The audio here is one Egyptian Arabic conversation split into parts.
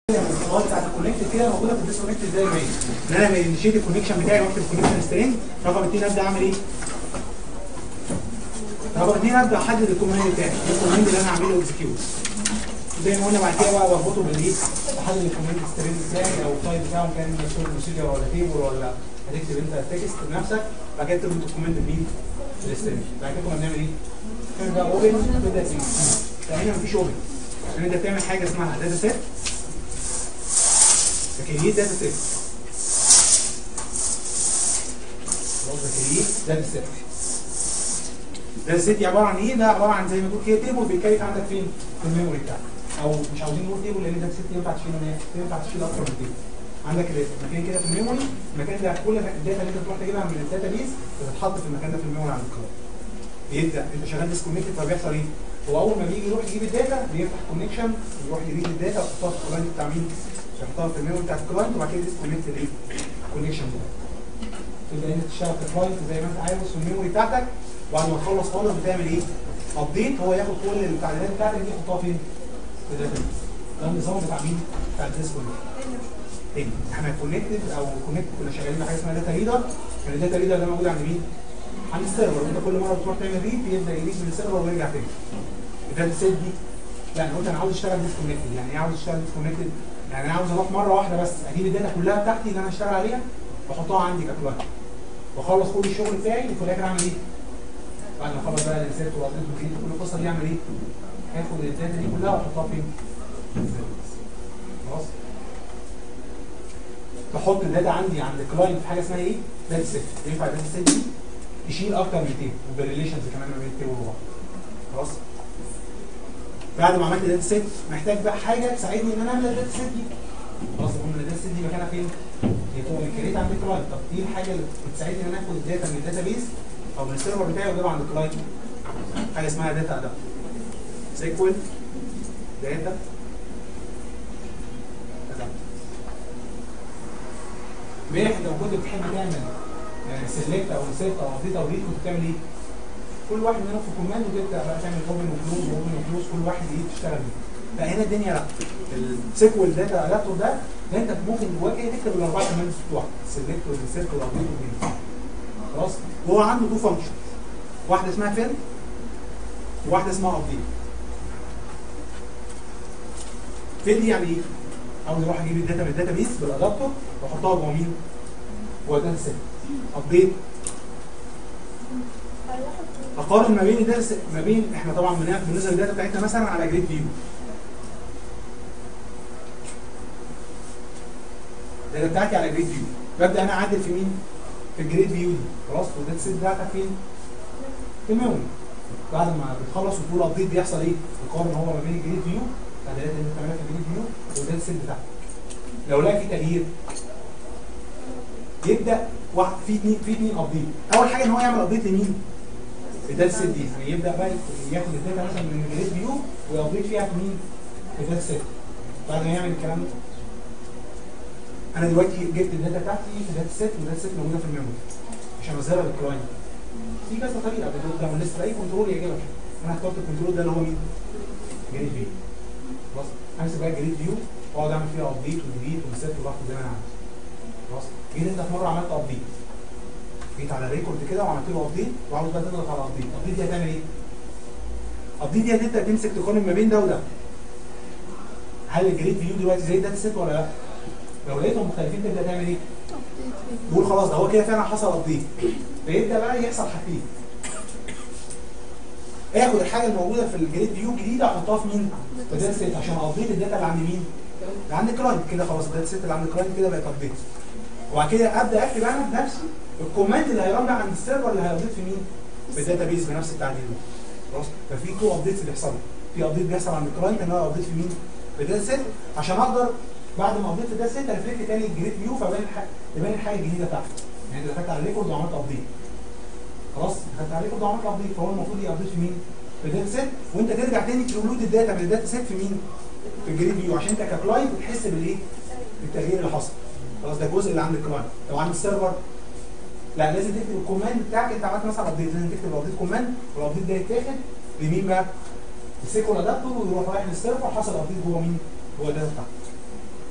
الخطوات بتاعت الكونكت كده موجوده في الديسكونكت زي ما هي ان انا انيشيت الكونكشن بتاعي واكتب الكونكشن سترينج رقم اثنين ابدا اعمل ايه؟ رقم اثنين ابدا احدد الكوماند بتاعي الكوماند اللي انا هعمله اكزكيوت زي ما قلنا بعد كده بقى بربطه بالايه؟ احدد الكوماند سترينج بتاعي او التايب بتاعه كان ستور بروسيجر ولا تيبل ولا هتكتب انت تكست بنفسك بعد كده تربط الكوماند بمين؟ بالسترينج بعد كده كنا بنعمل ايه؟ كان بقى اوبن تبدا تنسي هنا مفيش اوبن لان انت بتعمل حاجه اسمها داتا سيت بكريت داتا سيت خلاص بكريت داتا سيت داتا سيت دي عباره عن ايه؟ ده عباره عن زي ما تقول كده تيبل بيتكيف عندك فين؟ في الميموري بتاعك او مش عاوزين نقول تيبل لان داتا سيت ينفع تشيل ينفع تشيل اكتر من تيبل عندك مكان كده في الميموري المكان ده كل الداتا اللي انت بتروح تجيبها من الداتا بيز بتتحط في المكان ده في الميموري عند الكلاود بيبدا انت شغال ديسكونكتد فبيحصل ايه؟ هو اول ما بيجي يروح يجيب الداتا بيفتح كونكشن يروح يريد الداتا ويحطها في الكلاينت بتاع مين؟ يحطها في الميموري بتاع الكلاينت وبعد كده ديسكونكت الايه؟ الكونكشن ده تبدا انت تشتغل في الكلاينت زي ما انت عاوز في الميموري بتاعتك وبعد ما تخلص خالص بتعمل ايه؟ ابديت هو ياخد كل التعديلات بتاعتك دي يحطها فين؟ في الداتا ده النظام بتاع مين؟ بتاع الديسكونكت تاني احنا كونكتد او كونكت كنا شغالين بحاجه اسمها داتا ريدر كان الداتا ريدر ده موجود عند مين؟ عند السيرفر انت كل مره بتروح تعمل ريد بيبدا يريد من السيرفر ويرجع تاني الداتا سيت دي لا انا قلت انا عاوز اشتغل ديسكونكتد يعني ايه عاوز اشتغل ديسكونكتد؟ يعني انا عاوز اروح مره واحده بس اجيب الداتا كلها بتاعتي اللي انا هشتغل عليها واحطها عندي ككلاينت واخلص كل الشغل بتاعي وفي الاخر اعمل ايه؟ بعد ما اخلص بقى الريسيت والابديت والكريت وكل القصه دي اعمل ايه؟ هاخد الداتا دي كلها واحطها فين؟ خلاص؟ بحط الداتا عندي عند الكلاينت في حاجه اسمها ايه؟ داتا سيت ينفع الداتا سيت دي تشيل اكتر من تيبل وبالريليشنز كمان ما بين التيبل وبعض خلاص؟ بعد ما عملت داتا سيت محتاج بقى حاجه تساعدني ان انا اعمل الداتا سيت دي خلاص قلنا الداتا سيت دي مكانها فين؟ هي تبقى متكريت عند الكلاينت طب ايه الحاجه اللي بتساعدني ان انا اخد الداتا من الداتا بيز او من السيرفر بتاعي واجيبها عند الكلاينت حاجه اسمها داتا ادابتر سيكوال داتا امبارح انت لو كنت بتحب تعمل سيلكت او انسيرت او ابديت او ريد كنت بتعمل ايه؟ كل واحد منهم في كوماند وتبدا بقى تعمل اوبن وكلوز واوبن وكلوز كل واحد ايه تشتغل بيه. فهنا الدنيا لا السيكوال داتا ادابتور ده ده انت ممكن جواك ايه تكتب الاربعه كوماندز بتوعك سيلكت والانسيرت والابديت والريد خلاص وهو عنده تو فانكشن واحده اسمها فين وواحده اسمها ابديت فين دي يعني ايه؟ عاوز اروح اجيب الداتا من الداتا بيس بالادابتور واحطها جوه مين؟ جوه الداتا سيت ابديت اقارن ما بين الداتا ما بين احنا طبعا بننزل الداتا بتاعتنا مثلا على جريد فيو الداتا بتاعتي على جريد فيو ببدا انا اعدل في مين؟ في الجريد فيو دي خلاص والداتا سيت بتاعتك فين؟ في الميموري بعد ما بتخلص وتقول ابديت بيحصل ايه؟ تقارن هو ما بين الجريد فيو التعديلات اللي انت بتعملها في الجريد فيو والداتا سيت بتاعتك لو لقى في تغيير يبدا واحد في اثنين في اثنين ابديت اول حاجه ان هو يعمل ابديت لمين؟ الداتا سيت دي يعني يبدا بقى ياخد الداتا مثلا من الجريد فيو ويابديت فيها في مين؟ في الداتا سيت بعد ما يعمل الكلام ده انا دلوقتي جبت الداتا بتاعتي في الداتا سيت والداتا سيت موجوده في الميموري عشان انزلها للكلاينت في كذا طريقه قدام لسه اي كنترول يعجبك انا اخترت الكنترول ده اللي هو مين؟ جريد فيو خلاص همسك بقى الجريد فيو واقعد اعمل فيها ابديت وديليت ونسيت وضغط زي ما انا عايز خلاص جيت انت في مره عملت ابديت جيت على ريكورد كده وعملت له ابديت وعاوز بقى تضغط على ابديت ابديت دي هتعمل ايه؟ ابديت دي هتبدا تمسك تقارن ما بين ده وده هل الجريد فيو دلوقتي زي الداتا سيت ولا لا؟ لو لقيتهم مختلفين تبدا تعمل ايه؟ تقول خلاص ده هو كده فعلا حصل ابديت فيبدا بقى يحصل حاجتين اخد الحاجه الموجوده في الجريد فيو الجديده احطها في مين؟ في الداتا سيت عشان ابديت الداتا اللي عند مين؟ اللي عند الكلاينت كده خلاص الداتا سيت اللي عند الكلاينت كده بقت ابديت وبعد كده ابدا اكتب انا بنفسي الكوماند اللي هيرن بقى عند السيرفر اللي هيابديت في مين؟ في الداتا بيز بنفس التعديل ده خلاص ففي تو ابديتس بيحصلوا في ابديت بيحصل عند الكلاينت ان هو ابديت في مين؟ في الداتا سيت عشان اقدر بعد ما ابديت في الداتا سيت ارفلكت تاني الجريد فيو فبان الحاجه تبان الحاجه الجديده بتاعتي يعني انت دخلت على الريكورد وعملت ابديت خلاص دخلت على الريكورد وعملت ابديت فهو المفروض يابديت في مين؟ في الداتا سيت وانت ترجع تاني تلود الداتا من الداتا سيت في مين؟ في الجريد فيو عشان انت ككلاينت تحس بالايه؟ بالتغيير اللي حصل خلاص ده الجزء اللي عند الكلاينت لو عند السيرفر لا لازم تكتب الكوماند بتاعك انت عملت مثلا ابديت لازم تكتب الابديت كوماند والابديت ده يتاخد لمين بقى؟ السيكول ادابتور ويروح رايح للسيرفر حصل ابديت جوه مين؟ جوه الداتا بتاعتك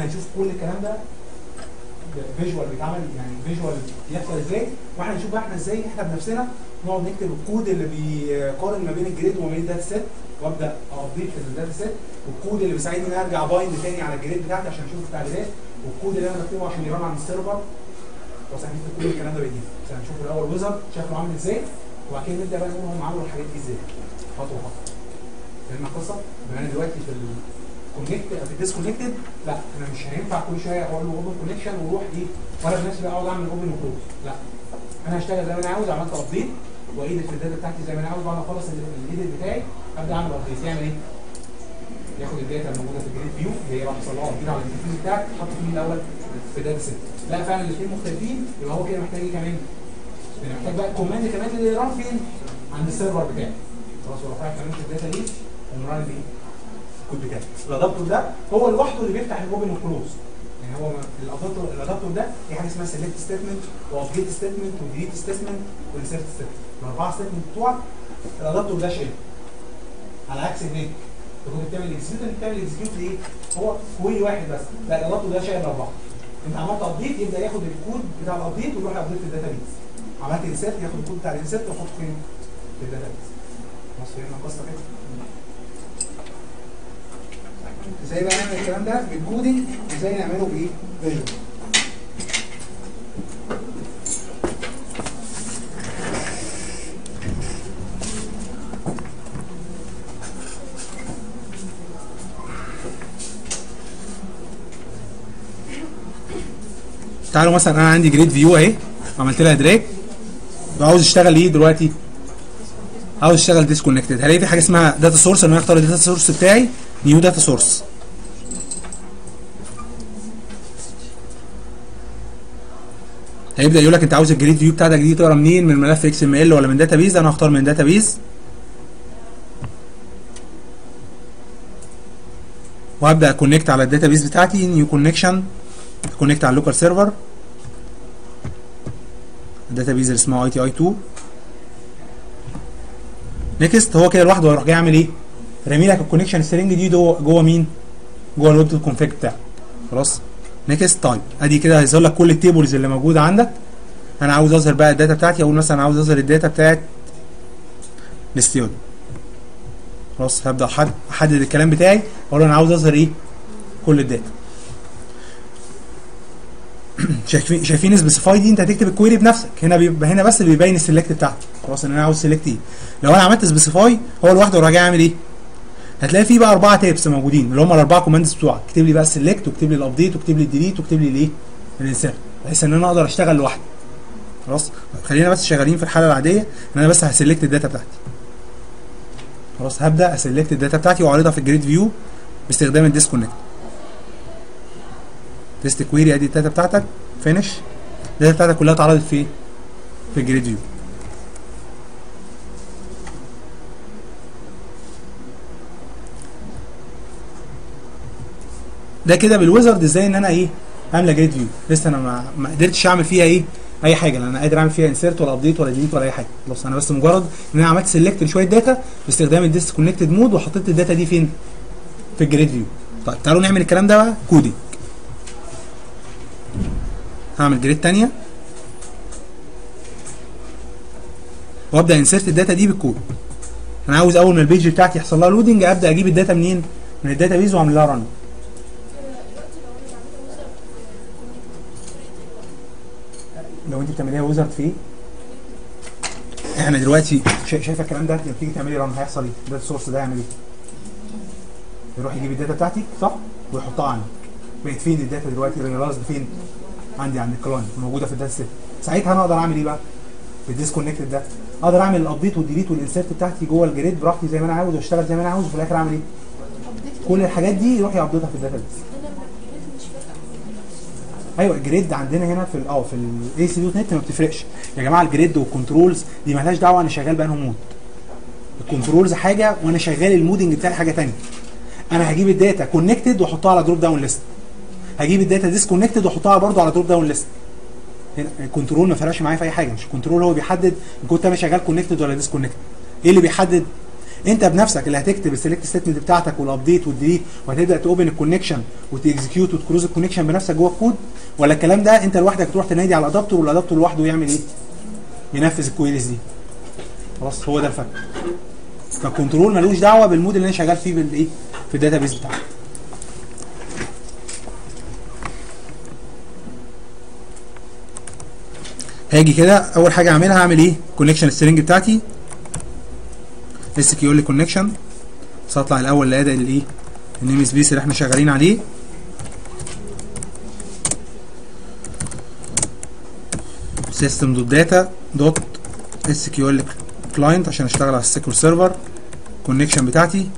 هنشوف كل الكلام ده فيجوال بيتعمل يعني فيجوال يحصل ازاي واحنا نشوف بقى احنا ازاي احنا بنفسنا نقعد نكتب الكود اللي بيقارن ما بين الجريد وما بين الداتا سيت وابدا ابديت في الداتا سيت والكود اللي بيساعدني ان أنا ارجع بايند تاني على الجريد بتاعتي عشان اشوف التعديلات والكود اللي انا بكتبه عشان يرن على السيرفر بس هنكتب كل الكلام ده بايدينا بس هنشوف الاول ويزر شكله عامل ازاي وبعد كده نبدا بقى نقول هم عملوا الحاجات دي ازاي خطوه خطوه فهمنا القصه؟ بما انا دلوقتي في الكونكت في الديسكونكتد لا انا مش هينفع كل شويه اقول له اوبن كونكشن واروح ايه وانا بنفسي بقى اقعد اعمل اوبن وكلوز لا انا هشتغل زي ما انا عاوز عملت ابديت وايدت في الداتا بتاعتي زي ما انا عاوز بعد ما اخلص الايديت بتاعي ابدا اعمل ابديت يعمل ايه؟ ياخد الداتا الموجوده في الجريد فيو اللي هي راح يحصل لها ابديت على الانترفيس بتاعك تحط فيه الاول في داتا سيت لا فعلا الاثنين مختلفين يبقى هو كده محتاج ايه كمان؟ يعني محتاج بقى كوماند كمان اللي يران فين؟ عند السيرفر بتاعي خلاص هو رافع كمان في الداتا دي ومران بيه الكود بتاعي الادابتور ده هو لوحده اللي بيفتح الاوبن والكلوز يعني هو الادابتور الادابتور ده في حاجه اسمها سيلكت ستيتمنت وابديت ستيتمنت وديليت ستيتمنت وانسيرت ستيتمنت الاربعه ستيتمنت بتوعك الادابتور ده شايل على عكس هناك انت كنت بتعمل اكسكيوت انت بتعمل اكسكيوت لايه؟ هو كويري واحد بس لا الادابتور ده شايل اربعه انت عملت ابديت يبدا ياخد الكود بتاع الابديت ويروح ابديت في الداتابيز عملت انسيرت ياخد الكود بتاع الانسيرت ويحطه فين؟ في الداتابيز خلاص فهمنا القصه كده ازاي بقى نعمل الكلام ده بالكودنج ازاي نعمله بايه؟ فيجوال تعالوا مثلا انا عندي جريد فيو اهي عملت لها دراج وعاوز اشتغل ايه دلوقتي؟ عاوز اشتغل ديسكونكتد هلاقي في حاجه اسمها داتا سورس انا اختار الداتا سورس بتاعي نيو داتا سورس هيبدا يقول لك انت عاوز الجريد فيو بتاعتك دي تقرا منين من ملف اكس ام ال ولا من داتا بيز انا هختار من داتا بيز وهبدا اكونكت على الداتا بيز بتاعتي نيو كونكشن كونكت على اللوكال سيرفر الداتا بيز اللي اسمها اي تي اي 2 نيكست هو كده لوحده هيروح جاي عامل ايه؟ رامي لك الكونكشن سترينج دي جوه جوه مين؟ جوه الويب دوت كونفيج بتاعك خلاص نيكست طيب ادي كده هيظهر لك كل التيبلز اللي موجوده عندك انا عاوز اظهر بقى الداتا بتاعتي اقول مثلا عاوز اظهر الداتا بتاعت الاستيوديو خلاص هبدا أحد- احدد الكلام بتاعي اقول انا عاوز اظهر ايه؟ كل الداتا شايفين شايفين سبيسيفاي دي انت هتكتب الكويري بنفسك هنا بيبقى هنا بس بيبين السلكت بتاعتك خلاص ان انا عاوز سيلكت ايه لو انا عملت سبيسيفاي هو لوحده راح جاي عامل ايه هتلاقي فيه بقى اربعه تابس موجودين اللي هم الاربعه كوماندز بتوعك اكتب لي بقى السلكت واكتب لي الابديت واكتب لي الديليت واكتب لي الايه الانسيرت بحيث ان انا اقدر اشتغل لوحدي خلاص طيب خلينا بس شغالين في الحاله العاديه ان انا بس هسلكت الداتا بتاعتي خلاص هبدا اسلكت الداتا بتاعتي واعرضها في الجريد فيو باستخدام الديسكونكت تيست كويري ادي الداتا بتاعتك فينش الداتا بتاعتك كلها اتعرضت في في الجريد فيو ده كده بالويزرد ازاي ان انا ايه عامله جريد فيو لسه انا ما, ما قدرتش اعمل فيها ايه اي حاجه لان انا قادر اعمل فيها انسيرت ولا ابديت ولا ديليت ولا اي حاجه خلاص انا بس مجرد ان انا عملت سيلكت لشويه داتا باستخدام الديسكونكتد مود وحطيت الداتا دي فين في الجريد فيو طيب تعالوا نعمل الكلام ده بقى كودينج هعمل جريد تانية وابدا انسيرت الداتا دي بالكود انا عاوز اول ما البيج بتاعتي يحصل لها لودنج ابدا اجيب الداتا منين من الداتا بيز واعمل لها رن لو انت بتعمليها ويزرد في ايه احنا دلوقتي شا- شايفه الكلام ده لما تيجي تعملي رن هيحصل ايه الداتا سورس ده هيعمل ايه يروح يجيب الداتا بتاعتي صح ويحطها عندك بقت فين الداتا دلوقتي ريلايزد فين عندي عند الكلاينت موجوده في الداتا سيت ساعتها انا اقدر اعمل ايه بقى بالديسكونكتد ده اقدر اعمل الابديت والديليت والانسيرت بتاعتي جوه الجريد براحتي زي ما انا عاوز واشتغل زي ما انا عاوز وفي الاخر اعمل ايه كل الحاجات دي يروح يابديتها في الداتا بيس ايوه الجريد عندنا هنا في ال- اه في الاي سي دوت نت ما بتفرقش يا جماعه الجريد والكنترولز دي مالهاش دعوه انا شغال بانه مود الكنترولز حاجه وانا شغال المودنج بتاعي حاجه ثانيه انا هجيب الداتا كونكتد واحطها على دروب داون ليست هجيب الداتا ديسكونكتد واحطها برضو على دروب داون ليست هنا الكنترول ما فرقش معايا في اي حاجه مش الكنترول هو بيحدد ان كنت انا شغال كونكتد ولا ديسكونكتد ايه اللي بيحدد انت بنفسك اللي هتكتب السيلكت ستيتمنت بتاعتك والابديت والديليت وهتبدا تاوبن الكونكشن وتكزكيوت وتكروز الكونكشن بنفسك جوه الكود ولا الكلام ده انت لوحدك تروح تنادي على الادابتور والادابتور لوحده يعمل ايه؟ ينفذ الكويريز دي خلاص هو ده الفرق فالكنترول ملوش دعوه بالمود اللي انا شغال فيه بالايه؟ في الداتابيز بتاعتي هاجي كده اول حاجه اعملها هعمل ايه كونكشن سترينج بتاعتي اس كيو ال كونكشن بس هطلع الاول لادي الايه النيم سبيس اللي احنا شغالين عليه سيستم دوت داتا دوت اس كيو ال كلاينت عشان اشتغل على السيكول سيرفر كونكشن بتاعتي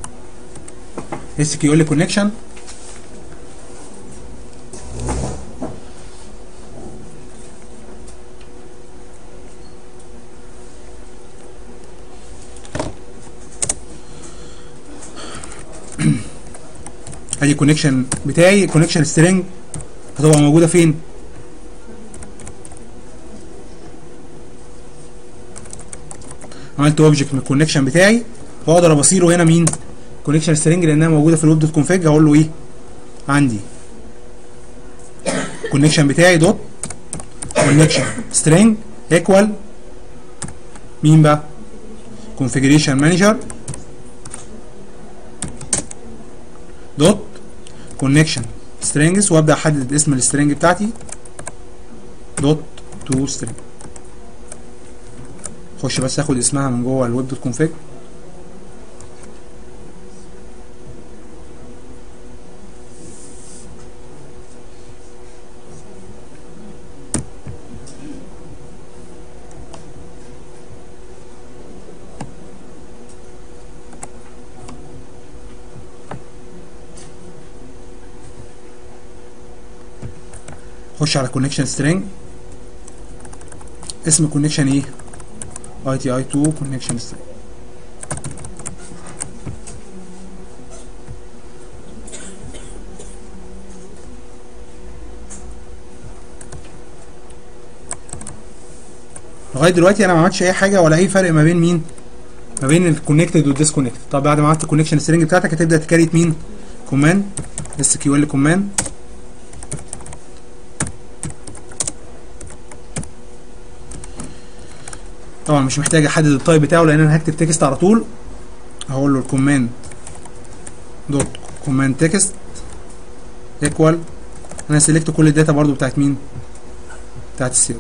اس كيو ال كونكشن ادي الكونكشن بتاعي الكونكشن سترينج هتبقى موجوده فين عملت اوبجكت من الكونكشن بتاعي واقدر ابصيله هنا مين كونكشن سترينج لانها موجوده في الويب دوت كونفيج هقول له ايه عندي الكونكشن بتاعي دوت كونكشن سترينج ايكوال مين بقى configuration مانجر دوت كونكشن سترينجز وابدا احدد اسم السترينج بتاعتي دوت تو سترينج اخش بس اخد اسمها من جوه الويب دوت كونفيج اخش على كونكشن سترينج اسم الكونكشن ايه اي تي اي 2 كونكشن سترينج لغايه دلوقتي انا ما عملتش اي حاجه ولا اي فرق ما بين مين ما بين الكونكتد والديسكونكتد طب بعد ما عملت الكونكشن سترينج بتاعتك هتبدا تكريت مين كوماند اس كيو ال كوماند طبعا مش محتاج احدد التايب بتاعه لان انا هكتب تكست على طول هقول له الكوماند دوت كوماند تكست ايكوال انا سيلكت كل الداتا برضو بتاعت مين بتاعت السيل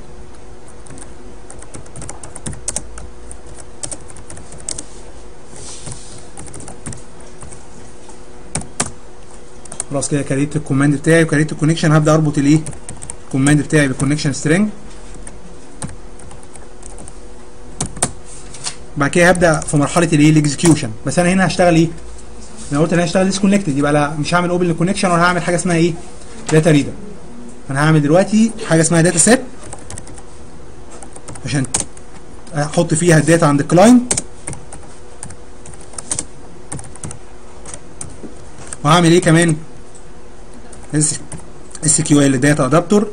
خلاص كده كريت الكوماند بتاعي وكريت الكونكشن هبدا اربط الايه الكوماند بتاعي بالكونكشن سترينج بعد كده هبدا في مرحله الايه الاكزكيوشن بس انا هنا هشتغل ايه انا قلت انا هشتغل ديسكونكتد يبقى لا مش هعمل اوبن للكونكشن ولا هعمل حاجه اسمها ايه داتا ريدر انا هعمل دلوقتي حاجه اسمها داتا سيت عشان احط فيها الداتا عند الكلاينت وهعمل ايه كمان اس كيو ال داتا ادابتور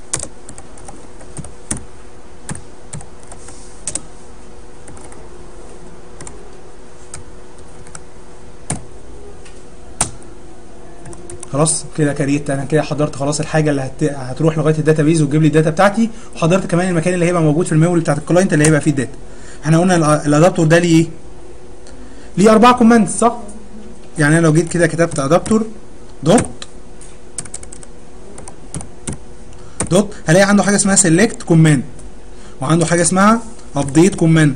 خلاص كده كريت انا كده حضرت خلاص الحاجه اللي هت... هتروح لغايه الداتابيز وتجيب لي الداتا بتاعتي وحضرت كمان المكان اللي هيبقى موجود في الميموري بتاعت الكلاينت اللي هيبقى فيه الداتا احنا قلنا الأ- الادابتور ده ليه ايه ليه اربع كوماندز صح يعني انا لو جيت كده كتبت ادابتور دوت دوت هلاقي عنده حاجه اسمها سيلكت كوماند وعنده حاجه اسمها ابديت كوماند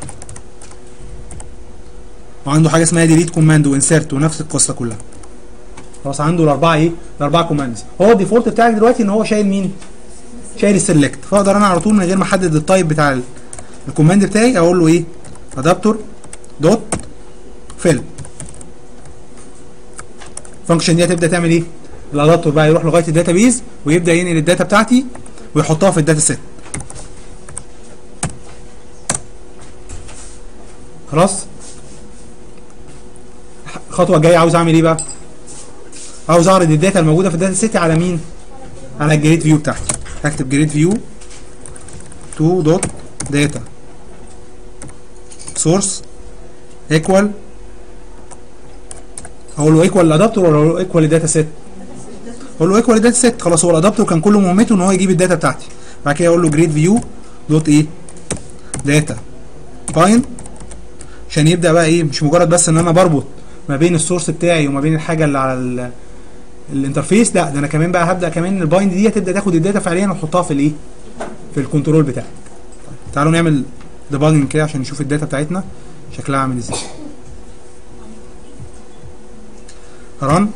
وعنده حاجه اسمها ديليت كوماند وانسيرت ونفس القصه كلها خلاص عنده الاربعه ايه الاربعه كوماندز هو الديفولت بتاعك دلوقتي ان هو شايل مين شايل السلكت فاقدر انا على طول من غير ما احدد التايب بتاع ال- الكوماند بتاعي اقول له ايه ادابتور دوت فيل الفانكشن دي هتبدا تعمل ايه الادابتور بقى يروح لغايه الداتابيز ويبدا ينقل الداتا بتاعتي ويحطها في الداتا سيت خلاص الخطوه الجايه عاوز اعمل ايه بقى عاوز اعرض الداتا الموجوده في الداتا سيت على مين على الجريد فيو بتاعتي هكتب جريد فيو 2 دوت داتا سورس ايكوال اقول له ايكوال الادابتور ولا اقول له ايكوال الداتا سيت اقول له ايكوال الداتا سيت خلاص هو الادابتور كان كل مهمته ان هو يجيب الداتا بتاعتي بعد كده اقول له جريد فيو دوت ايه داتا باين عشان يبدا بقى ايه مش مجرد بس ان انا بربط ما بين السورس بتاعي وما بين الحاجه اللي على ال- الانترفيس لا ده انا كمان بقى هبدا كمان البايند دي تبدا تاخد الداتا فعليا وتحطها في الايه في الكنترول بتاعي تعالوا نعمل ديباجنج كده عشان نشوف الداتا بتاعتنا شكلها عامل ازاي ران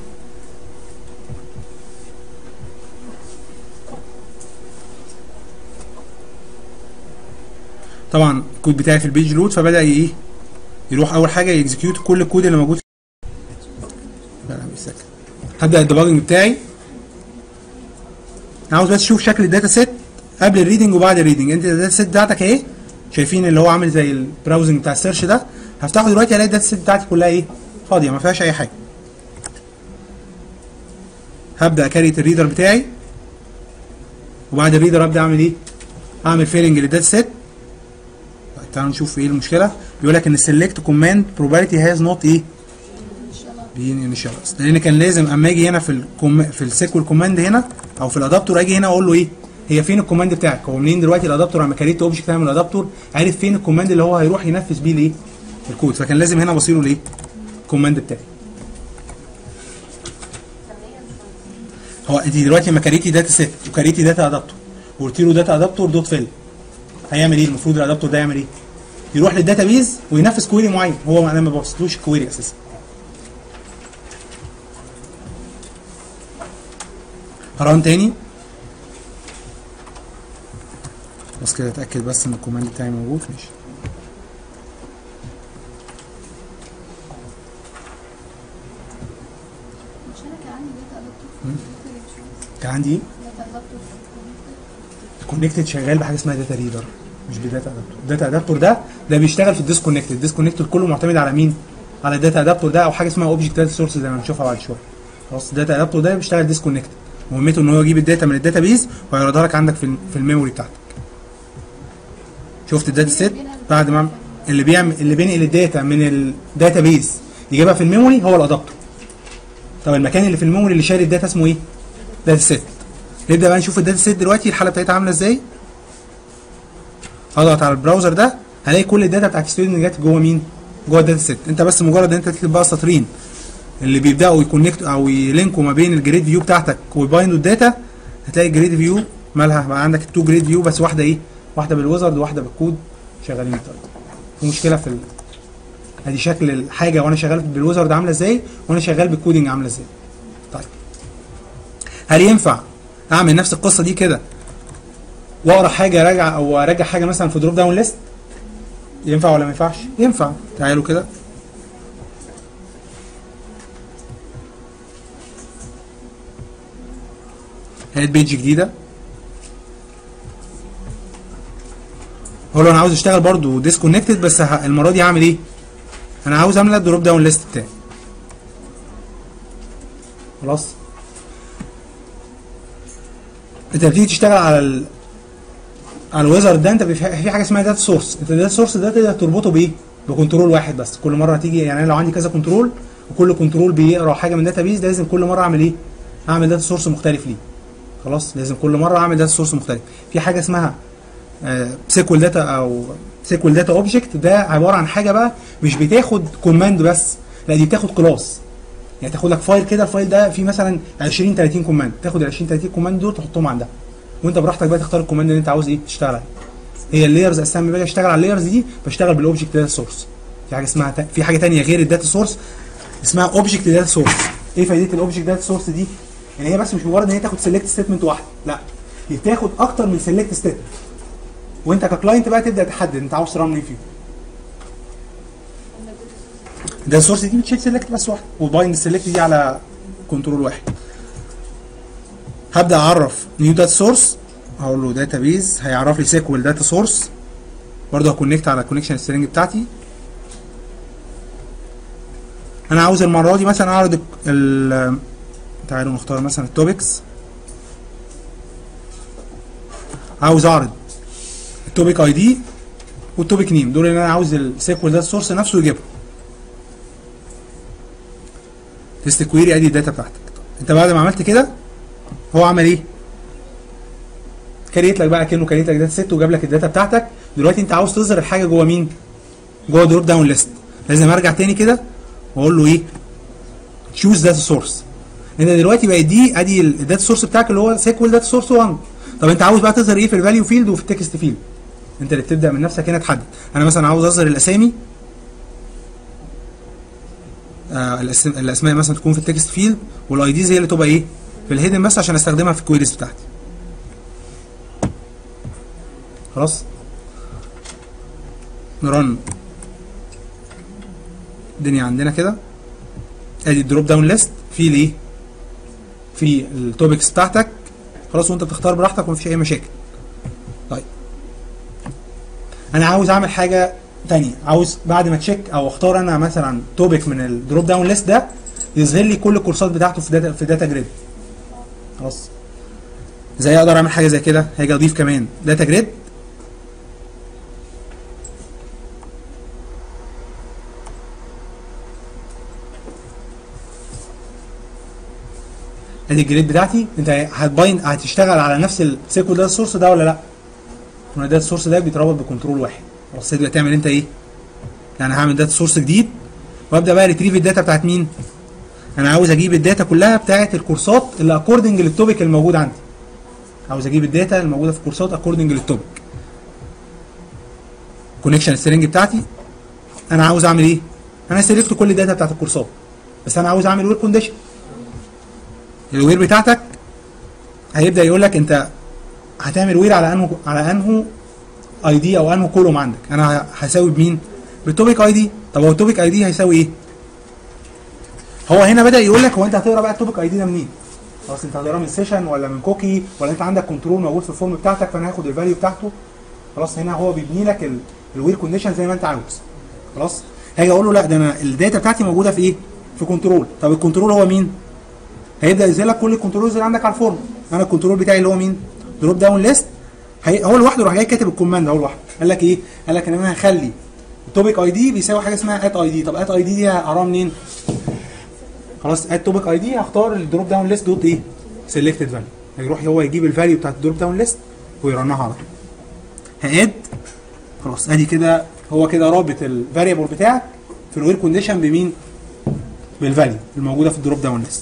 طبعا الكود بتاعي في البيج لود فبدا ايه يروح اول حاجه يكزكيوت كل الكود اللي موجود لا لا مش ساكت هبدا الديباجنج بتاعي عاوز بس اشوف شكل الداتا سيت قبل الريدنج وبعد الريدنج انت الداتا سيت بتاعتك اهي شايفين اللي هو عامل زي البراوزنج بتاع السيرش ده هفتحه دلوقتي الاقي الداتا سيت بتاعتي كلها ايه فاضيه ما فيهاش اي حاجه هبدا اكريت الريدر بتاعي وبعد الريدر ابدا اعمل ايه اعمل فيلنج للداتا سيت طيب تعالوا نشوف ايه المشكله بيقول لك ان السلكت كوماند probability هاز نوت ايه بين انيشاليز لان كان لازم اما اجي هنا في الكوم في السيكوال كوماند هنا او في الادابتور اجي هنا اقول له ايه هي فين الكوماند بتاعك هو منين دلوقتي الادابتور لما كريت اوبجكت من الادابتور عارف فين الكوماند اللي هو هيروح ينفذ بيه الايه الكود فكان لازم هنا ابصيله الايه الكوماند بتاعي هو انت دلوقتي لما كريتي داتا سيت وكريتي داتا ادابتور وقلت له داتا ادابتور دوت فيل هيعمل ايه المفروض الادابتور ده يعمل ايه يروح للداتا بيز وينفذ كويري معين هو انا ما بوصلوش الكويري اساسا هران تاني بس كده اتاكد بس ان الكوماند بتاعي موجود ماشي مش انا كان عندي داتا مم. ادابتور كان عندي ايه داتا ادابتور كونكتد شغال بحاجه اسمها داتا ريدر مش بداتا ادابتور الداتا ادابتور ده ده بيشتغل في الديسكونكتد الديسكونكتد كله معتمد على مين على الداتا ادابتور ده او حاجه اسمها اوبجكت داتا سورس زي ما هنشوفها بعد شويه خلاص الداتا ادابتور ده بيشتغل ديسكونكتد مهمته ان هو يجيب الداتا من الداتا بيز ويعرضها لك عندك في ال- في الميموري بتاعتك شفت الداتا سيت بعد ما اللي بيعمل اللي بينقل الداتا من الداتا بيز يجيبها في الميموري هو الادابتور طب المكان اللي في الميموري اللي شايل الداتا اسمه ايه داتا سيت نبدا بقى نشوف الداتا سيت دلوقتي الحاله بتاعتها عامله ازاي هضغط على البراوزر ده هلاقي كل الداتا بتاعت الستودنت جت جوه مين جوه الداتا سيت انت بس مجرد ان انت تكتب بقى سطرين اللي بيبداوا يكونكت او يلينكوا ما بين الجريد فيو بتاعتك ويبايندوا الداتا هتلاقي الجريد فيو مالها بقى عندك التو جريد فيو بس واحده ايه واحده بالويزرد وواحده بالكود شغالين طيب في مشكله في ال... ادي شكل الحاجه وانا شغال بالويزرد عامله ازاي وانا شغال بالكودنج عامله ازاي طيب هل ينفع اعمل نفس القصه دي كده واقرا حاجه راجع او اراجع حاجه مثلا في دروب داون ليست ينفع ولا ما ينفعش ينفع تعالوا كده هات بيج جديده هو لو انا عاوز اشتغل برضو ديسكونكتد بس ه- المره دي هعمل ايه انا عاوز اعمل الدروب داون ليست بتاعي خلاص انت بتيجي تشتغل على ال... على الويزر ده انت بيف- في حاجه اسمها داتا سورس انت الداتا سورس ده تقدر تربطه بايه بكنترول واحد بس كل مره هتيجي يعني انا لو عندي كذا كنترول وكل كنترول بيقرا حاجه من داتا بيز لازم كل مره اعمل ايه اعمل داتا سورس مختلف ليه خلاص لازم كل مره اعمل داتا سورس مختلف في حاجه اسمها سيكوال داتا او سيكوال داتا اوبجكت ده عباره عن حاجه بقى مش بتاخد كوماند بس لا دي بتاخد كلاس يعني تاخد لك فايل كده الفايل ده فيه مثلا 20 30 كوماند تاخد ال 20 30 كوماند دول تحطهم عندها وانت براحتك بقى تختار الكوماند اللي انت عاوز ايه تشتغل عليه هي اللايرز اساسا لما باجي اشتغل على اللايرز دي بشتغل بالاوبجكت داتا سورس في حاجه اسمها تا- في حاجه ثانيه غير الداتا سورس اسمها اوبجكت داتا سورس ايه فايده الاوبجكت داتا سورس دي يعني هي بس مش مجرد ان هي تاخد سيلكت ستيتمنت واحده لا هي بتاخد اكتر من سيلكت ستيتمنت وانت ككلاينت بقى تبدا تحدد انت عاوز تران مين فيهم الداتا سورس دي بتشيل سيلكت بس واحده وبايند السيلكت دي على كنترول واحد هبدا اعرف نيو داتا سورس هقول له داتا بيز هيعرف لي سيكوال داتا سورس برضه هكونكت على الكونكشن سترينج بتاعتي انا عاوز المره دي مثلا اعرض ال- ال تعالوا نختار مثلا التوبكس عاوز اعرض التوبيك اي دي والتوبيك نيم دول اللي انا عاوز السيكوال داتا سورس نفسه يجيبهم تيست كويري ادي الداتا بتاعتك انت بعد ما عملت كده هو عمل ايه؟ كريت لك بقى كانه كريت لك داتا سيت وجاب لك الداتا بتاعتك دلوقتي انت عاوز تظهر الحاجه جوه مين؟ جوه دروب داون ليست لازم ارجع تاني كده واقول له ايه؟ تشوز داتا سورس انت دلوقتي بقت دي ادي الداتا سورس بتاعك اللي هو سيكوال داتا سورس 1 طب انت عاوز بقى تظهر ايه في الفاليو فيلد وفي التكست فيلد انت اللي بتبدا من نفسك هنا تحدد انا مثلا عاوز اظهر الاسامي آه الأس- الاسماء مثلا تكون في التكست فيلد والاي ديز هي اللي تبقى ايه في الهيدن بس عشان استخدمها في الكويريز بتاعتي خلاص نرن الدنيا عندنا كده ادي الدروب داون ليست في الايه في التوبكس بتاعتك خلاص وانت بتختار براحتك ومفيش اي مشاكل طيب انا عاوز اعمل حاجه تانية عاوز بعد ما تشيك او اختار انا مثلا توبك من الدروب داون ليست ده يظهر لي كل الكورسات بتاعته في داتا في داتا جريد خلاص ازاي اقدر اعمل حاجه زي كده هاجي اضيف كمان داتا جريد ادي الجريد بتاعتي انت هتباين هتشتغل على نفس السيكول داتا سورس ده ولا لا؟ هنا الداتا سورس ده بيتربط بكنترول واحد خلاص تبدا تعمل انت ايه؟ يعني هعمل داتا سورس جديد وابدا بقى ريتريف الداتا بتاعت مين؟ انا عاوز اجيب الداتا كلها بتاعت الكورسات اللي اكوردنج للتوبيك الموجود عندي عاوز اجيب الداتا الموجوده في الكورسات اكوردنج للتوبيك كونكشن سترينج بتاعتي انا عاوز اعمل ايه؟ انا سيلكت كل الداتا بتاعت الكورسات بس انا عاوز اعمل وير كونديشن الوير بتاعتك هيبدا يقول لك انت هتعمل وير على انه على انه اي دي او انه كولوم عندك انا هساوي بمين بالتوبيك اي دي طب هو التوبيك اي دي هيساوي ايه هو هنا بدا يقول لك هو انت هتقرا بقى التوبيك اي دي ده منين خلاص انت هتقرا من سيشن ولا من كوكي ولا انت عندك كنترول موجود في الفورم بتاعتك فانا هاخد الفاليو بتاعته خلاص هنا هو بيبني لك ال- الوير كونديشن زي ما انت عاوز خلاص هاجي اقول له لا ده انا الداتا بتاعتي موجوده في ايه في كنترول طب الكنترول هو مين هيبدا ينزل لك كل الكنترولز اللي عندك على الفورم انا الكنترول بتاعي اللي هو مين دروب داون ليست هي هو لوحده راح جاي كاتب الكوماند اهو لوحده قال لك ايه قال لك ان انا هخلي التوبيك اي دي بيساوي حاجه اسمها ات اي دي طب ات اي دي دي هقراها منين خلاص ات توبيك اي دي هختار الدروب داون ليست دوت ايه سيلكتد فاليو هيروح هو يجيب الفاليو بتاعت الدروب داون ليست ويرنها على طول هاد خلاص ادي كده هو كده رابط الفاريبل بتاعك في الوير كونديشن بمين بالفاليو الموجوده في الدروب داون ليست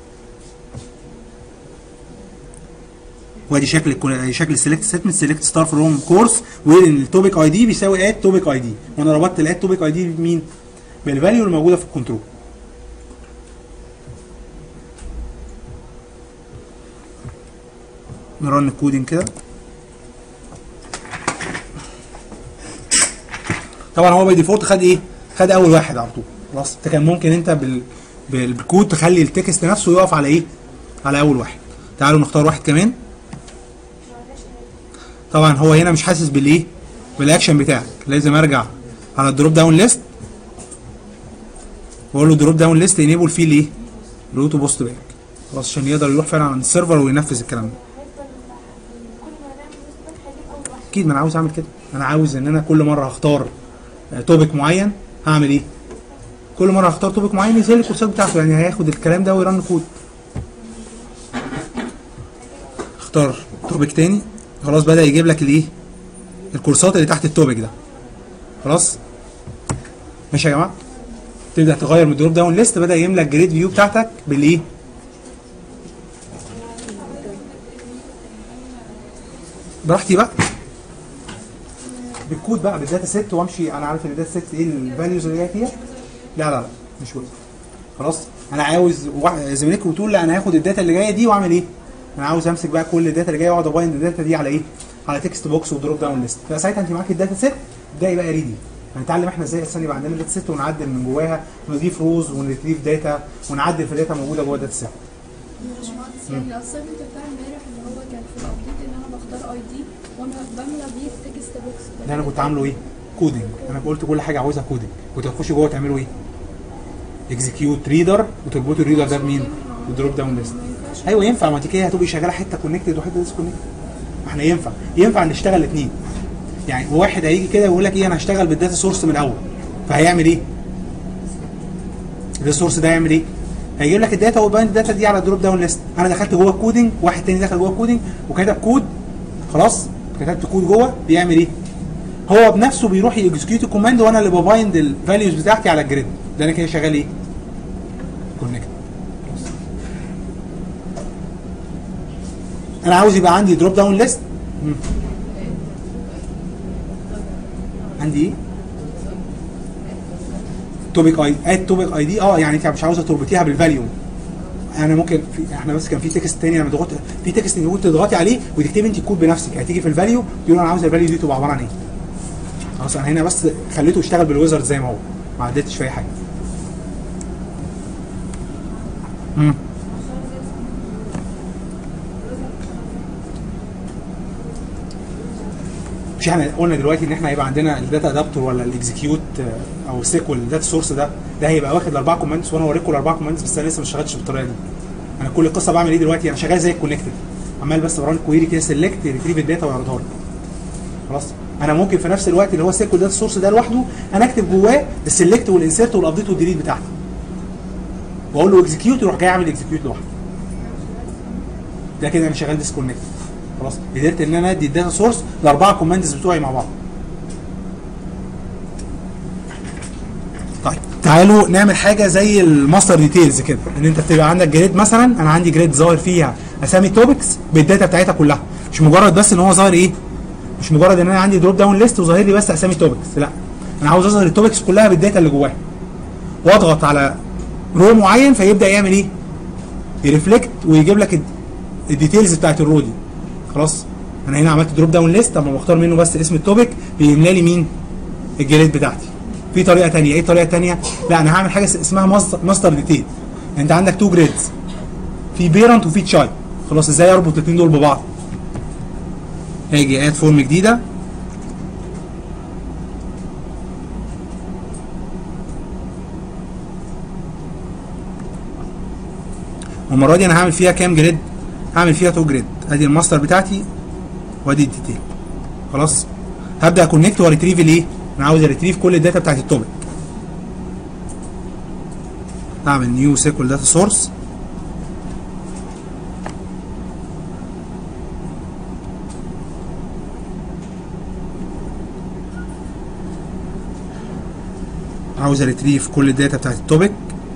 وادي شكل الكو- شكل السيلكت ستمنت سيلكت ستار فروم كورس وين التوبيك اي دي بيساوي اد توبيك اي دي وانا ربطت الاد توبيك اي دي بمين؟ بالفاليو الموجوده في الكنترول نرن الكودنج كده طبعا هو باي ديفولت خد ايه؟ خد اول واحد على طول خلاص انت كان ممكن انت بال بال- بالكود تخلي التكست نفسه يقف على ايه؟ على اول واحد تعالوا نختار واحد كمان طبعا هو هنا مش حاسس بالايه؟ بالاكشن بتاعك لازم ارجع على الدروب داون ليست واقول له دروب داون ليست انيبل فيه الايه؟ روتو بوست باك خلاص عشان يقدر يروح فعلا عند السيرفر وينفذ الكلام ده اكيد ما انا عاوز اعمل كده انا عاوز ان انا كل مره هختار توبيك معين هعمل ايه كل مره هختار توبيك معين ينزل لي الكورسات بتاعته يعني هياخد الكلام ده ويرن كود اختار توبيك تاني خلاص بدا يجيب لك الايه الكورسات اللي تحت التوبيك ده خلاص ماشي يا جماعه تبدا تغير من الدروب داون ليست بدا يملى الجريد فيو بتاعتك بالايه براحتي بقى بالكود بقى بالداتا سيت وامشي انا عارف ان الداتا سيت ايه الفاليوز اللي جايه فيها لا لا لا مش وقت خلاص انا عاوز واحد- زميلتكم بتقول لا انا هاخد الداتا اللي جايه دي واعمل ايه؟ انا عاوز امسك بقى كل الداتا اللي جايه واقعد ابايند الداتا دي على ايه؟ على تكست بوكس ودروب داون ليست فساعتها انت معاك الداتا سيت ابداي بقى ريدي هنتعلم احنا ازاي اساسا يبقى عندنا داتا سيت ونعدل من جواها ونضيف روز ونريتريف داتا ونعدل في داتا موجوده جوه الداتا سيت باشمهندس يعني الاسايمنت بتاع امبارح اللي هو كان في الابديت ان انا بختار اي دي وانا بملى بيه التكست بوكس ده انا كنت عامله ايه؟ كودنج انا قلت كل حاجه عاوزها كودنج كنت هتخش جوه تعملوا ايه؟ اكزكيوت ريدر وتربطوا الريدر ده بمين؟ بالدروب داون ليست ما ينفعش ايوه ينفع ما انت كده هتبقي شغاله حته كونكتد وحته ديسكونكتد ما احنا ينفع ينفع نشتغل الاثنين يعني واحد هيجي كده ويقول لك ايه انا هشتغل بالداتا سورس من الاول فهيعمل ايه؟ الداتا سورس ده هيعمل ايه؟ هيجيب لك الداتا ويبين الداتا دي على الدروب داون ليست انا دخلت جوه الكودنج واحد تاني دخل جوه الكودنج وكتب كود خلاص كتبت كود جوه بيعمل ايه هو بنفسه بيروح يكزكيوت الكوماند وانا اللي ببايند الفاليوز بتاعتي على الجريد ده انا كده شغال ايه كونكت انا عاوز يبقى عندي دروب داون ليست عندي ايه توبيك اي اد توبيك اي دي اه يعني انت مش عاوزه تربطيها بالفاليو انا ممكن في احنا بس كان في تكست تاني لما ضغطت في تكست انت ممكن تضغطي عليه وتكتبي انت الكود بنفسك هتيجي في الفاليو تقول انا عاوز الفاليو دي تبقى عباره عن ايه خلاص انا هنا بس خليته يشتغل بالويزرد زي ما هو ما عدتش في اي حاجه مم. مش احنا قلنا دلوقتي ان احنا هيبقى عندنا الداتا ادابتور ولا الاكزكيوت او السيكوال الداتا سورس ده ده هيبقى واخد الاربعه كوماندز وانا اوريكم الاربعه كوماندز بس انا لسه ما اشتغلتش بالطريقه دي انا كل القصه بعمل ايه دلوقتي انا شغال زي الكونكتد عمال بس بران كويري كده سيلكت ريتريف الداتا ويعرضها لي خلاص انا ممكن في نفس الوقت اللي هو السيكوال داتا سورس ده لوحده انا اكتب جواه السيلكت والانسيرت والابديت والديليت بتاعتي واقول له اكزكيوت يروح جاي يعمل اكزكيوت لوحده ده كده انا شغال ديسكونكت خلاص قدرت ان انا ادي الداتا سورس الاربعه كوماندز بتوعي مع بعض طيب تعالوا نعمل حاجه زي الماستر ديتيلز كده ان انت بتبقى عندك جريد مثلا انا عندي جريد ظاهر فيها اسامي توبكس بالداتا بتاعتها كلها مش مجرد بس ان هو ظاهر ايه مش مجرد ان انا عندي دروب داون ليست وظاهر لي بس اسامي توبكس لا انا عاوز اظهر التوبكس كلها بالداتا اللي جواها واضغط على رو معين فيبدا يعمل ايه يرفلكت ويجيب لك الديتيلز بتاعت الرو دي خلاص انا هنا عملت دروب داون ليست اما بختار منه بس اسم التوبيك بيملى لي مين الجريد بتاعتي في طريقه ثانيه ايه الطريقه الثانيه لا انا هعمل حاجه اسمها ماستر ديتيل انت عندك تو جريدز في بيرنت وفي تشايلد خلاص ازاي اربط الاثنين دول ببعض هاجي اد فورم جديده والمره دي انا هعمل فيها كام جريد هعمل فيها تو جريد ادي الماستر بتاعتي وادي الديتيل خلاص هبدا كونكت وريتريف الايه انا عاوز اريتريف كل الداتا بتاعت التوبيك هعمل نيو سيكول داتا سورس عاوز اريتريف كل الداتا بتاعت التوبيك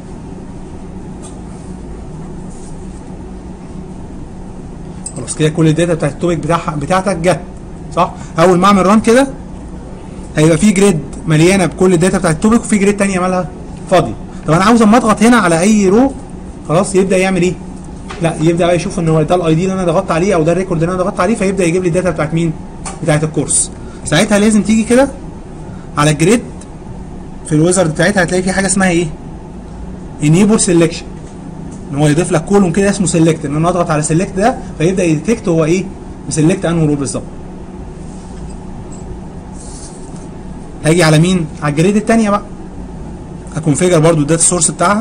خلاص كده كل الداتا بتاعت التوبيك بتاعها بتاعتك جت صح اول ما اعمل ران كده هيبقى في جريد مليانه بكل الداتا بتاعت التوبيك وفي جريد ثانيه مالها فاضيه طب انا عاوز اما اضغط هنا على اي رو خلاص يبدا يعمل ايه لا يبدا بقى يشوف ان هو ده الاي دي اللي انا ضغطت عليه او ده الريكورد اللي انا ضغطت عليه فيبدا يجيب لي الداتا بتاعت مين بتاعت الكورس ساعتها لازم تيجي كده على الجريد في الويزرد بتاعتها هتلاقي في حاجه اسمها ايه انيبل سيلكشن ان هو يضيف لك كولوم كده اسمه سيلكت ان انا اضغط على سيلكت ده فيبدا يديتكت هو ايه مسلكت انه رو بالظبط هاجي على مين على الجريد الثانيه بقى هكونفيجر برضو الداتا سورس بتاعها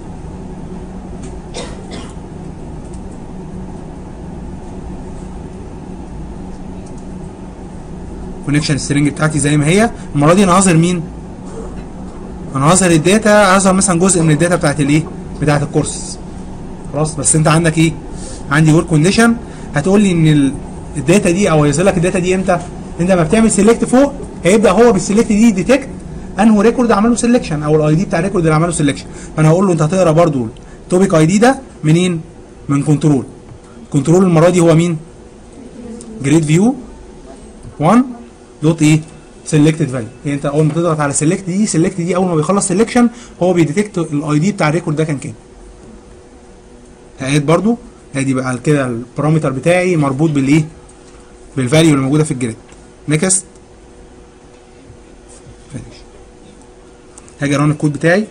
كونكشن سترينج بتاعتي زي ما هي المره دي انا هظهر مين انا هظهر الداتا هظهر مثلا جزء من الداتا بتاعت الايه بتاعت الكورس خلاص بس انت عندك ايه عندي ورك كونديشن هتقول لي ان ال- الداتا دي او هيظهر لك الداتا دي امتى انت لما بتعمل سيلكت فوق هيبدا هو بالسيلكت دي ديتكت انه ريكورد عمل له سيلكشن او الاي دي بتاع الريكورد اللي عمل له سيلكشن فانا هقول له انت هتقرا برضو التوبيك اي دي ده منين من كنترول كنترول المره دي هو مين جريد فيو 1 دوت ايه سيلكتد فاليو يعني انت اول ما تضغط على سيلكت دي سيلكت دي اول ما بيخلص سيلكشن هو بيديتكت الاي دي بتاع الريكورد ده كان كام هقيت برضو ادي بقى كده البارامتر بتاعي مربوط بالايه بالفاليو اللي موجوده في الجريد نكست فينيش هاجي ران الكود بتاعي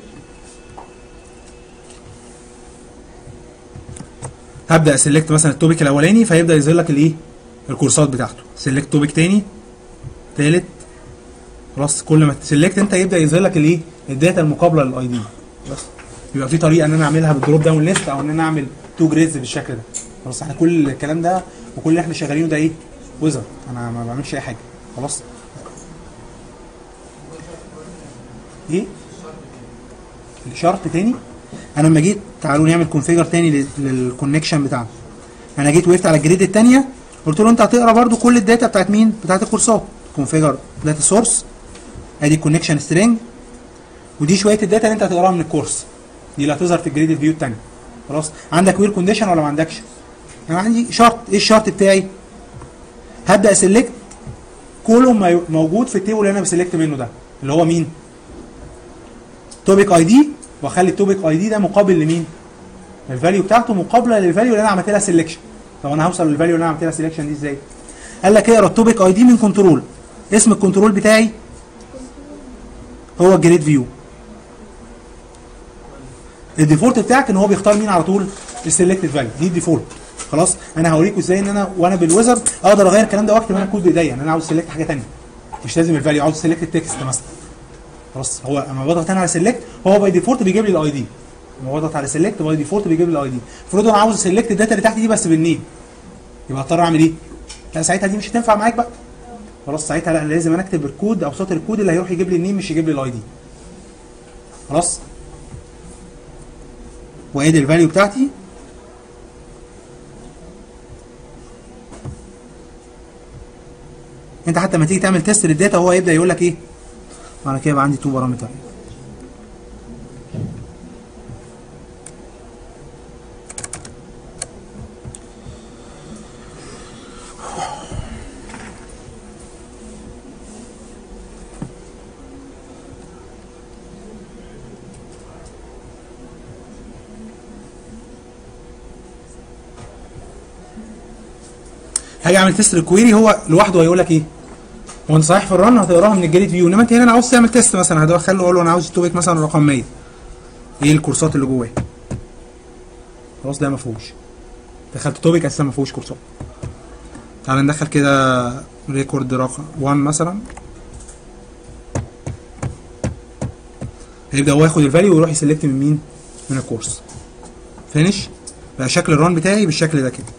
هبدا اسلكت مثلا التوبيك الاولاني فيبدا يظهر لك الايه الكورسات بتاعته سلكت توبيك تاني تالت خلاص كل ما تسلكت انت يبدا يظهر لك الايه الداتا المقابله للاي دي بس يبقى في طريقه ان انا اعملها بالدروب داون ليست او ان انا اعمل تو جريدز بالشكل ده خلاص احنا كل الكلام ده وكل اللي احنا شغالينه ده ايه ويزر انا ما بعملش اي حاجه خلاص ايه شرط تاني انا لما جيت تعالوا نعمل كونفيجر تاني للكونكشن بتاعنا انا جيت وقفت على الجريد الثانيه قلت له انت هتقرا برده كل الداتا بتاعت مين بتاعت الكورسات كونفيجر داتا سورس ادي الكونكشن سترينج ودي شويه الداتا اللي انت هتقراها من الكورس دي اللي هتظهر في الجريد فيو الثانيه خلاص عندك وير كونديشن ولا ما عندكش انا عندي شرط ايه الشرط بتاعي هبدا اسلكت كله ما موجود في التيبل اللي انا بسلكت منه ده اللي هو مين توبيك اي دي واخلي التوبيك اي دي ده مقابل لمين الفاليو بتاعته مقابله للفاليو اللي انا عملت لها سelection طب انا هوصل للفاليو اللي انا عملت لها سelection دي ازاي قال لك اقرا التوبيك اي دي من كنترول اسم الكنترول بتاعي هو الجريد فيو الديفولت بتاعك ان هو بيختار مين على طول السلكتد فاليو دي الديفولت خلاص انا هوريكم ازاي ان انا وانا بالويزرد اقدر اغير الكلام ده واكتب انا الكود بايديا ان انا عاوز سيلكت حاجه ثانيه مش لازم الفاليو عاوز سيلكت التكست مثلا خلاص هو اما بضغط انا على سيلكت هو باي ديفولت بيجيب لي الاي دي لما بضغط على سيلكت باي ديفولت بيجيب لي الاي دي المفروض انا عاوز سيلكت الداتا اللي تحت دي بس بالنيم يبقى اضطر اعمل ايه؟ لا ساعتها دي مش هتنفع معاك بقى خلاص ساعتها لا لازم انا اكتب الكود او سطر الكود اللي هيروح يجيب لي النيم مش يجيب لي الاي دي خلاص وادي الفاليو بتاعتي انت حتى لما تيجي تعمل تيست للداتا هو يبدا يقول لك ايه انا كده يبقى عندي تو بارامتر هاجي اعمل تيست للكويري هو لوحده هيقول لك ايه؟ هو انت صحيح في الرن هتقراها من الجريد فيو انما انت هنا عاوز تعمل تيست مثلا هدخل له اقول له انا عاوز التوبيك مثلا رقم 100 ايه الكورسات اللي جواه؟ خلاص ده ما فيهوش دخلت توبيك اساسا ما فيهوش كورسات تعال ندخل كده ريكورد رقم 1 مثلا هيبدا هو ياخد الفاليو ويروح يسلكت من مين؟ من الكورس فينش بقى شكل الران بتاعي بالشكل ده كده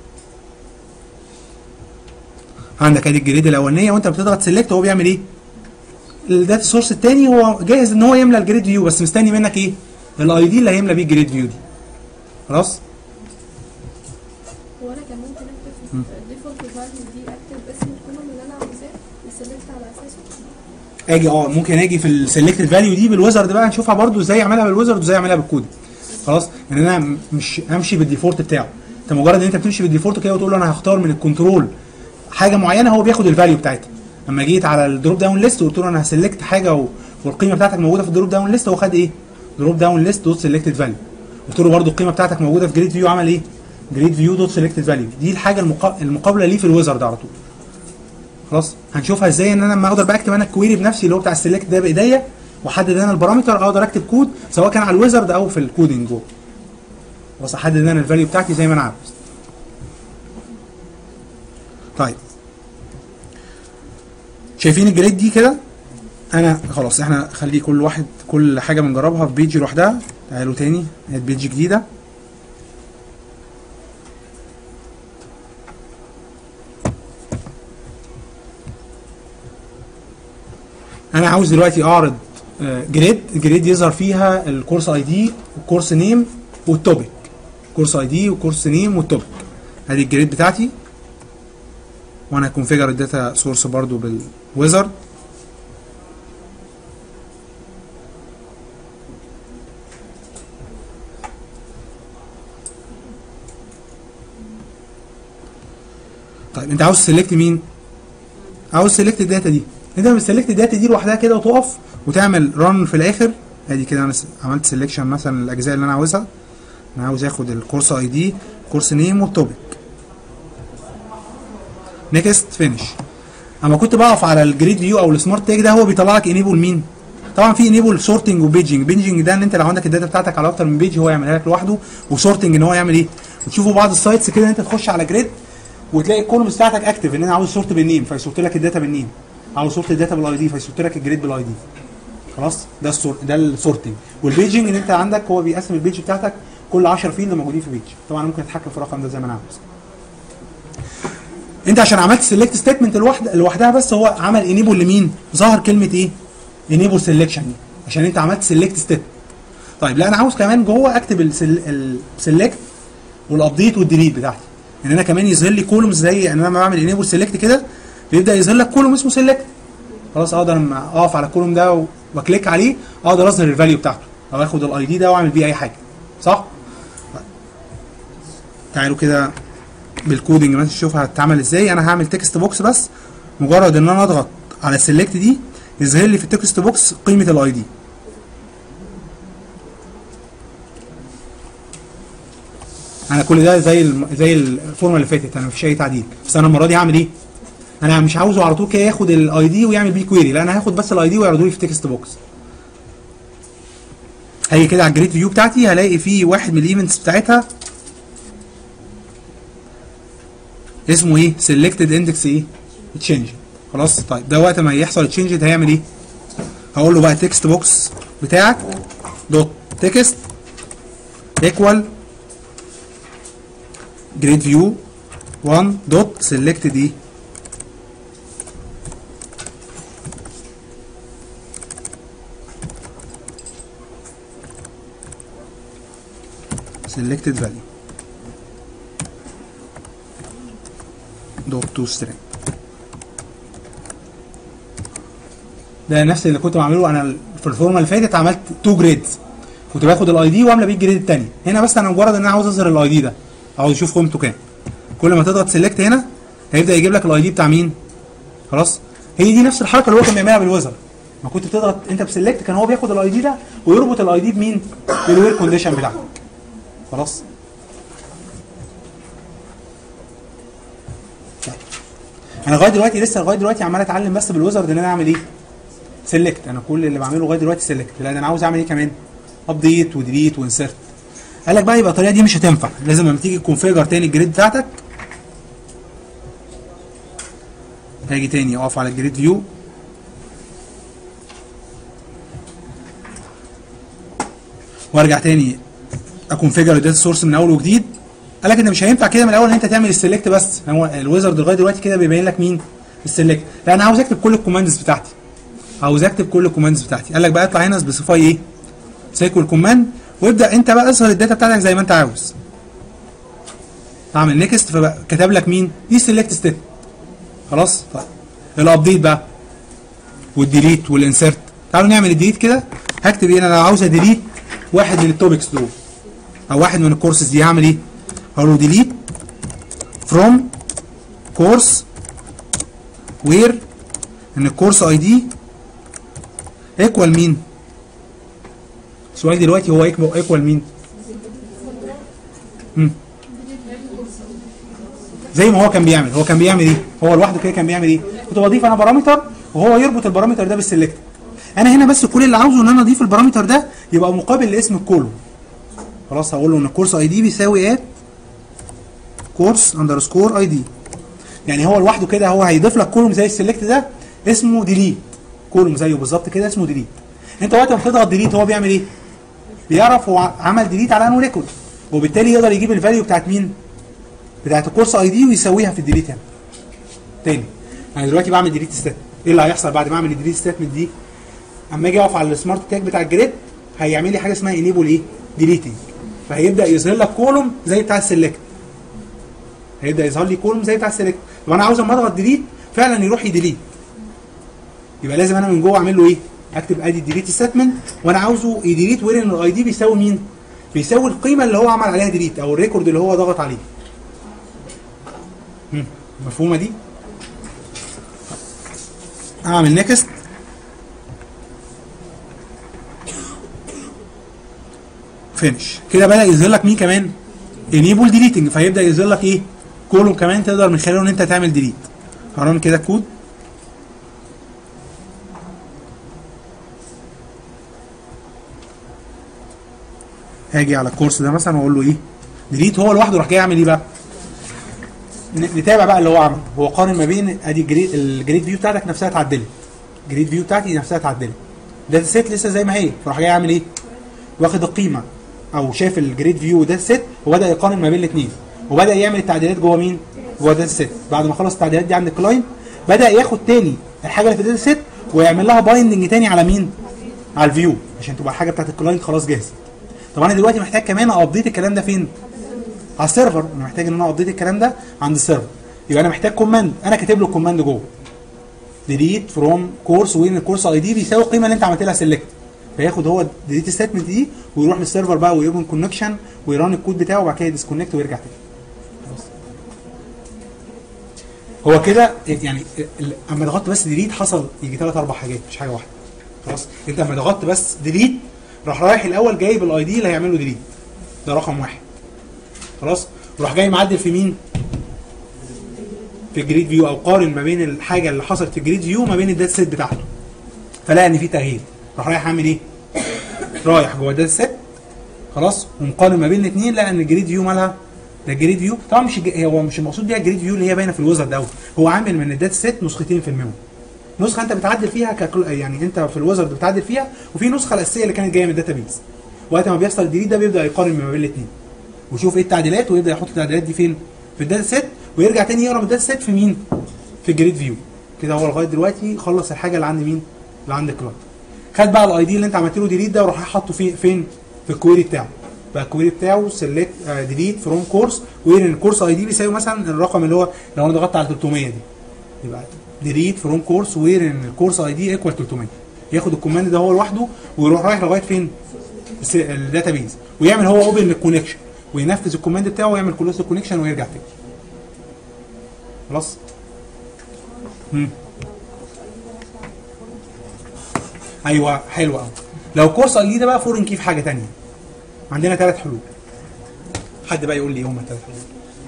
عندك ادي الجريد الاولانيه وانت بتضغط سيلكت هو بيعمل ايه؟ الداتا سورس الثاني هو جاهز ان هو يملى الجريد فيو بس مستني منك ايه؟ الاي دي اللي هيملى بيه الجريد فيو دي خلاص؟ هو انا كان ممكن اكتب في الديفولت فاليو دي اكتب اسم الكولوم اللي انا عاوزاه وسلكت على اساسه اجي اه ممكن اجي في السلكتد فاليو دي بالويزرد بقى نشوفها برده ازاي اعملها بالويزرد وازاي اعملها بالكود خلاص ان انا م- مش امشي بالديفولت بتاعه انت مجرد ان انت بتمشي بالديفولت كده وتقول له انا هختار من الكنترول حاجه معينه هو بياخد الفاليو بتاعتها اما جيت على الدروب داون ليست وقلت له انا هسلكت حاجه و... والقيمه بتاعتك موجوده في الدروب داون ليست هو خد ايه؟ دروب داون ليست دوت سيلكتد فاليو قلت له برده القيمه بتاعتك موجوده في جريد فيو عمل ايه؟ جريد فيو دوت سيلكتد فاليو دي الحاجه المقا... المقابله ليه في الويزرد على طول خلاص هنشوفها ازاي ان انا لما اقدر بقى اكتب انا الكويري بنفسي اللي هو بتاع السلكت ده بايديا واحدد انا البارامتر اقدر اكتب كود سواء كان على الويزرد او في الكودنج جوه خلاص احدد انا الفاليو بتاعتي زي ما انا عاوز طيب شايفين الجريد دي كده انا خلاص احنا خلي كل واحد كل حاجه بنجربها في بيج لوحدها تعالوا تاني هات بيج جديده انا عاوز دلوقتي اعرض آه، جريد جريد يظهر فيها الكورس اي دي والكورس نيم والتوبيك كورس اي دي وكورس نيم والتوبيك ادي الجريد بتاعتي وانا هكونفيجر الداتا سورس برضو بالويزرد طيب انت عاوز سيلكت مين؟ عاوز سيلكت الداتا دي انت لما سيلكت الداتا دي لوحدها كده وتقف وتعمل رن في الاخر ادي كده انا س- عملت سيلكشن مثلا الاجزاء اللي انا عاوزها انا عاوز اخد الكورس اي دي كورس نيم والتوبيك نيكست فينش اما كنت بقف على الجريد فيو او السمارت تاج ده هو بيطلع لك انيبل مين طبعا في انيبل سورتنج وبيجنج بيجنج ده ان انت لو عندك الداتا بتاعتك على اكتر من بيج هو يعملها لك لوحده وسورتنج ان هو يعمل ايه وتشوفوا بعض السايتس كده ان انت تخش على جريد وتلاقي الكولومز بتاعتك اكتف ان انا عاوز سورت بالنيم فيسورت لك الداتا بالنيم عاوز سورت الداتا بالاي دي فيسورت لك الجريد بالاي دي خلاص ده السور ده السورتنج والبيجنج ان انت عندك هو بيقسم البيج بتاعتك كل 10 فيلد موجودين في بيج طبعا ممكن تتحكم في الرقم ده زي ما انا عاوز انت عشان عملت سيلكت ستيتمنت لوحدها لوحدها بس هو عمل انيبل لمين؟ ظهر كلمه ايه؟ انيبل سيلكشن دي عشان انت عملت سيلكت ستيتمنت طيب لا انا عاوز كمان جوه اكتب السلكت والابديت والديليت بتاعتي ان انا كمان يظهر لي كولومز زي ان انا لما بعمل انيبل سيلكت كده بيبدا يظهر لك كولوم اسمه سيلكت خلاص اقدر لما اقف على الكولوم ده و- واكليك عليه اقدر اظهر الفاليو بتاعته او اخد الاي دي ده واعمل بيه اي حاجه صح؟ طيب. تعالوا كده بالكودنج مثلا نشوف هتتعمل ازاي انا هعمل تكست بوكس بس مجرد ان انا اضغط على السيلكت دي يظهر لي في التكست بوكس قيمه الاي دي انا كل ده زي الم... زي الفورمه اللي فاتت انا مفيش اي تعديل بس انا المره دي هعمل ايه؟ انا مش عاوزه على طول كده ياخد الاي دي ويعمل بيه كويري لا انا هاخد بس الاي دي ويعرضه لي في تكست بوكس هاجي كده على الجريد فيو بتاعتي هلاقي فيه واحد من الايفنتس بتاعتها اسمه ايه؟ سيلكتد اندكس ايه؟ تشينج خلاص طيب ده وقت ما يحصل تشينج ده هيعمل ايه؟ هقول له بقى تكست بوكس بتاعك دوت تكست ايكوال جريد فيو 1 دوت سيلكتد ايه؟ selected value dot to string ده نفس اللي كنت بعمله انا في الفورمه اللي فاتت عملت تو جريدز كنت باخد الاي دي واعمل بيه الجريد الثاني هنا بس انا مجرد ان انا عاوز اظهر الاي دي ده عاوز اشوف قيمته كام كل ما تضغط سيلكت هنا هيبدا يجيب لك الاي دي بتاع مين خلاص هي دي نفس الحركه اللي هو كان بيعملها بالويزر ما كنت بتضغط انت بسيلكت كان هو بياخد الاي دي ده ويربط الاي دي بمين بالوير كونديشن بتاعته خلاص طيب. انا لغايه دلوقتي لسه لغايه دلوقتي عمال اتعلم بس بالويزرد ان انا اعمل ايه سيلكت انا كل اللي بعمله لغايه دلوقتي سيلكت لان انا عاوز اعمل ايه كمان ابديت وديليت وانسرت قال لك بقى يبقى الطريقه دي مش هتنفع لازم لما تيجي تكونفيجر تاني الجريد بتاعتك هاجي تاني اقف على الجريد فيو وارجع تاني اكونفيجر الداتا سورس من اول وجديد قال لك انت مش هينفع كده من الاول ان انت تعمل السيلكت بس هو الويزرد لغايه دلوقتي كده بيبين لك مين السيلكت لا انا عاوز اكتب كل الكوماندز بتاعتي عاوز اكتب كل الكوماندز بتاعتي قال لك بقى اطلع هنا سبيسيفاي ايه سيكوال كوماند وابدا انت بقى اظهر الداتا بتاعتك زي ما انت عاوز اعمل نيكست فبقى كتب لك مين دي سيلكت ستيت خلاص طيب الابديت بقى والديليت والانسرت تعالوا نعمل الديليت كده هكتب ايه انا عاوز اديليت واحد من التوبكس دول او واحد من الكورسز دي هعمل ايه هقول له ديليت فروم كورس وير ان الكورس اي دي ايكوال مين السؤال دلوقتي هو ايكوال مين مم. زي ما هو كان بيعمل هو كان بيعمل ايه هو لوحده كده كان بيعمل ايه كنت بضيف انا بارامتر وهو يربط البارامتر ده بالسلكت انا هنا بس كل اللي عاوزه ان انا اضيف البارامتر ده يبقى مقابل لاسم الكولوم خلاص هقول له ان الكورس اي دي بيساوي ات كورس اندرسكور اي دي يعني هو لوحده كده هو هيضيف لك كولوم زي السلكت ده اسمه ديليت كولوم زيه بالظبط كده اسمه ديليت انت وقت ما بتضغط ديليت هو بيعمل ايه بيعرف هو عمل ديليت على انه ريكورد وبالتالي يقدر يجيب الفاليو بتاعت مين بتاعت الكورس اي دي ويسويها في الديليت هنا تاني انا دلوقتي بعمل ديليت ستات ايه اللي هيحصل بعد ما اعمل الديليت ستيتمنت دي اما اجي اقف على السمارت تاج بتاع الجريد هيعمل لي حاجه اسمها انيبل ايه ديليتنج فهيبدا يظهر لك كولوم زي بتاع السلكت هيبدا يظهر لي كولوم زي بتاع السلكت طب انا عاوز اما اضغط ديليت فعلا يروح يديليت يبقى لازم انا من جوه اعمل له ايه اكتب ادي ديليت ستمنت وانا عاوزه يديليت وير ان الاي دي بيساوي مين بيساوي القيمه اللي هو عمل عليها ديليت او الريكورد اللي هو ضغط عليه مم. مفهومه دي اعمل نيكست فينش كده بدا يظهر لك مين كمان انيبل ديليتنج فهيبدا يظهر لك ايه كولوم كمان تقدر من خلاله ان انت تعمل ديليت هران كده كود هاجي على الكورس ده مثلا واقول له ايه ديليت هو لوحده راح جاي يعمل ايه بقى ن- نتابع بقى اللي هو عمله هو قارن ما بين ادي الجريد الجريد فيو بتاعتك نفسها اتعدلت الجريد فيو بتاعتي نفسها اتعدلت داتا سيت لسه زي ما هي فراح جاي يعمل ايه واخد القيمه او شاف الجريد فيو داتا سيت وبدا يقارن ما بين الاثنين وبدا يعمل التعديلات جوه مين جوه داتا سيت بعد ما خلص التعديلات دي عند الكلاينت بدا ياخد تاني الحاجه اللي في الداتا سيت ويعمل لها بايندنج تاني على مين على الفيو عشان تبقى الحاجه بتاعت الكلاينت خلاص جاهزه طب انا دلوقتي محتاج كمان ابديت الكلام ده فين على السيرفر انا محتاج ان انا ابديت الكلام ده عند السيرفر يبقى انا محتاج كوماند انا كاتب له الكوماند جوه ديليت فروم كورس وين الكورس اي دي بيساوي القيمه اللي انت عملت لها سيلكت فياخد هو الديليت ستيتمنت دي ويروح للسيرفر بقى ويوبن كونكشن ويران الكود بتاعه وبعد كده يديسكونكت ويرجع تاني خلاص. هو كده يعني ال- اما ضغطت بس ديليت حصل يجي ثلاث اربع حاجات مش حاجه واحده خلاص انت اما ضغطت بس ديليت راح رايح الاول جايب الاي دي اللي هيعمل له ديليت ده رقم واحد خلاص وراح جاي معدل في مين؟ في الجريد فيو او قارن ما بين الحاجه اللي حصلت في الجريد فيو ما بين الداتا سيت بتاعته فلقى ان في تغيير راح رايح عامل ايه؟ رايح جوه الداتا سيت خلاص ومقارن ما بين الاثنين لقى ان الجريد فيو مالها ده الجريد فيو طبعا مش الج- هو مش المقصود بيها الجريد فيو اللي هي باينه في الويزرد قوي هو عامل من الداتا سيت نسختين في الميموري نسخه انت بتعدل فيها ككل يعني انت في الويزرد بتعدل فيها وفي نسخه الاساسيه اللي كانت جايه من الداتا بيز وقت ما بيحصل الديليت ده بيبدا يقارن ما بين الاثنين ويشوف ايه التعديلات ويبدا يحط التعديلات دي فين في الداتا سيت ويرجع تاني يقرا من الداتا سيت في مين في الجريد فيو كده هو لغايه دلوقتي خلص الحاجه اللي عند مين اللي عند كلاود خد بقى الاي دي اللي انت عملت له ديليت ده وراح حاطه فين فين في الكويري بتاعه بقى الكويري بتاعه سيلكت ديليت فروم كورس وين الكورس اي دي بيساوي مثلا الرقم اللي هو لو انا ضغطت على 300 دي يبقى ديليت فروم كورس وير ان الكورس اي دي ايكوال 300 ياخد الكوماند ده هو لوحده ويروح رايح لغايه فين الداتا بيز ويعمل هو اوبن للكونكشن وينفذ الكوماند بتاعه ويعمل كلوز الكونكشن ويرجع تاني خلاص مم. ايوه حلو قوي لو كورس اي دي ده بقى فورن كي في حاجه تانية عندنا ثلاث حلول حد بقى يقول لي ايه هم الثلاث حلول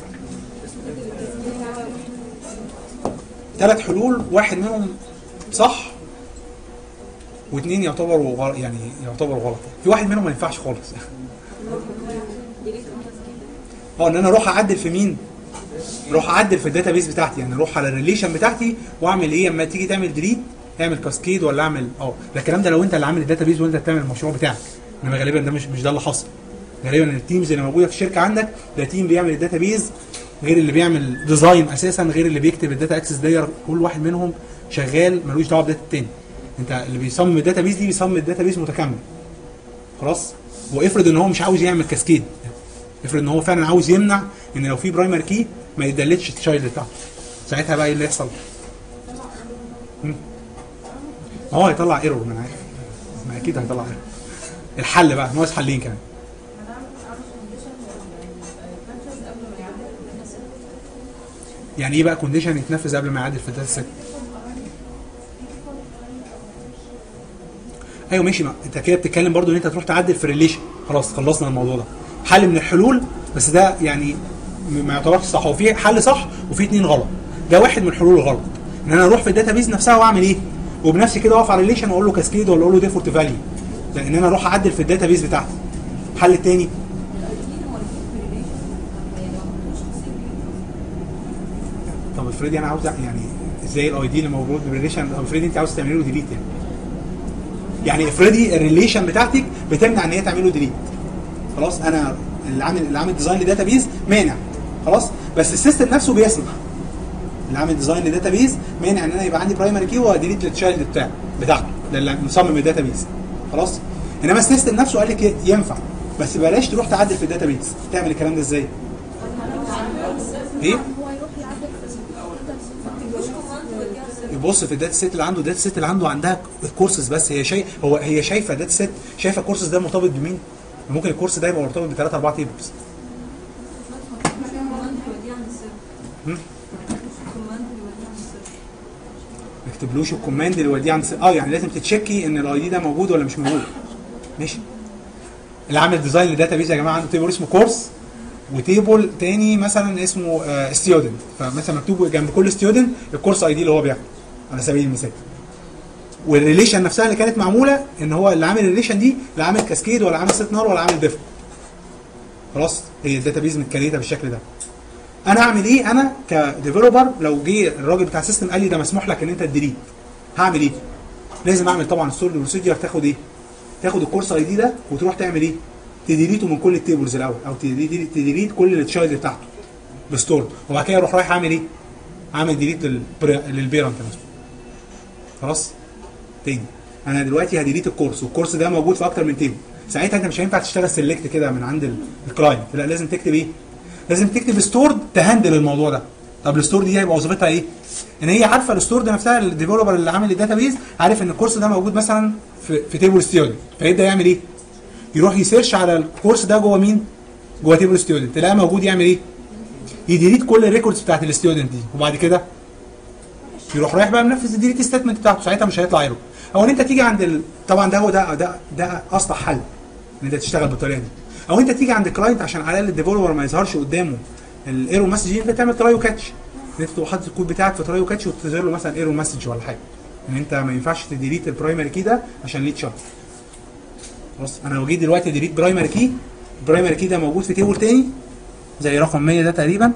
ثلاث حلول واحد منهم صح واثنين يعتبروا غلط يعني يعتبروا غلط في واحد منهم ما ينفعش خالص اه ان انا اروح اعدل في مين اروح اعدل في الداتا بيس بتاعتي يعني اروح على الريليشن بتاعتي واعمل ايه اما تيجي تعمل ديليت اعمل كاسكيد ولا اعمل اه ده الكلام ده لو انت اللي عامل الداتا بيس وانت بتعمل المشروع بتاعك انما غالبا ده مش مش ده اللي حصل غالبا التيمز اللي موجوده في الشركه عندك ده تيم بيعمل الداتا بيز غير اللي بيعمل ديزاين اساسا غير اللي بيكتب الداتا اكسس داير كل واحد منهم شغال ملوش دعوه بالداتا التاني انت اللي بيصمم الداتا بيز دي بيصمم الداتا بيز متكامل خلاص وافرض ان هو مش عاوز يعمل كاسكيد افرض ان هو فعلا عاوز يمنع ان لو في برايمر كي ما يدلتش التشايلد بتاعته ساعتها بقى ايه اللي يحصل؟ مم. ما هو هيطلع ايرور ما انا عارف ما اكيد هيطلع ايرور الحل بقى ناقص حلين كمان يعني ايه بقى كونديشن يتنفذ قبل ما يعدل في الداتا سيت ايوه ماشي ما انت كده بتتكلم برضو ان انت تروح تعدل في الريليشن خلاص خلصنا الموضوع ده حل من الحلول بس ده يعني م- ما يعتبرش صح هو في حل صح وفي اتنين غلط ده واحد من الحلول الغلط ان انا اروح في الداتا بيز نفسها واعمل ايه وبنفسي كده اقف على الريليشن واقول له كاسكيد ولا اقول له ديفولت فاليو لان انا اروح اعدل في الداتا بيز بتاعتي الحل التاني طب افرضي انا عاوز يعني ازاي الاي دي اللي موجود بالريليشن طب افرضي انت عاوز تعملي له ديليت يعني يعني افرضي الريليشن بتاعتك بتمنع ان هي تعمل له ديليت خلاص انا اللي عامل اللي عامل ديزاين لداتا بيز مانع خلاص بس السيستم نفسه بيسمح اللي عامل ديزاين لداتا بيز مانع ان انا يبقى عندي برايمري كي واديليت للتشايلد بتاعه بتاعته ده اللي مصمم الداتا بيز خلاص انما السيستم نفسه قال لك ينفع بس بلاش تروح تعدل في الداتا بيز تعمل الكلام ده ازاي؟ ايه؟ هو يروح يعدل في يبص في الداتا سيت اللي عنده الداتا سيت اللي عنده عندها كورسز بس هي شايف هو هي شايفه داتا سيت شايفه الكورسز ده مرتبط بمين؟ ممكن الكورس ده يبقى مرتبط بثلاثة أربعة تيبلز ما يكتبلوش الكوماند اللي يوديه عند اه يعني لازم تتشكي ان الاي دي ده موجود ولا مش موجود ماشي اللي عامل ديزاين لداتا بيز يا جماعه عنده تيبل اسمه كورس وتيبل تاني مثلا اسمه ستودنت فمثلا مكتوب جنب كل ستودنت الكورس اي دي اللي هو بياخده على سبيل المثال والريليشن نفسها اللي كانت معموله ان هو اللي عامل الريليشن دي لا عامل كاسكيد ولا عامل ست نار ولا عامل ديف خلاص هي الداتا بيز متكريته بالشكل ده انا اعمل ايه انا كديفلوبر لو جه الراجل بتاع السيستم قال لي ده مسموح لك ان انت تديليت هعمل ايه لازم اعمل طبعا ستور بروسيجر تاخد ايه تاخد الكورس اي دي ده وتروح تعمل ايه تديليته من كل التيبلز الاول او تديليت تديليت كل التشايلد بتاعته بستور وبعد كده اروح رايح اعمل ايه اعمل ديليت للبيرنت نفسه خلاص تاني انا دلوقتي هديليت الكورس والكورس ده موجود في اكتر من تيبل ساعتها انت مش هينفع تشتغل سيلكت كده من عند ال- الكلاينت لا لازم تكتب ايه لازم تكتب ستورد تهندل الموضوع ده طب الستور دي هيبقى وظيفتها ايه ان هي عارفه الستور ده نفسها الديفلوبر اللي عامل الداتابيز عارف ان الكورس ده موجود مثلا في في تيبل ستودنت فيبدا يعمل ايه يروح يسيرش على الكورس ده جوه مين جوه تيبل ستودنت تلاقيه موجود يعمل ايه يديليت كل الريكوردز بتاعت الستودنت دي وبعد كده يروح رايح بقى منفذ الديليت ستيتمنت بتاعته ساعتها مش هيطلع ايرور او ان انت تيجي عند ال... طبعا ده هو ده ده ده اصلح حل ان انت تشتغل بالطريقه دي او انت تيجي عند الكلاينت عشان على الاقل الديفلوبر ما يظهرش قدامه الايرور مسج انت تعمل ترايو كاتش ان انت تبقى حاطط الكود بتاعك في ترايو كاتش وتظهر له مثلا ايرور مسج ولا حاجه ان انت ما ينفعش تديليت البرايمري كي ده عشان ليه تشارج خلاص انا لو جيت دلوقتي ديليت برايمري كي البرايمري كي ده موجود في تيبل تاني زي رقم 100 ده تقريبا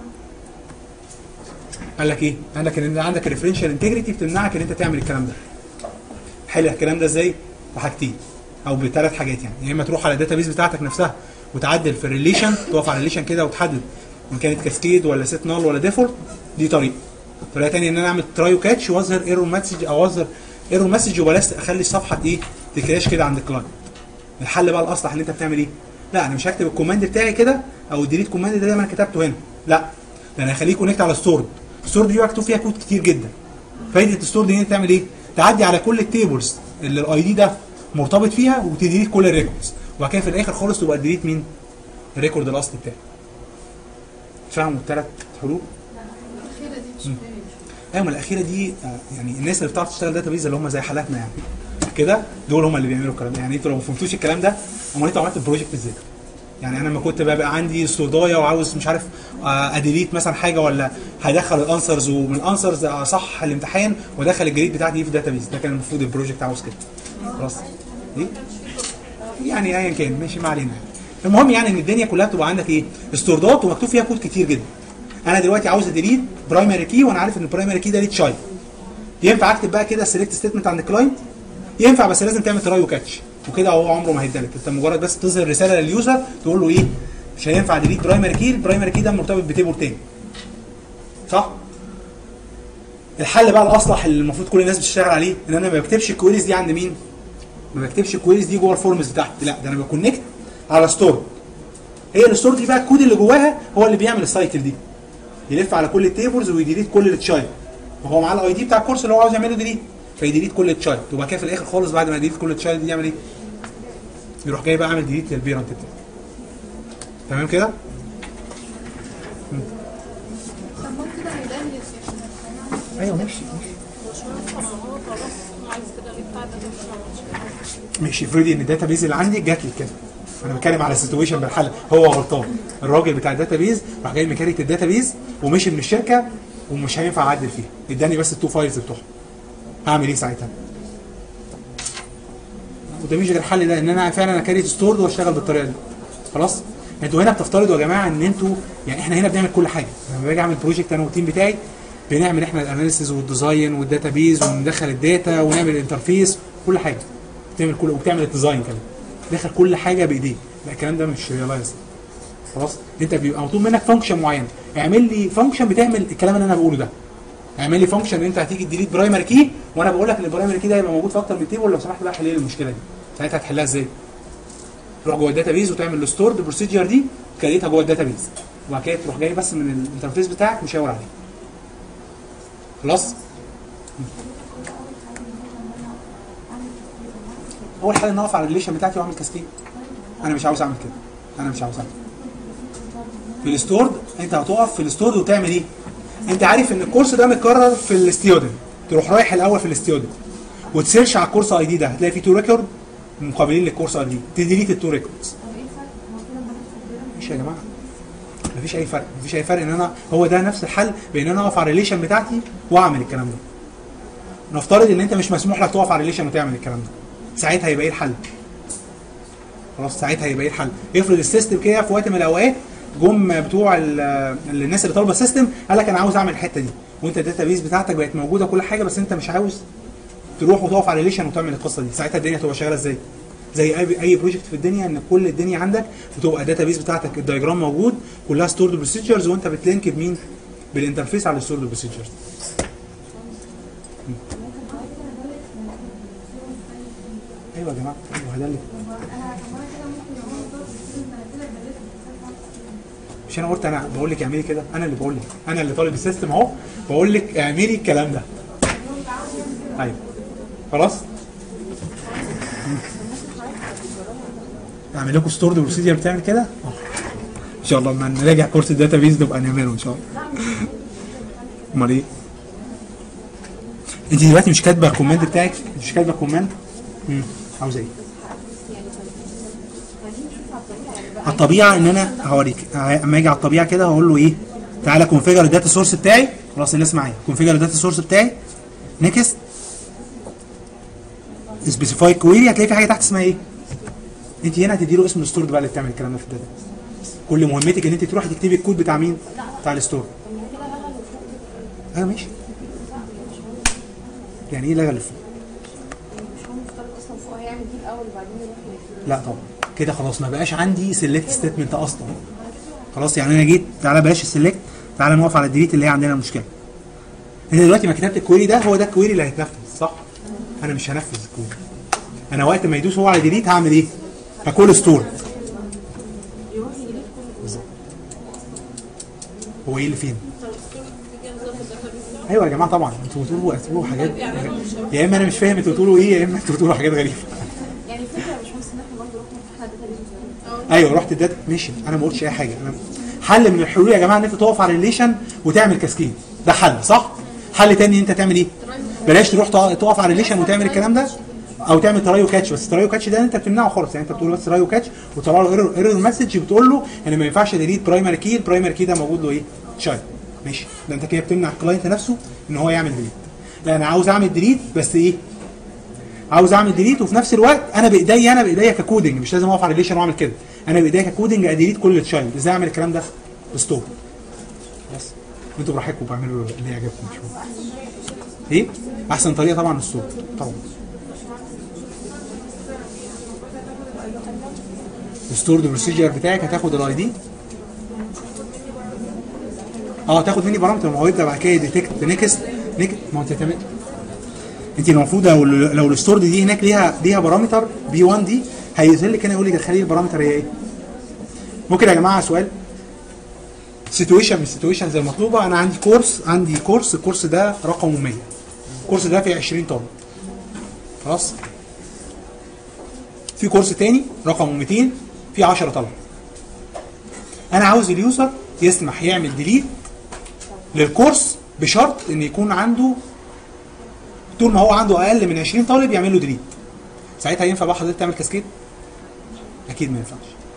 قال لك ايه؟ قال لك ان انت عندك ريفرنشال انتجريتي بتمنعك ان انت تعمل الكلام ده. حل الكلام ده ازاي؟ بحاجتين او بثلاث حاجات يعني يا اما تروح على الداتا بيز بتاعتك نفسها وتعدل في الريليشن تقف على الريليشن كده وتحدد ان كانت كاسكيد ولا سيت نال ولا ديفولت دي طريقه. طريقه ثانيه ان انا اعمل ترايو كاتش واظهر ايرور مسج او اظهر ايرور مسج وبلاش اخلي الصفحه ايه تكراش كده عند الكلاينت. الحل بقى الاصلح ان انت بتعمل ايه؟ لا انا مش هكتب الكوماند بتاعي كده او الديليت كوماند ده زي ما انا كتبته هنا لا ده انا هخليه كونكت على ستورد ستورد دي مكتوب فيها كود كتير جدا فايده الستورد دي ان انت تعمل ايه؟ تعدي على كل التيبلز اللي الاي دي ده مرتبط فيها وتديليت كل الريكوردز وبعد كده في الاخر خالص تبقى تديليت مين؟ الريكورد الاصلي بتاعك فاهموا الثلاث حلول؟ الاخيره دي مش فاهم ايوه ما الاخيره دي آه، يعني الناس اللي بتعرف تشتغل داتا بيز اللي هم زي حالاتنا يعني كده دول هم اللي بيعملوا الكلام ده يعني انتوا لو ما فهمتوش الكلام ده امال انتوا عملتوا البروجكت ازاي؟ يعني انا لما كنت بقى عندي استودايه وعاوز مش عارف آه، اديليت مثلا حاجه ولا هدخل الانسرز ومن الانسرز اصح الامتحان وادخل الجريد بتاعتي دي في داتا بيز ده كان المفروض البروجكت عاوز كده خلاص ايه؟ يعني ايا كان ماشي ما علينا المهم يعني ان الدنيا كلها بتبقى عندك ايه؟ استوردات ومكتوب فيها كود كتير جدا انا دلوقتي عاوز اديليت برايمري كي وانا عارف ان البرايمري كي ده ليه تشايلد ينفع اكتب بقى كده سيلكت ستيتمنت عند الكلاينت ينفع بس لازم تعمل تراي وكاتش وكده هو عمره ما هيدالك انت مجرد بس تظهر رساله لليوزر تقول له ايه مش هينفع ديليت برايمري كي البرايمري كي ده مرتبط بتيبل تاني صح الحل بقى الاصلح اللي المفروض كل الناس بتشتغل عليه ان انا ما بكتبش الكويريز دي عند مين ما بكتبش الكويريز دي جوه الفورمز بتاعتي لا ده انا بكونكت على ستور هي الستور دي بقى الكود اللي جواها هو اللي بيعمل السايكل دي يلف على كل التيبلز ويديليت كل التشايلد وهو معاه الاي دي بتاع الكورس اللي هو عاوز يعمله ديليت فيديليت كل التشايلد وبعد كده في الاخر خالص بعد ما يديليت كل التشايلد دي يعمل ايه؟ يروح جاي بقى عامل ديليت للبيرنت بتاعه تمام كده؟ طب ما هو كده هيبان يا شيخ ايوه ماشي ماشي افرضي ان الداتا بيز اللي عندي جات لي كده انا بتكلم على سيتويشن بالحل هو غلطان الراجل بتاع الداتا بيز راح جاي ميكانيك الداتا بيز ومشي من الشركه ومش هينفع اعدل فيها اداني بس التو فايلز بتوعهم هعمل ايه ساعتها؟ قداميش غير الحل ده ان انا فعلا اكريت ستورد واشتغل بالطريقه دي خلاص انتوا هنا بتفترضوا يا جماعه ان انتوا يعني احنا هنا بنعمل كل حاجه لما باجي اعمل بروجكت انا والتيم بتاعي بنعمل احنا الاناليسيز والديزاين والداتا بيز وندخل الداتا ونعمل الانترفيس كل حاجه بتعمل كل وبتعمل الديزاين كمان داخل كل حاجه بايديك لا الكلام ده مش ريلايز خلاص انت بيبقى مطلوب منك فانكشن معين اعمل لي فانكشن بتعمل الكلام اللي انا بقوله ده اعمل لي فانكشن ان انت هتيجي تديليت برايمري كي وانا بقول لك ان البرايمري كي ده هيبقى موجود في اكتر من تيبل لو سمحت بقى حل لي المشكله دي ساعتها هتحلها ازاي؟ تروح جوه الداتا بيز وتعمل الستورد بروسيجر دي كريتها جوه الداتا بيز وبعد كده تروح جاي بس من الانترفيس بتاعك مشاور عليه خلاص اول حاجه ان اقف على الريليشن بتاعتي واعمل كاسكيد انا مش عاوز اعمل كده انا مش عاوز اعمل في الستورد انت هتقف في الستورد وتعمل ايه انت عارف ان الكورس ده متكرر في الستيودنت تروح رايح الاول في الستيودنت وتسيرش على الكورس اي دي ده هتلاقي فيه تو ريكورد مقابلين للكورس اي دي تديليت التو ريكوردز مش يا جماعه مفيش اي فرق مفيش اي فرق ان انا هو ده نفس الحل بان انا اقف على الريليشن بتاعتي واعمل الكلام ده نفترض ان انت مش مسموح لك تقف على الريليشن وتعمل الكلام ده ساعتها هيبقى ايه الحل خلاص ساعتها هيبقى ايه الحل افرض السيستم كده في وقت من الاوقات جم بتوع ال- الناس اللي طالبه السيستم قال لك انا عاوز اعمل الحته دي وانت الداتا بيز بتاعتك بقت موجوده كل حاجه بس انت مش عاوز تروح وتقف على الريليشن وتعمل القصه دي ساعتها الدنيا هتبقى شغاله ازاي زي اي اي بروجكت في الدنيا ان كل الدنيا عندك بتبقى الداتا بيز بتاعتك الدايجرام موجود كلها ستورد بروسيجرز وانت بتلينك بمين بالانترفيس على الستورد بروسيجرز ايوه يا جماعه ايوه ده اللي انا طب ما انا كده مش انا قلت انا بقول لك اعملي كده انا اللي بقول لك انا اللي طالب السيستم اهو بقول لك اعملي الكلام ده ايوه خلاص اعمل لكم ستورد بروسيجر بتعمل كده آه. ان شاء الله لما نراجع كورس الداتا بيز نبقى نعمله ان شاء الله امال ايه انت دلوقتي مش كاتبه الكومنت بتاعك مش كاتبه الكومنت امم عاوزه ايه على الطبيعه ان انا هوريك اما اجي على الطبيعه كده هقول له ايه تعالى كونفيجر الداتا سورس بتاعي خلاص الناس معايا كونفيجر الداتا سورس بتاعي نيكست سبيسيفاي كويري هتلاقي في حاجه تحت اسمها ايه انت هنا هتدي له اسم الستور بقى اللي بتعمل الكلام ده في الداتا كل مهمتك ان انت تروحي تكتبي الكود بتاع مين بتاع الستور ايوه ماشي يعني ايه لغى اللي فوق مش هو مفترض اصلا فوق هيعمل دي الاول وبعدين يروح للفلوس لا طبعا كده خلاص ما بقاش عندي سيلكت ستيتمنت اصلا خلاص يعني انا جيت تعالى بلاش السيلكت تعالى نقف على الديليت اللي هي عندنا المشكله انت دلوقتي ما كتبت الكويري ده هو ده الكويري اللي هيتنفذ صح انا مش هنفذ الكويري انا وقت ما يدوس هو على ديليت هعمل ايه هكول ستور هو ايه اللي فين ايوه يا جماعه طبعا انتوا بتقولوا بتقولوا حاجات يا اما انا مش فاهم انتوا بتقولوا ايه يا اما انتوا بتقولوا حاجات غريبه يعني الفكره مش بس ان احنا برضه رحنا فتحنا داتا بيز ايوه رحت الداتا ماشي انا ما قلتش اي حاجه انا حل من الحلول يا جماعه ان انت تقف على الريليشن وتعمل كاسكيد ده حل صح حل تاني انت تعمل ايه بلاش تروح تق- تقف على الريليشن وتعمل الكلام ده او تعمل ترايو كاتش بس ترايو كاتش ده انت بتمنعه خالص يعني انت بتقول بس ترايو كاتش وطلع له ايرور ايرور مسج بتقول له ان ما ينفعش ديليت برايمري كي البرايمري كي ده موجود له ايه تشايلد ماشي ده انت كده بتمنع الكلاينت نفسه ان هو يعمل ديليت لا انا عاوز اعمل ديليت بس ايه عاوز اعمل ديليت وفي نفس الوقت انا بايديا انا بايديا ككودنج مش لازم اقف على الريليشن واعمل كده انا بايديا ككودنج اديليت كل تشايلد ازاي اعمل الكلام ده بستور بس انتوا براحتكم بعملوا اللي يعجبكم مش مهم. ايه احسن طريقه طبعا الستور طبعا الستور بروسيجر بتاعك هتاخد الاي دي اه تاخد مني بارامتر ما هو يبدا بعد كده ديتكت نيكست نيكست ما هو انت تعمل انت المفروض لو لو الستور دي هناك ليها ليها بارامتر بي 1 دي هيظهر لك هنا يقول لي دخلي البارامتر هي ايه ممكن يا جماعه سؤال سيتويشن من السيتويشنز المطلوبه انا عندي كورس عندي كورس الكورس ده رقمه 100 الكورس ده فيه 20 طالب خلاص في كورس تاني رقمه 200 فيه 10 طلبه انا عاوز اليوزر يسمح يعمل ديليت للكورس بشرط ان يكون عنده طول ما هو عنده اقل من 20 طالب يعمل له ديليت ساعتها ينفع بقى حضرتك تعمل كاسكيد اكيد ما ينفعش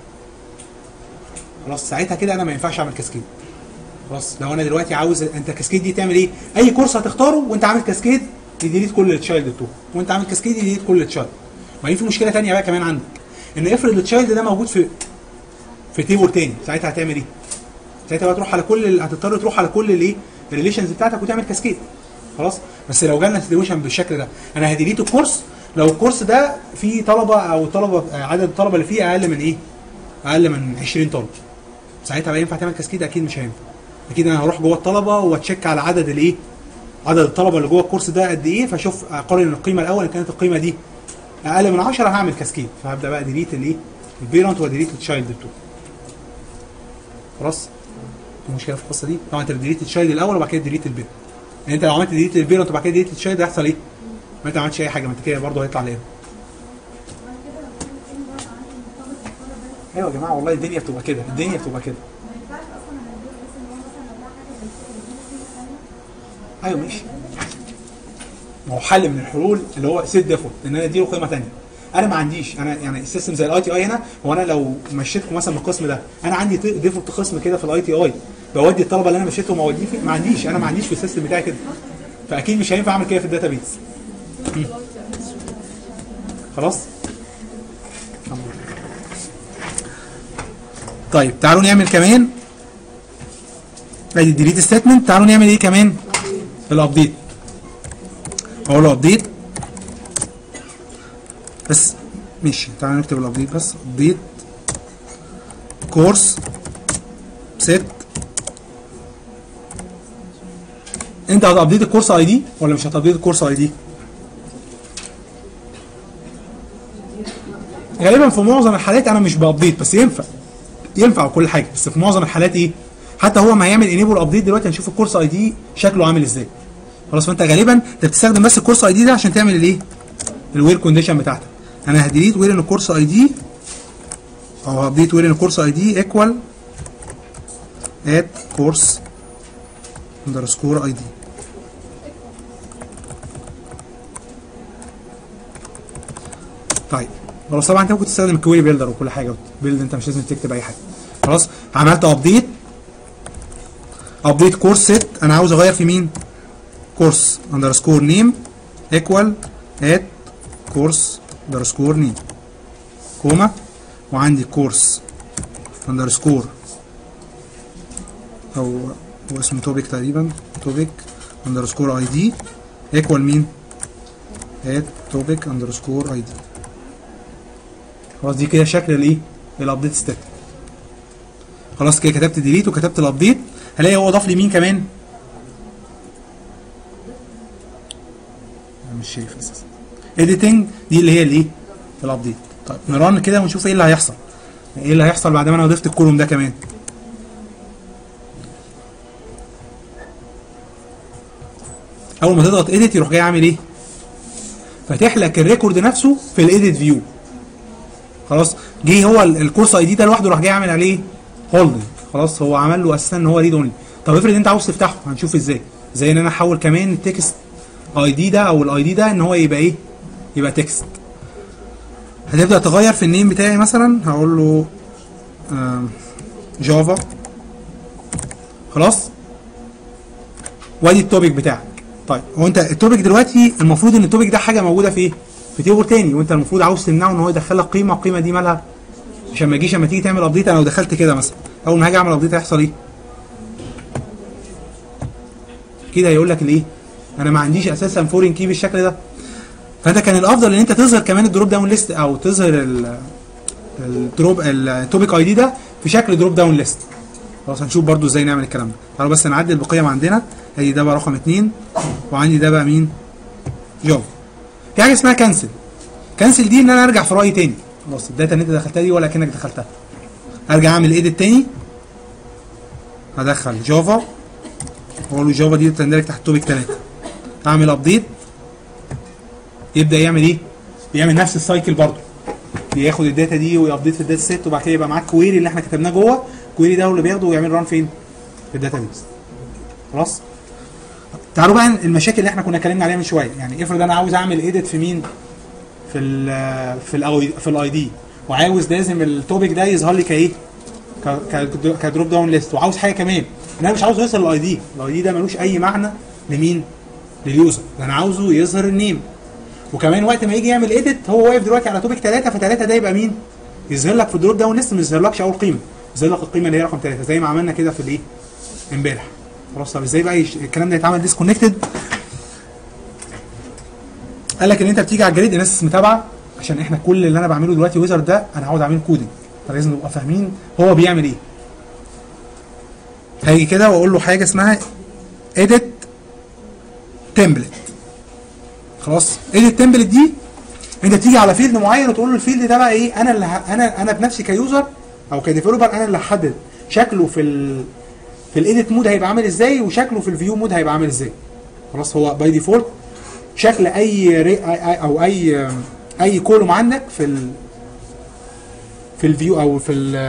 خلاص ساعتها كده انا ما ينفعش اعمل كاسكيد خلاص لو انا دلوقتي عاوز انت كاسكيد دي تعمل ايه اي كورس هتختاره وانت عامل كاسكيد يديليت كل التشايلد بتوعه وانت عامل كاسكيد يديليت كل التشايلد وبعدين في مشكله ثانيه بقى كمان عندك ان افرض التشايلد ده موجود في في تيبل تاني ساعتها هتعمل ايه ساعتها بقى تروح على كل ال- هتضطر تروح على كل الايه الريليشنز بتاعتك وتعمل كاسكيد خلاص بس لو جالنا سيتويشن بالشكل ده انا هديليت الكورس لو الكورس ده فيه طلبه او طلبه عدد الطلبه اللي فيه اقل من ايه اقل من 20 طالب ساعتها بقى ينفع تعمل كاسكيد اكيد مش هينفع اكيد انا هروح جوه الطلبه واتشيك على عدد الايه عدد الطلبه اللي جوه الكورس ده قد ايه فاشوف اقارن القيمه الاول ان كانت القيمه دي اقل من 10 هعمل كاسكيد فهبدا بقى ديليت الايه البيرنت وديليت التشايلد بتوعه خلاص في مشكله في القصه دي طبعا انت ديليت التشايلد الاول وبعد كده ديليت البيرنت يعني انت لو عملت ديليت البيرنت وبعد كده ديليت التشايلد هيحصل ايه؟ ما انت ما عملتش اي حاجه ما انت كده برضه هيطلع الايه؟ ايوه يا جماعه والله الدنيا بتبقى كده الدنيا بتبقى كده ايوه ماشي ما هو حل من الحلول اللي هو سيت ديفولت ان انا اديله قيمه ثانيه انا ما عنديش انا يعني السيستم زي الاي تي اي هنا هو انا لو مشيتكم مثلا من القسم ده انا عندي ديفولت قسم كده في الاي تي اي بودي الطلبه اللي انا مشيتهم اوديه فيه ما عنديش انا ما عنديش في السيستم بتاعي كده فاكيد مش هينفع اعمل كده في الداتا بيز خلاص الحمد لله. طيب تعالوا نعمل كمان ادي الديليت ستيتمنت تعالوا نعمل ايه كمان الابديت اقول له ابديت بس ماشي تعالوا نكتب الابديت بس ابديت كورس ست انت هتابديت الكورس اي دي ولا مش هتابديت الكورس اي دي غالبا في معظم الحالات انا مش بابديت بس ينفع ينفع كل حاجه بس في معظم الحالات ايه حتى هو ما هيعمل انيبل ابديت دلوقتي هنشوف الكورس اي دي شكله عامل ازاي خلاص فانت غالبا انت بتستخدم بس الكورس اي دي ده عشان تعمل الايه الوير كونديشن بتاعتك انا هديليت وير ان الكورس اي دي او ابديت وير ان الكورس اي دي ايكوال اد كورس اندرسكور اي دي طيب خلاص طبعا انت ممكن تستخدم الكويري بيلدر وكل حاجه بيلد انت مش لازم تكتب اي حاجه خلاص عملت ابديت ابديت كورس سيت انا عاوز اغير في مين كورس اندرسكور نيم ايكوال ات كورس اندرسكور نيم كوما وعندي كورس اندرسكور او هو اسمه توبيك تقريبا توبيك اندرسكور اي دي ايكوال مين ات توبيك اندرسكور اي دي خلاص دي كده شكل الايه الابديت ستيب خلاص كده كتبت ديليت وكتبت الابديت هلاقي هو ضاف لي مين كمان أنا مش شايف اساسا اديتنج دي اللي هي الايه الابديت طيب نرن كده ونشوف ايه اللي هيحصل ايه اللي هيحصل بعد ما انا ضفت الكولوم ده كمان اول ما تضغط اديت يروح جاي عامل ايه فاتح لك الريكورد نفسه في الايديت فيو خلاص جه هو ال- الكورس اي دي ده لوحده راح جاي عامل عليه هولدنج خلاص هو عمل له اساسا ان هو ريد اونلي طب افرض انت عاوز تفتحه هنشوف ازاي زي ان انا احول كمان التكست اي دي ده او الاي دي ده ان هو يبقى ايه يبقى تكست هتبدا تغير في النيم بتاعي مثلا هقول له آم، جافا خلاص وادي التوبيك بتاعك طيب هو انت التوبيك دلوقتي المفروض ان التوبيك ده حاجه موجوده في ايه في تيبل تاني وانت المفروض عاوز تمنعه ان هو يدخل لك قيمه القيمه دي مالها عشان ما يجيش اما تيجي تعمل ابديت انا لو دخلت كده مثلا اول ما هاجي اعمل ابديت هيحصل ايه كده هيقول لك الايه انا ما عنديش اساسا فورين كي بالشكل ده فانت كان الافضل ان انت تظهر كمان الدروب داون ليست او تظهر ال- الدروب التوبيك اي دي ده في شكل دروب داون ليست خلاص هنشوف برضو ازاي نعمل الكلام ده تعالوا بس نعدل القيم عندنا ادي ده بقى رقم اتنين وعندي ده بقى مين جافا في حاجه اسمها كنسل كنسل دي ان انا ارجع في رايي تاني خلاص الداتا اللي انت دخلتها دي ولا كانك دخلتها ارجع اعمل ايديت تاني هدخل جافا واقول له جافا دي تندرج تحت توبيك 3 اعمل ابديت يبدا يعمل ايه؟ بيعمل نفس السايكل برضه بياخد الداتا دي ويابديت في الداتا سيت وبعد كده يبقى معاك كويري اللي احنا كتبناه جوه الكويري ده هو اللي بياخده ويعمل ران فين؟ في الداتا بيس خلاص؟ تعالوا بقى المشاكل اللي احنا كنا اتكلمنا عليها من شويه يعني افرض انا عاوز اعمل ايديت في مين؟ في ال في ال في الاي دي وعاوز لازم التوبيك ده يظهر لي كايه؟ ك- ك- كدروب داون ليست وعاوز حاجه كمان ان انا مش عاوز يوصل للاي دي الاي دي ده ملوش اي معنى لمين؟ لليوزر ده انا عاوزه يظهر النيم وكمان وقت ما يجي يعمل ايديت هو واقف دلوقتي على توبيك 3 فثلاثه ده يبقى مين؟ يظهر لك في الدروب داون ليست ما يظهرلكش اول قيمه يظهر لك القيمه اللي هي رقم 3 زي ما عملنا كده في الايه؟ امبارح خلاص طب ازاي بقى يش- الكلام ده يتعمل ديسكونكتد؟ قال لك ان انت بتيجي على الجريد الناس متابعه عشان احنا كل اللي انا بعمله دلوقتي ويزر ده انا عاوز اعمل كودنج فلازم نبقى فاهمين هو بيعمل ايه هاجي كده واقول له حاجه اسمها edit template خلاص edit template دي انت بتيجي على فيلد معين وتقول له الفيلد ده بقى ايه انا اللي ه- انا انا بنفسي كيوزر او كديفلوبر انا اللي هحدد شكله في ال في الايديت مود هيبقى عامل ازاي وشكله في الفيو مود هيبقى عامل ازاي خلاص هو باي ديفولت شكل اي ري أي- أي- او اي اي كولوم عندك في ال في الفيو او في ال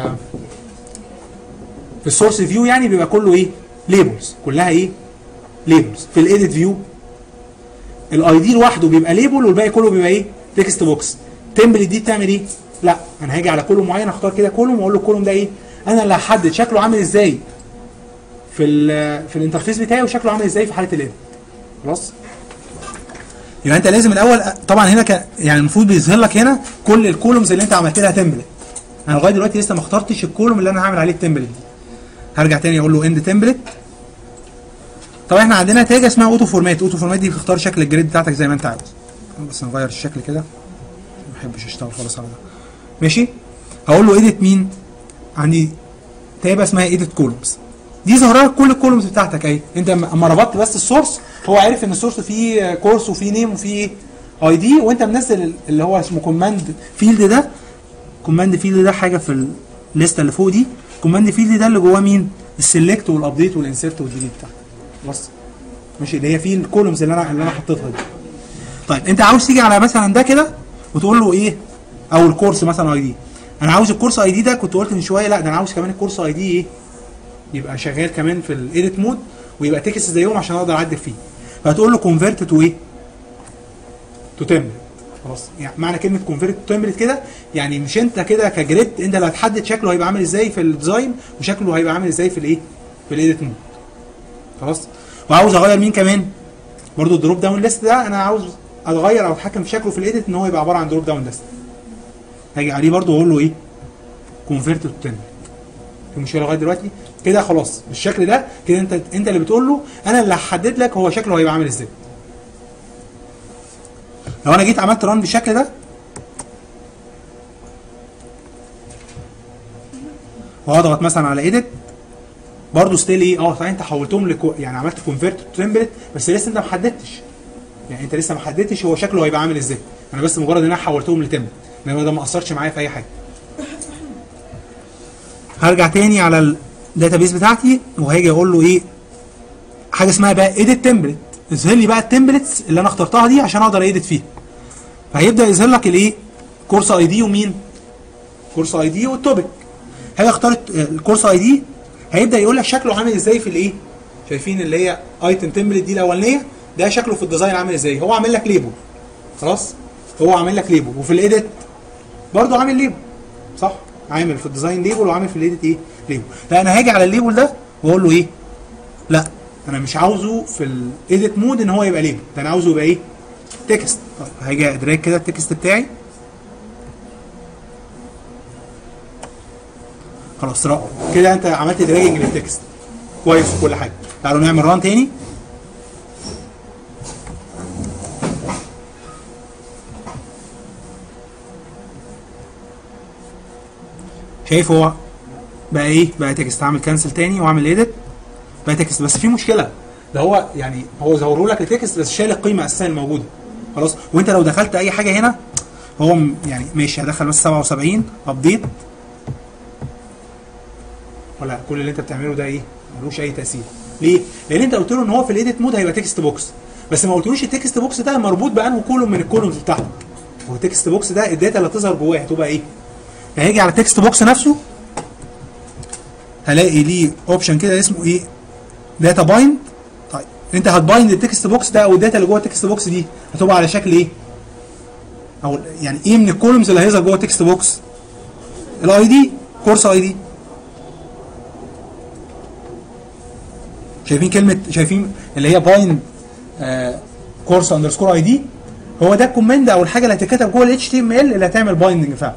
في السورس فيو يعني بيبقى كله ايه ليبلز كلها ايه ليبلز في الايديت فيو الاي دي لوحده بيبقى ليبل والباقي كله بيبقى ايه تكست بوكس تمبلت دي بتعمل ايه لا انا هاجي على كولوم معين اختار كده كولوم واقول له الكولوم ده ايه انا اللي هحدد شكله عامل ازاي في ال في الانترفيس بتاعي وشكله عامل ازاي في حاله الايديت خلاص يبقى انت لازم الاول طبعا هنا ك... يعني المفروض بيظهر لك هنا كل الكولومز اللي انت عملت لها تمبلت انا لغايه دلوقتي لسه ما اخترتش الكولوم اللي انا هعمل عليه التمبلت دي هرجع تاني اقول له اند تمبلت طبعا احنا عندنا تاج اسمها اوتو فورمات اوتو فورمات دي بتختار شكل الجريد بتاعتك زي ما انت عاوز بس نغير الشكل كده ما بحبش اشتغل خالص على ده ماشي هقول له ايديت مين عندي تابه اسمها ايديت كولومز دي ظاهره لك كل الكولومز بتاعتك اهي انت اما أما ربطت بس السورس هو عارف ان السورس فيه كورس وفيه نيم وفيه اي دي وانت منزل اللي هو اسمه كوماند فيلد ده كوماند فيلد ده حاجه في ال الليسته اللي فوق دي كوماند فيلد ده اللي جواه مين السلكت والابديت والانسيرت والديليت بتاعتك بص ماشي اللي هي فيه الكولومز اللي انا اللي انا حطيتها دي طيب انت عاوز تيجي على مثلا ده كده وتقول له ايه او الكورس مثلا اي دي انا عاوز الكورس اي دي ده كنت قلت من شويه لا ده انا عاوز كمان الكورس اي دي ايه يبقى شغال كمان في الايديت مود ويبقى تكست زيهم عشان اقدر اعدل فيه فهتقول له كونفرت تو ايه تو تمبلت خلاص يعني معنى كلمه كونفرت تو تمبلت كده يعني مش انت كده كجريد انت اللي هتحدد شكله هيبقى عامل ازاي في الديزاين وشكله هيبقى عامل ازاي في الايه في الايديت مود خلاص وعاوز اغير مين كمان برضو الدروب داون ليست ده انا عاوز اتغير او اتحكم في شكله في الايديت ان هو يبقى عباره عن دروب داون ليست هاجي عليه برضو واقول له ايه كونفرت تو تمبلت في مشكله لغايه دلوقتي كده خلاص بالشكل ده كده انت انت اللي بتقول له انا اللي هحدد لك هو شكله هيبقى عامل ازاي لو انا جيت عملت ران بالشكل ده وهضغط مثلا على ايديت برضه ستيل ايه اه صحيح انت حولتهم لكو يعني عملت كونفرت تو تمبلت بس لسه انت ما حددتش يعني انت لسه ما حددتش هو شكله هيبقى عامل ازاي انا بس مجرد ان انا حولتهم لتمبلت انما ده ما اثرش معايا في اي حاجه هرجع تاني على الداتابيس بتاعتي وهاجي اقول له ايه حاجه اسمها بقى ايديت تمبلت اظهر لي بقى التمبلتس اللي انا اخترتها دي عشان اقدر ايديت فيها فهيبدا يظهر لك الايه كورس اي دي ومين كورس اي دي والتوبيك هاجي اختار الكورس اي دي هيبدا يقول لك شكله عامل ازاي في الايه شايفين اللي هي ايتم تمبلت دي الاولانيه ده شكله في الديزاين عامل ازاي هو عامل لك ليبل خلاص هو عامل لك ليبل وفي الايديت برضه عامل ليبل صح عامل في الديزاين ليبل وعامل في الايديت ايه ليبل لا انا هاجي على الليبل ده واقول له ايه لا انا مش عاوزه في الايديت مود ان هو يبقى ليبل ده انا عاوزه يبقى ايه تكست طيب هاجي ادراج كده التكست بتاعي خلاص رائع كده انت عملت دراجنج للتكست كويس وكل حاجه تعالوا نعمل ران تاني شايف هو بقى ايه بقى تكست اعمل كانسل تاني واعمل ايديت بقى تكست بس في مشكله ده هو يعني هو زوره لك التكست بس شايل القيمه اساسا الموجوده خلاص وانت لو دخلت اي حاجه هنا هو م- يعني ماشي هدخل بس 77 ابديت ولا كل اللي انت بتعمله ده ايه ملوش اي تاثير ليه لان انت قلت له ان هو في الايديت مود هيبقى تكست بوكس بس ما قلتلوش التكست بوكس ده مربوط بانه كولوم من الكولومز بتاعتك هو التكست بوكس ده الداتا اللي هتظهر جواه هتبقى ايه هيجي على التكست بوكس نفسه هلاقي ليه اوبشن كده اسمه ايه داتا بايند طيب انت هتبايند التكست بوكس ده او الداتا اللي جوه التكست بوكس دي هتبقى على شكل ايه او يعني ايه من الكولومز اللي هيظهر جوه التكست بوكس الاي دي كورس اي دي شايفين كلمه شايفين اللي هي بايند كورس اندرسكور اي دي هو ده الكوماند او الحاجه اللي هتتكتب جوه الاتش تي ام ال اللي هتعمل بايندنج فعلا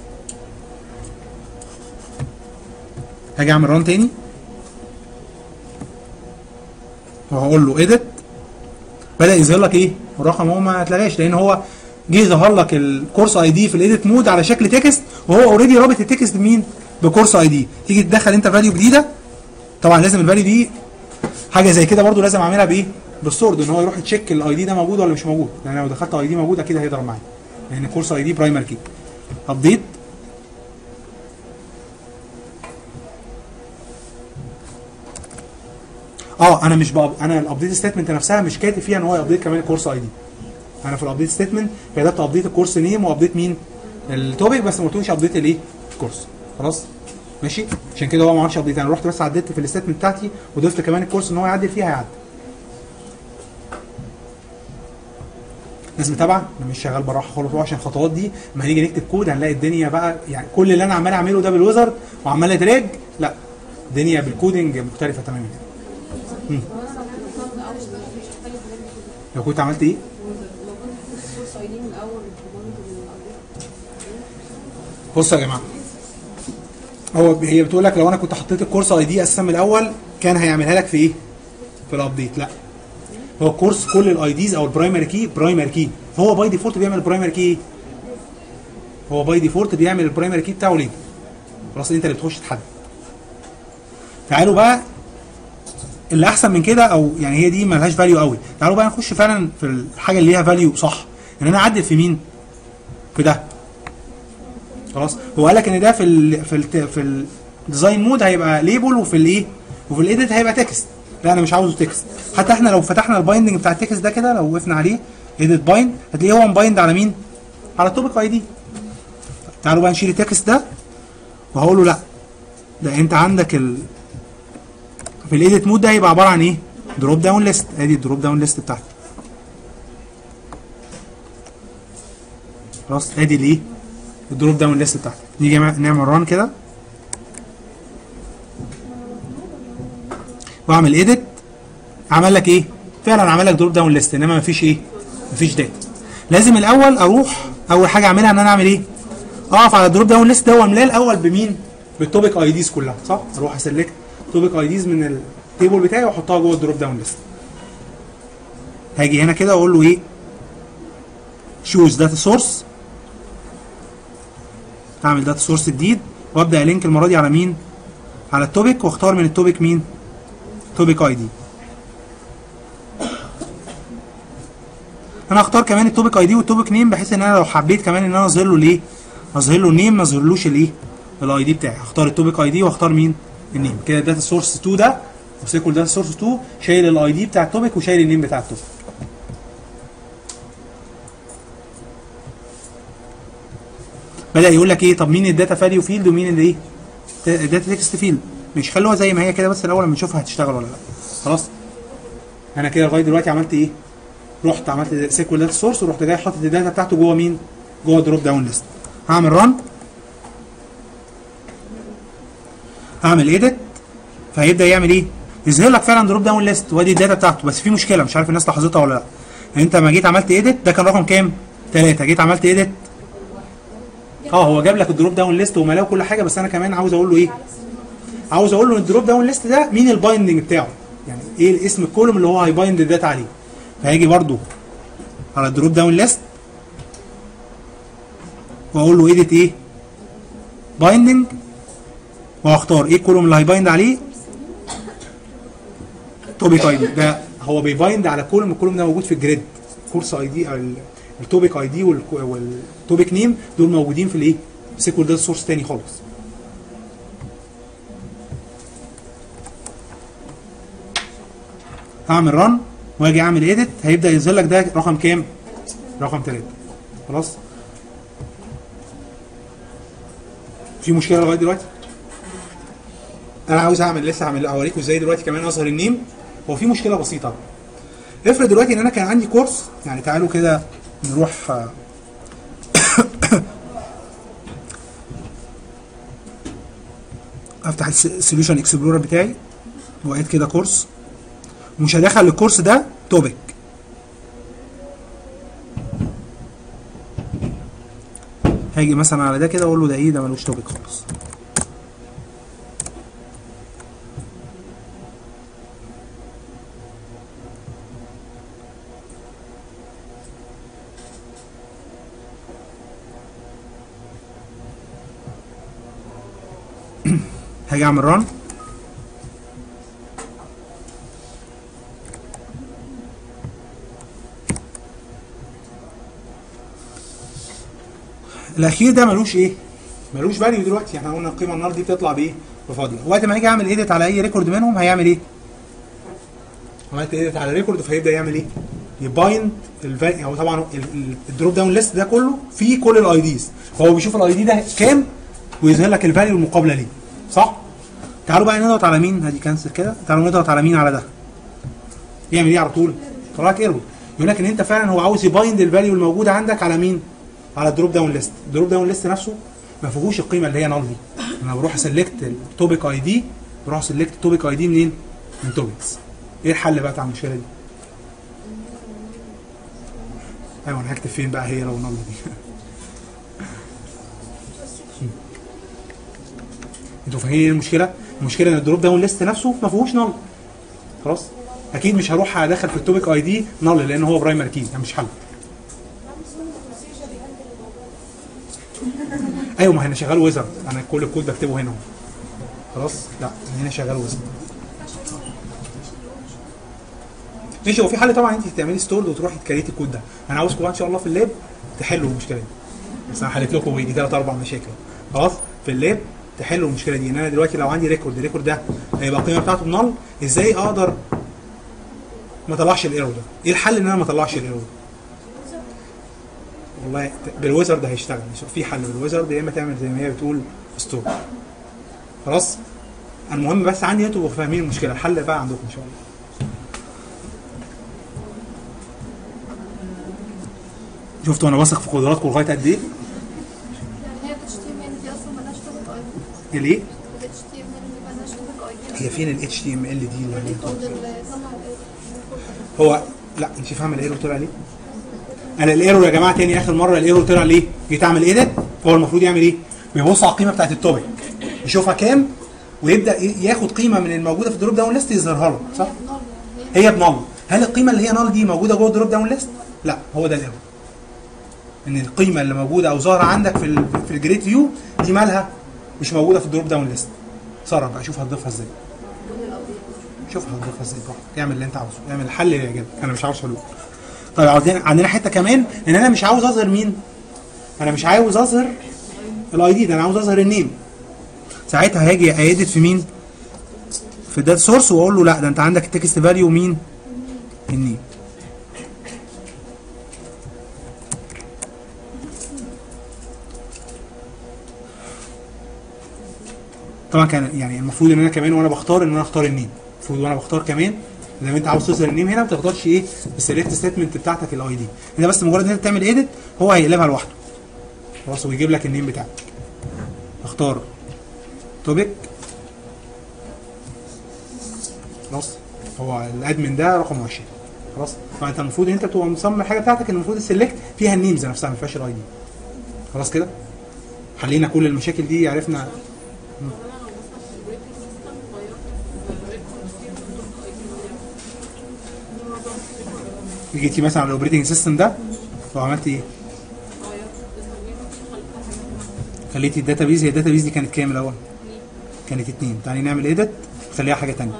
هاجي اعمل ران تاني وهقول له ايديت بدا يظهر لك ايه الرقم هو ما اتلغاش لان هو جه ظهر لك الكورس اي دي في الايديت مود على شكل تكست وهو اوريدي رابط التكست بمين بكورس اي دي تيجي تدخل انت فاليو جديده طبعا لازم الفاليو دي حاجه زي كده برضو لازم اعملها بايه بالسورد ان هو يروح يتشيك الاي دي ده موجود ولا مش موجود لان لو دخلت اي دي موجود اكيد هيضرب معايا لان كورس اي دي برايمري كي ابديت اه انا مش بقى انا الابديت ستيتمنت نفسها مش كاتب فيها ان هو ابديت كمان الكورس اي دي انا في الابديت ستيتمنت كتبت ابديت الكورس نيم وابديت مين التوبيك بس ما قلتلوش ابديت الايه الكورس خلاص ماشي عشان كده هو ما عملش ابديت انا رحت بس عدلت في الستيتمنت بتاعتي وضفت كمان الكورس ان هو يعدل فيها هيعدل ناس متابعه انا مش شغال بالراحه خالص هو عشان الخطوات دي لما هنيجي نكتب كود هنلاقي الدنيا بقى يعني كل اللي انا عمال اعمله ده بالويزرد وعمال ادراج لا الدنيا بالكودنج مختلفه تماما مم. لو كنت عملت ايه؟ الكورس اي دي من اول البرنامج الابديت بصوا يا جماعه هو ب- هي بتقول لك لو انا كنت حطيت الكورس اي دي اساسا من الاول كان هيعملها لك في ايه؟ في الابديت لا هو الكورس كل الاي ديز او البرايمري كي برايمري كي هو باي ديفولت بيعمل البرايمري كي هو باي ديفولت بيعمل البرايمري كي بتاعه ليه؟ خلاص انت اللي بتخش تحدد تعالوا بقى اللي احسن من كده او يعني هي دي ملهاش فاليو قوي تعالوا بقى نخش فعلا في الحاجه اللي ليها فاليو صح ان انا اعدل في مين؟ في ده خلاص هو قال لك ان ده في ال في ال في الديزاين مود هيبقى ليبل وفي الايه وفي الايديت هيبقى تكست لا انا مش عاوزه تكست حتى احنا لو فتحنا البايندنج بتاع التكست ده كده لو وقفنا عليه ايديت بايند هتلاقيه هو مبايند على مين؟ على التوبيك اي دي تعالوا بقى نشيل التكست ده وهقول له لا ده انت عندك ال في الايديت مود ده هيبقى عباره عن ايه؟ دروب داون ليست ادي الدروب داون ليست بتاعتي خلاص ادي الايه؟ الدروب داون ليست بتاعتي نيجي نعمل- نعمل ران كده واعمل ايديت عمل لك ايه؟ فعلا عمل لك دروب داون ليست انما مفيش ايه؟ مفيش داتا لازم الاول اروح اول حاجه اعملها ان انا اعمل ايه؟ اقف على الدروب داون ليست ده واملاه الاول بمين؟ بالتوبيك اي ديز كلها صح؟ اروح اسلكت توبيك اي ديز من التيبل بتاعي واحطها جوه الدروب داون ليست هاجي هنا كده واقول له ايه؟ شوز داتا سورس اعمل داتا سورس جديد وابدا الينك المره دي على مين؟ على التوبيك واختار من التوبيك مين؟ توبيك اي دي انا هختار كمان التوبيك اي دي والتوبيك نيم بحيث ان انا لو حبيت كمان ان انا اظهر له الايه؟ اظهر له النيم ما اظهرلوش الايه؟ الاي دي بتاعي هختار التوبيك اي دي واختار مين؟ النيم كده داتا سورس 2 ده وسيكول داتا سورس 2 شايل الاي دي بتاع التوبيك وشايل النيم بتاع التوبيك بدا يقول لك ايه طب مين الداتا فاليو فيلد ومين الايه؟ الداتا تكست فيلد مش خلوها زي ما هي كده بس الاول لما نشوفها هتشتغل ولا لا خلاص انا كده لغايه دلوقتي عملت ايه؟ رحت عملت سيكوال داتا سورس ورحت جاي حاطط الداتا بتاعته جوه مين؟ جوه دروب داون ليست هعمل ران هعمل ايديت فهيبدا يعمل ايه؟ يظهر لك فعلا دروب داون ليست وادي الداتا بتاعته بس في مشكله مش عارف الناس لاحظتها ولا لا انت لما جيت عملت ايديت ده كان رقم كام؟ ثلاثه جيت عملت ايديت اه هو جاب لك الدروب داون ليست وملاه كل حاجه بس انا كمان عاوز اقول له ايه؟ عاوز اقول له ان الدروب داون ليست ده مين البايندنج بتاعه؟ يعني ايه الاسم الكولوم اللي هو هيبايند الداتا عليه؟ فهيجي برده على الدروب داون ليست واقول له ايديت ايه؟ بايندنج وهختار ايه الكولوم اللي هيبايند عليه توبيك اي دي ده هو بيبايند على كولوم الكولوم ده موجود في الجريد كورس اي دي التوبيك اي دي والتوبيك نيم دول موجودين في الايه؟ سيكول داتا سورس تاني خالص اعمل ران واجي اعمل ايديت هيبدا يظهر لك ده رقم كام؟ رقم 3 خلاص؟ في مشكله لغايه دلوقتي؟ انا عاوز اعمل لسه هعمل اوريكم ازاي دلوقتي كمان اظهر النيم هو في مشكله بسيطه افرض دلوقتي ان انا كان عندي كورس يعني تعالوا كده نروح آه، افتح السوليوشن اكسبلورر بتاعي واعيد كده كورس مش هدخل الكورس ده توبيك هاجي مثلا على ده كده اقول له ده ايه ده ملوش توبيك خالص هاجي اعمل ران الاخير ده ملوش ايه ملوش فاليو دلوقتي احنا قلنا القيمه النار دي بتطلع بايه بفاضيه وقت ما اجي اعمل ايديت على اي ريكورد منهم هيعمل ايه عملت ايديت على ريكورد فهيبدا يعمل ايه يبايند الفاليو هو طبعا ال- ال- الدروب داون ليست ده كله فيه كل الاي ديز فهو بيشوف الاي دي ده كام ويظهر لك الفاليو المقابله ليه صح تعالوا بقى نضغط على مين ادي كانسل كده تعالوا نضغط على مين على ده يعمل ايه على طول طلع لك ايرور يقول لك ان انت فعلا هو عاوز يبايند الفاليو الموجوده عندك على مين على الدروب داون ليست الدروب داون ليست نفسه ما فيهوش القيمه اللي هي نال دي انا بروح اسلكت التوبيك اي دي بروح اسلكت التوبيك اي دي منين من توبكس ايه الحل بقى بتاع المشكله دي ايوه انا هكتب فين بقى هي لو نال دي انتوا فاهمين ايه المشكله المشكله ان الدروب داون ليست نفسه ما فيهوش نال خلاص اكيد مش هروح ادخل في التوبيك اي دي نال لان هو برايمري كي ده مش حل ايوه ما هنا شغال ويزرد انا كل الكود بكتبه هنا اهو. خلاص لا هنا شغال ويزرد ماشي هو في حل طبعا انت تعملي ستورد وتروحي تكريتي الكود ده انا عاوزكم بقى ان شاء الله في اللاب تحلوا المشكله دي بس انا حليت لكم يجي ثلاث اربع مشاكل خلاص في اللاب تحلوا المشكله دي ان انا دلوقتي لو عندي ريكورد الريكورد ده هيبقى القيمه بتاعته بنال ازاي اقدر ما اطلعش الايرور ده؟ ايه الحل ان انا ما اطلعش الايرور ده؟ والله بالويزرد هيشتغل مش في حل بالويزرد يا اما تعمل زي ما هي بتقول ستور خلاص المهم بس عندي انتوا تبقوا فاهمين المشكله الحل بقى عندكم ان شاء الله شفتوا انا واثق في قدراتكم لغايه قد ايه؟ يعني هي ال HTML دي اصلا مالهاش توبيك اي دي ليه؟ ال HTML دي مالهاش توبيك اي دي هي فين ال HTML دي اللي هي الكود اللي طلع ال هو لا انت فاهمه الايرور طلع ليه؟ انا الايرور يا جماعه تاني اخر مره الايرور طلع ليه؟ جيت اعمل ايديت هو المفروض يعمل ايه؟ بيبص على القيمه بتاعت التوبيك يشوفها كام ويبدا ي- ياخد قيمه من الموجوده في الدروب داون ليست يظهرها له صح؟ نار يعني هي هي بنال هل القيمه اللي هي نال دي موجوده جوه الدروب داون ليست؟ لا هو ده الايرور ان القيمه اللي موجوده او ظاهره عندك في ال في الجريد فيو دي مالها مش موجوده في الدروب داون ليست صرف بقى شوف هتضيفها ازاي شوف هتضيفها ازاي براحتك اعمل اللي انت عاوزه اعمل الحل اللي يعجبك انا مش عاوز حلول طيب عندنا عندنا حته كمان ان انا مش عاوز اظهر مين انا مش عاوز اظهر الاي دي ده انا عاوز اظهر النيم ساعتها هاجي ايدت في مين في الداتا سورس واقول له لا ده انت عندك التكست فاليو مين النيم طبعا كان يعني المفروض ان انا كمان وانا بختار ان انا اختار النيم المفروض وانا بختار كمان زي ما انت عاوز تظهر النيم هنا ما تختارش ايه السيلكت ستيتمنت بتاعتك الاي دي انت بس مجرد ان انت تعمل ايديت هو هيقلبها لوحده خلاص ويجيب لك النيم بتاعك اختار توبيك خلاص هو الادمن ده رقم 20 خلاص فانت المفروض ان انت تبقى مصمم الحاجه بتاعتك ان المفروض السيلكت فيها النيمز نفسها ما فيهاش الاي دي خلاص كده حلينا كل المشاكل دي عرفنا جيتي مثلا على الاوبريتنج سيستم ده وعملت ايه؟ خليتي الداتابيز هي الداتابيز دي كانت كام الاول؟ كانت اتنين تعالي نعمل ايديت خليها حاجه تانية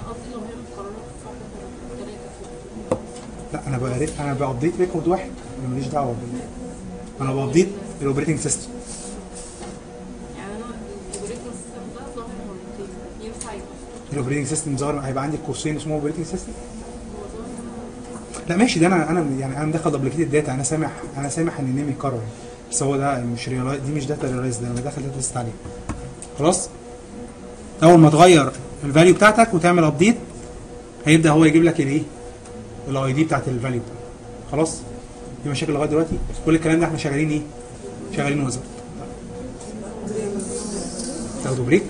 لا انا بقى انا بابديت ريكورد واحد انا ماليش دعوه بال انا بابديت الاوبريتنج سيستم يعني انا الالجوريثم سيستم ده ظاهر مرتين ينفع يبقى الاوبريتنج سيستم ظهر هيبقى عندي كورسين اسمه اوبريتنج سيستم لا ماشي ده انا انا يعني انا مدخل دبليكيت داتا انا سامح انا سامح ان النيم يكرر بس هو ده مش ريالايز دي مش داتا ريالايز ده انا بدخل داتا ليست عليه خلاص اول ما تغير الفاليو بتاعتك وتعمل ابديت هيبدا هو يجيب لك الايه الاي دي بتاعت الفاليو بتاعتك خلاص في مشاكل لغايه دلوقتي كل الكلام ده احنا شغالين ايه شغالين وزارة تاخدوا بريك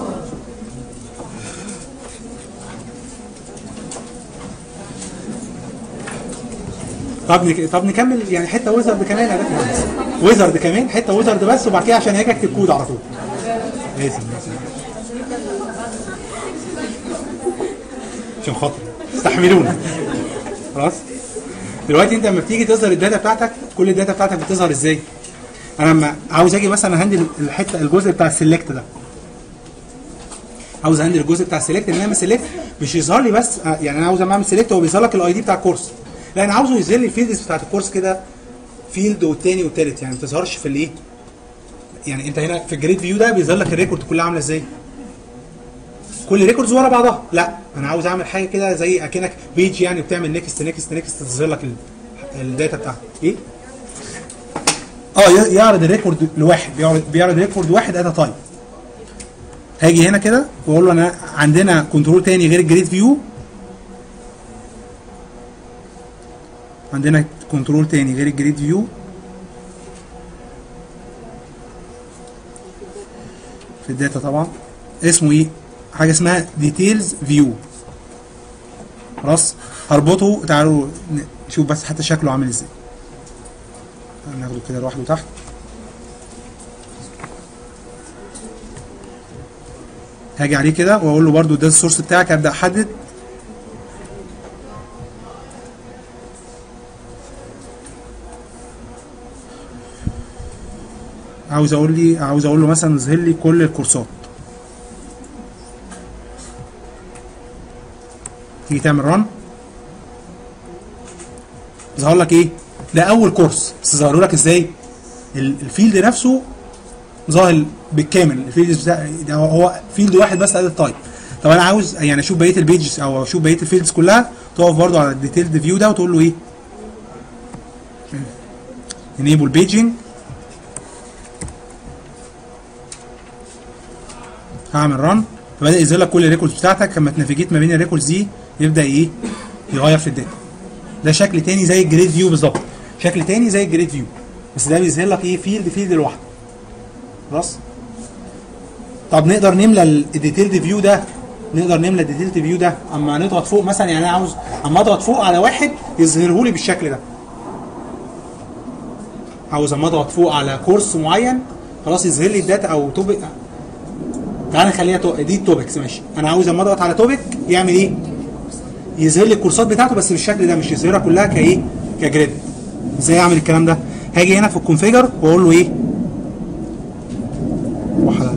طب نك... طب نكمل يعني حته ويزرد كمان يا باشا. ويزرد كمان حته ويزرد بس وبعد كده عشان هاجي اكتب كود على طول لازم لازم عشان خاطر استحملونا خلاص دلوقتي انت لما بتيجي تظهر الداتا بتاعتك كل الداتا بتاعتك بتظهر ازاي؟ انا لما عاوز اجي مثلا هندل الحته الجزء بتاع السلكت ده عاوز هندل الجزء بتاع السلكت ان انا سيلكت مش يظهر لي بس آه، يعني انا عاوز اعمل سيلكت هو بيظهر لك الاي دي بتاع الكورس لا انا عاوزه يظهر لي الفيلدز بتاعت الكورس كده فيلد والتاني والتالت يعني ما تظهرش في الايه يعني انت هنا في الجريد فيو ده بيظهر لك الريكورد كلها عامله ازاي كل ريكوردز ورا بعضها لا انا عاوز اعمل حاجه كده زي اكنك بيج يعني بتعمل نيكست نيكست نيكست تظهر لك ال- الداتا بتاعتك ايه اه ي- يعرض الريكورد لواحد بيعرض بيعرض ريكورد واحد ات تايم هاجي هنا كده واقول له انا عندنا كنترول تاني غير الجريد فيو عندنا كنترول تاني غير الجريد فيو في الداتا طبعا اسمه ايه حاجه اسمها ديتيلز فيو خلاص هربطه تعالوا ن- نشوف بس حتى شكله عامل ازاي ناخده كده لوحده تحت هاجي عليه كده واقول له برده ده السورس بتاعك ابدا احدد عاوز اقول لي عاوز اقول له مثلا ظهر لي كل الكورسات تيجي تعمل ران ظهر لك ايه ده اول كورس بس ظهروا لك ازاي ال- الفيلد نفسه ظاهر بالكامل الفيلد بتاع ده هو فيلد واحد بس ادد تايب طب انا عاوز يعني اشوف بقيه البيجز او اشوف بقيه الفيلدز كلها تقف برضو على الديتيلد فيو ده وتقول له ايه enable paging هعمل ران فبدا يظهر لك كل الريكوردز بتاعتك لما تنافيجيت ما بين الريكوردز دي يبدا ايه يغير في الداتا ده شكل تاني زي الجريد فيو بالظبط شكل تاني زي الجريد فيو بس ده بيظهر لك ايه فيلد فيلد لوحده خلاص طب نقدر نملى الديتيلد فيو ده نقدر نملى الديتيلد فيو ده اما نضغط فوق مثلا يعني انا عاوز اما اضغط فوق على واحد يظهره لي بالشكل ده عاوز اما اضغط فوق على كورس معين خلاص يظهر لي الداتا او توبيك تعال نخليها تو... دي التوبكس ماشي انا عاوز اما اضغط على توبيك يعمل ايه يظهر لي الكورسات بتاعته بس بالشكل ده مش يظهرها كلها كايه كجريد ازاي اعمل الكلام ده هاجي هنا في الكونفيجر واقول له ايه واحده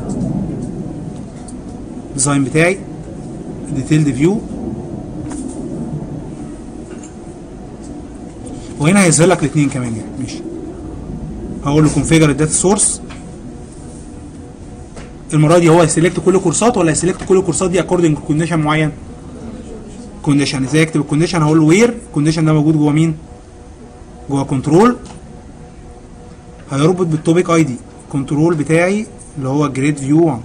الديزاين بتاعي ديتيلد فيو وهنا هيظهر لك الاثنين كمان يعني ماشي هقول له كونفيجر الداتا سورس المره دي هو هيسلكت كل كورسات ولا هيسلكت كل الكورسات دي اكوردنج كونديشن معين كونديشن ازاي اكتب الكونديشن هقول له وير الكونديشن ده موجود جوه مين جوه كنترول هيربط بالتوبيك اي دي كنترول بتاعي اللي هو جريد فيو 1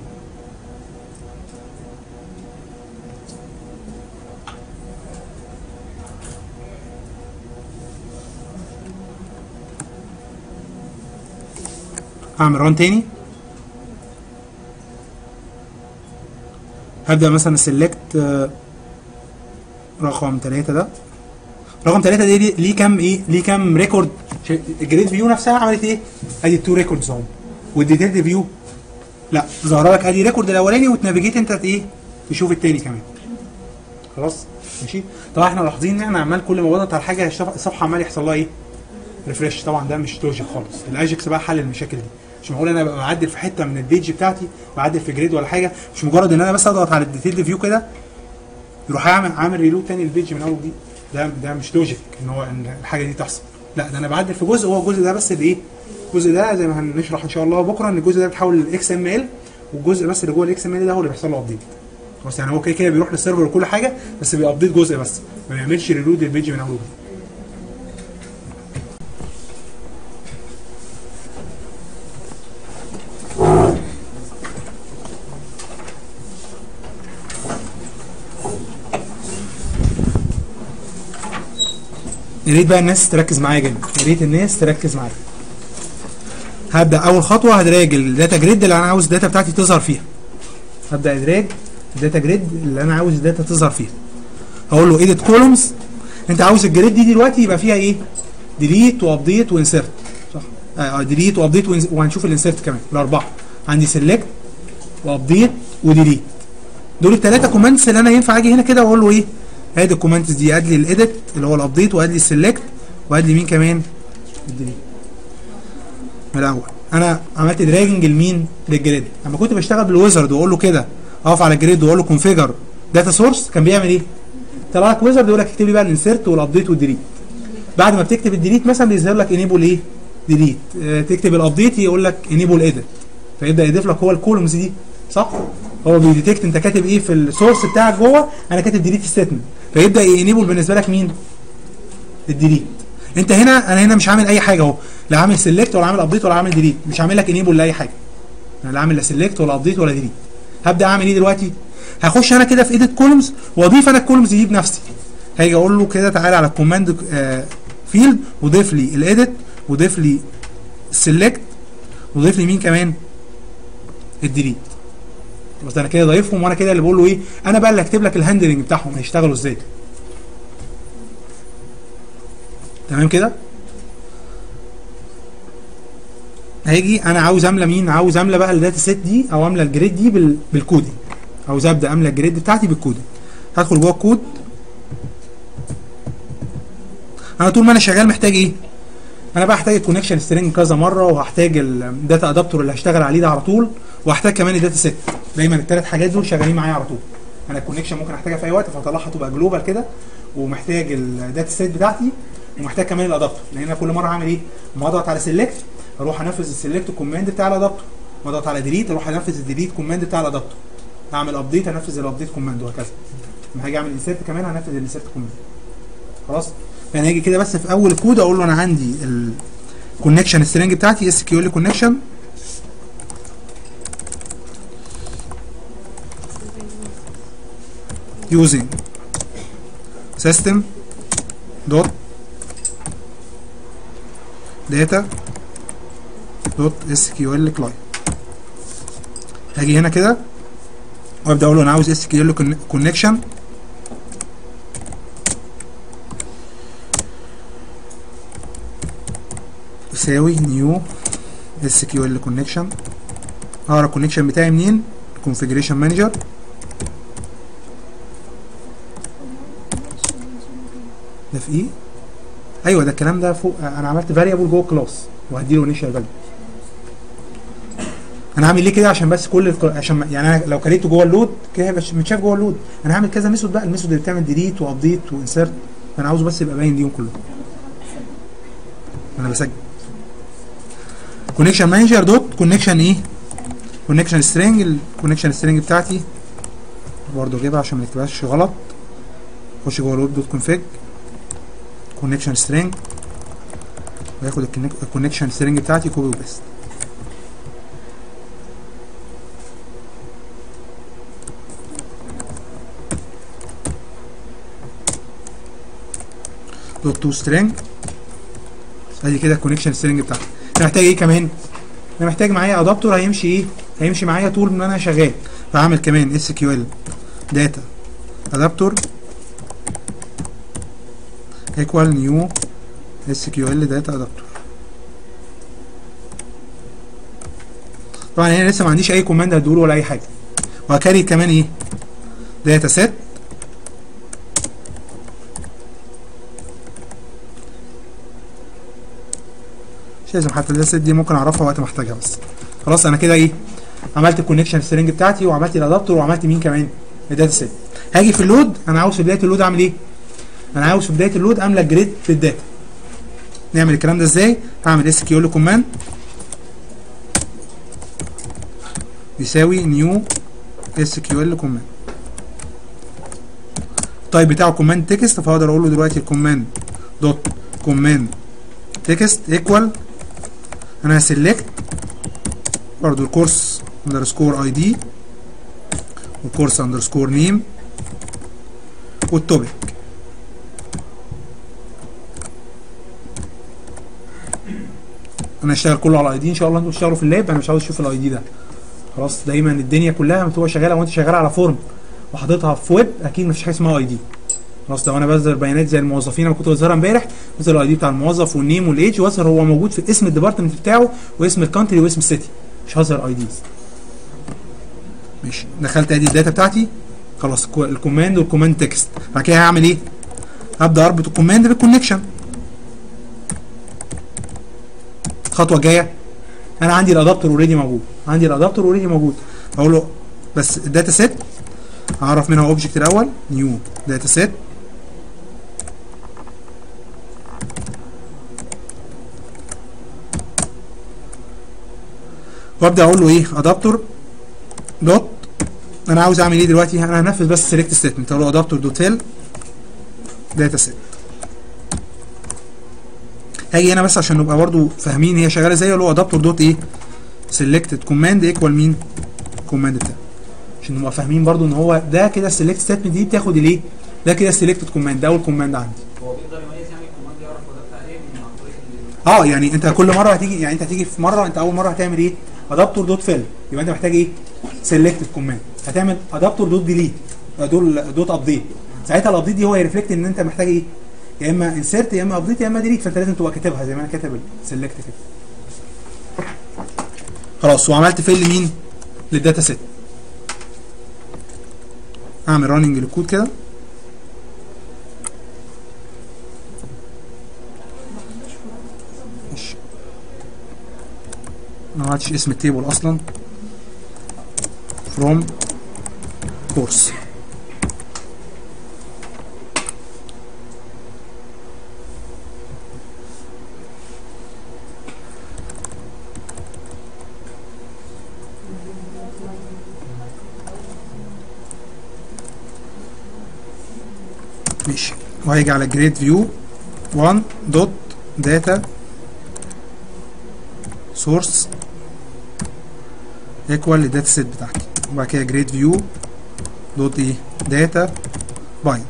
هعمل ران تاني هبدا مثلا سيلكت رقم 3 ده رقم 3 دي ليه- ليه كام ايه ليه كام ريكورد الجريد فيو نفسها عملت ايه ادي التو ريكوردز اهو والديتيلد فيو لا ظهر لك ادي ريكورد الاولاني وتنافيجيت انت ايه تشوف التاني كمان خلاص ماشي طبعا احنا ملاحظين ان احنا عمال كل ما بضغط على حاجه الشف- الصفحه عمال يحصل لها ايه ريفرش طبعا ده مش لوجيك خالص الاجكس بقى حل المشاكل دي مش معقول انا ببقى بعدل في حته من البيج بتاعتي بعدل في جريد ولا حاجه مش مجرد ان انا بس اضغط على الديتيلد فيو كده يروح عامل عامل ريلود تاني للبيج من اول وجديد ده ده مش لوجيك ان هو ان الحاجه دي تحصل لا ده انا بعدل في جزء هو الجزء ده بس اللي ايه الجزء ده زي ما هنشرح ان شاء الله بكره ان الجزء ده بيتحول للاكس ام ال والجزء بس اللي جوه الاكس ام ال ده هو اللي بيحصل له ابديت بس يعني هو كده كده بيروح للسيرفر وكل حاجه بس بيابديت جزء بس ما بيعملش ريلود للبيج من اول وجديد يا ريت بقى الناس تركز معايا جدا يا ريت الناس تركز معايا هبدا اول خطوه هدراج الداتا جريد اللي انا عاوز الداتا بتاعتي تظهر فيها هبدا ادراج الداتا جريد اللي انا عاوز الداتا تظهر فيها هقول له ايديت كولومز انت عاوز الجريد دي دلوقتي يبقى فيها ايه ديليت وابديت وانسرت صح اه ديليت وابديت وهنشوف الانسرت كمان الاربعه عندي سيلكت وابديت وديليت دول الثلاثه كوماندز اللي انا ينفع اجي هنا كده واقول له ايه ادي الكوماندز دي اد لي الايديت اللي هو الابديت واد لي السيلكت واد لي مين كمان الديليت من الاول انا عملت دراجنج لمين للجريد لما كنت بشتغل بالويزرد واقول له كده اقف على الجريد واقول له كونفيجر داتا سورس كان بيعمل ايه طلع لك ويزرد يقول لك اكتب لي بقى الانسيرت والابديت والديليت بعد ما بتكتب الديليت مثلا بيظهر لك انيبل ايه ديليت اه تكتب الابديت يقول لك انيبل ايديت فيبدا يضيف لك هو الكولومز دي صح هو بيديتكت انت كاتب ايه في السورس بتاعك جوه انا كاتب ديليت ستيتمنت فيبدا ينيبل بالنسبه لك مين الديليت انت هنا انا هنا مش عامل اي حاجه اهو لا عامل سيلكت ولا عامل ابديت ولا عامل ديليت مش عامل لك انيبل لاي حاجه انا لا عامل لا سيلكت ولا ابديت ولا ديليت هبدا اعمل ايه دلوقتي هخش انا كده في ايديت كولومز واضيف انا الكولومز دي بنفسي هاجي اقول له كده تعالى على الكوماند فيلد وضيف لي الايديت وضيف لي السيلكت وضيف لي مين كمان الديليت بس انا كده ضايفهم وانا كده اللي بقول له ايه انا بقى اللي هكتب لك الهاندلنج بتاعهم هيشتغلوا ازاي تمام كده هيجي انا عاوز املى مين عاوز املى بقى الداتا سيت دي او املى الجريد دي بال... بالكودنج عاوز ابدا املى الجريد بتاعتي بالكودنج هدخل جوه الكود انا طول ما انا شغال محتاج ايه انا بقى هحتاج الكونكشن سترينج كذا مره وهحتاج الداتا ادابتور اللي هشتغل عليه ده على طول وهحتاج كمان الداتا سيت دايما الثلاث حاجات دول شغالين معايا على طول انا الكونكشن ممكن احتاجها في اي وقت فاطلعها تبقى جلوبال كده ومحتاج الداتا سيت بتاعتي ومحتاج كمان الادابتور لان انا كل مره هعمل ايه؟ لما اضغط على سيلكت اروح انفذ السيلكت كوماند بتاع الادابتور واضغط على ديليت اروح انفذ الديليت كوماند بتاع الادابتور اعمل ابديت انفذ الابديت كوماند وهكذا لما هاجي اعمل انسيرت كمان هنفذ الانسيرت كوماند خلاص يعني هاجي كده بس في اول الكود اقول له انا عندي الكونكشن سترينج بتاعتي اس كيو ال كونكشن using system dot data dot sql client هاجي هنا كده وابدا اقول له انا عاوز sql connection يساوي new sql connection هقرا الكونكشن بتاعي منين configuration manager ده في ايه ايوه ده الكلام ده فوق انا عملت فاريبل جوه الكلاس وهدي له انيشال فاليو انا هعمل ليه كده عشان بس كل الك... عشان ما- يعني انا لو كريته جوه اللود كده هيبقى ش- متشاف جوه اللود انا هعمل كذا ميثود بقى الميثود اللي بتعمل ديليت وابديت وانسرت انا عاوزه بس يبقى باين ليهم كلهم انا بسجل كونكشن مانجر دوت كونكشن ايه كونكشن سترينج الكونكشن سترينج بتاعتي برضه اجيبها عشان ما نكتبهاش غلط اخش جوه الويب دوت كونفيج كونكشن سترينج وياخد الكونكشن سترينج بتاعتي كوبي وبيست دوت تو سترينج ادي كده الكونكشن سترينج بتاعتي انا محتاج ايه كمان انا محتاج معايا ادابتور هيمشي ايه هيمشي معايا طول ما انا شغال فهعمل كمان اس كيو ال داتا ادابتور equal new SQL data adapter طبعا هنا لسه ما عنديش اي كوماند هدوله ولا اي حاجه وهكري كمان ايه داتا سيت مش لازم حتى الداتا سيت دي ممكن اعرفها وقت ما احتاجها بس خلاص انا كده ايه عملت الكونكشن سترينج بتاعتي وعملت الادابتور وعملت مين كمان الداتا سيت هاجي في اللود انا عاوز في بدايه اللود اعمل ايه انا عاوز في بدايه اللود املى جريد في الداتا نعمل الكلام ده ازاي هعمل اس كيو ال كوماند يساوي نيو اس كيو ال كوماند التايب بتاعه كوماند تكست فاقدر اقول له دلوقتي الكوماند دوت كوماند تكست ايكوال انا هسلكت برضو الكورس اندرسكور اي دي والكورس اندرسكور نيم والتوبيك انا هشتغل كله على الاي دي ان شاء الله انتوا تشتغلوا في اللاب انا مش عاوز اشوف الاي دي ده خلاص دايما الدنيا كلها بتبقى شغاله وانت شغال على فورم وحاططها في ويب اكيد مفيش حاجه اسمها اي دي خلاص لو انا بظهر بيانات زي الموظفين انا كنت بظهرها امبارح بظهر الاي دي بتاع الموظف والنيم والايدج واظهر هو موجود في اسم الديبارتمنت بتاعه واسم الكونتري واسم السيتي مش هظهر اي ديز ماشي دخلت ادي الداتا بتاعتي خلاص الكو- الكوماند والكوماند تكست بعد كده هعمل ايه؟ هبدا اربط الكوماند بالكونكشن الخطوه الجايه انا عندي الادابتور اوريدي موجود عندي الادابتور اوريدي موجود اقول له بس الداتا سيت اعرف منها اوبجكت الاول نيو داتا سيت وابدا اقول له ايه ادابتور دوت انا عاوز اعمل ايه دلوقتي انا هنفذ بس سيلكت ستيتمنت اقول له ادابتور دوت هيل داتا سيت هاجي هنا بس عشان نبقى برضو فاهمين هي شغاله ازاي اقول له ادابتور دوت ايه سيلكتد كوماند ايكوال مين الكوماند بتاعه عشان نبقى فاهمين برضو ان هو ده كده السيلكت ستيتمنت دي بتاخد الايه ده كده السيلكتد كوماند ده اول كوماند عندي هو بيقدر يميز يعني الكوماند يعرف هو ده بتاع ايه من عن طريق ال- اه يعني انت كل مره هتيجي يعني انت هتيجي في مره انت اول مره هتعمل ايه ادابتور دوت فيل يبقى انت محتاج ايه سيلكتد كوماند هتعمل ادابتور دوت ديليت دول دوت ابديت ساعتها الابديت دي هو يرفلكت ان انت محتاج ايه يا اما انسيرت يا اما ابديت يا اما ديليت فانت لازم تبقى كاتبها زي ما انا كاتب سيلكت كده خلاص وعملت فيل لمين للداتا سيت اعمل راننج للكود كده ماشي ما عملتش اسم التيبل اصلا from course وهيجي على جريد فيو 1 دوت داتا سورس ايكوال للداتا سيت بتاعتي وبعد كده جريد فيو دوت ايه داتا بايند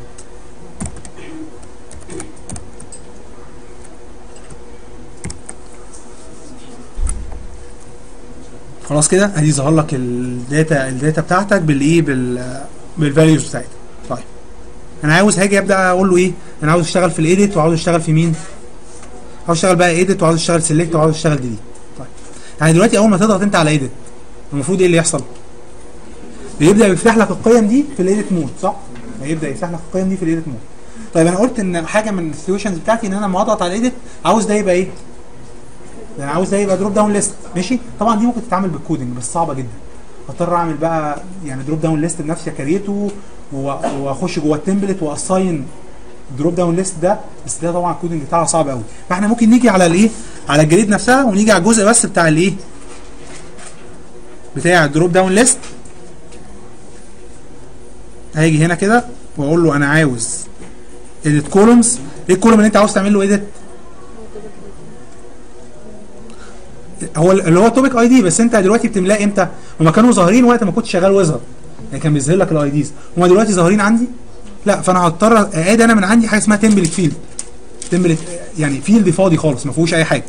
خلاص كده ادي ظهر لك الداتا الداتا بتاعتك بالايه بال بالفاليوز بتاعتها طيب انا عاوز هاجي ابدا اقول له ايه انا عاوز اشتغل في الايديت وعاوز اشتغل في مين عاوز اشتغل بقى ايديت وعاوز اشتغل سيلكت وعاوز اشتغل ديليت طيب يعني دلوقتي اول ما تضغط انت على ايديت المفروض ايه اللي يحصل بيبدا يفتح لك القيم دي في الايديت مود صح هيبدا يفتح لك القيم دي في الايديت مود طيب انا قلت ان حاجه من السيتويشنز بتاعتي ان انا لما اضغط على الايديت عاوز ده يبقى ايه ده انا عاوز ده يبقى دروب داون ليست ماشي طبعا دي ممكن تتعمل بالكودنج بس صعبه جدا هضطر اعمل بقى يعني دروب داون ليست بنفسي كريته واخش جوه التمبلت واساين دروب داون ليست ده بس ده طبعا الكودنج بتاعها صعب قوي فاحنا ممكن نيجي على الايه على الجريد نفسها ونيجي على الجزء بس بتاع الايه بتاع الدروب داون ليست هاجي هنا كده واقول له انا عاوز اديت كولومز ايه الكولوم اللي انت عاوز تعمل له اديت هو اللي هو توبيك اي دي بس انت دلوقتي بتملاه امتى؟ هما كانوا ظاهرين وقت ما كنت شغال ويزر يعني كان بيظهر لك الاي ديز هما دلوقتي ظاهرين عندي لا فانا هضطر اعيد انا من عندي حاجه اسمها تمبلت فيلد تمبلت يعني فيلد فاضي خالص ما فيهوش اي حاجه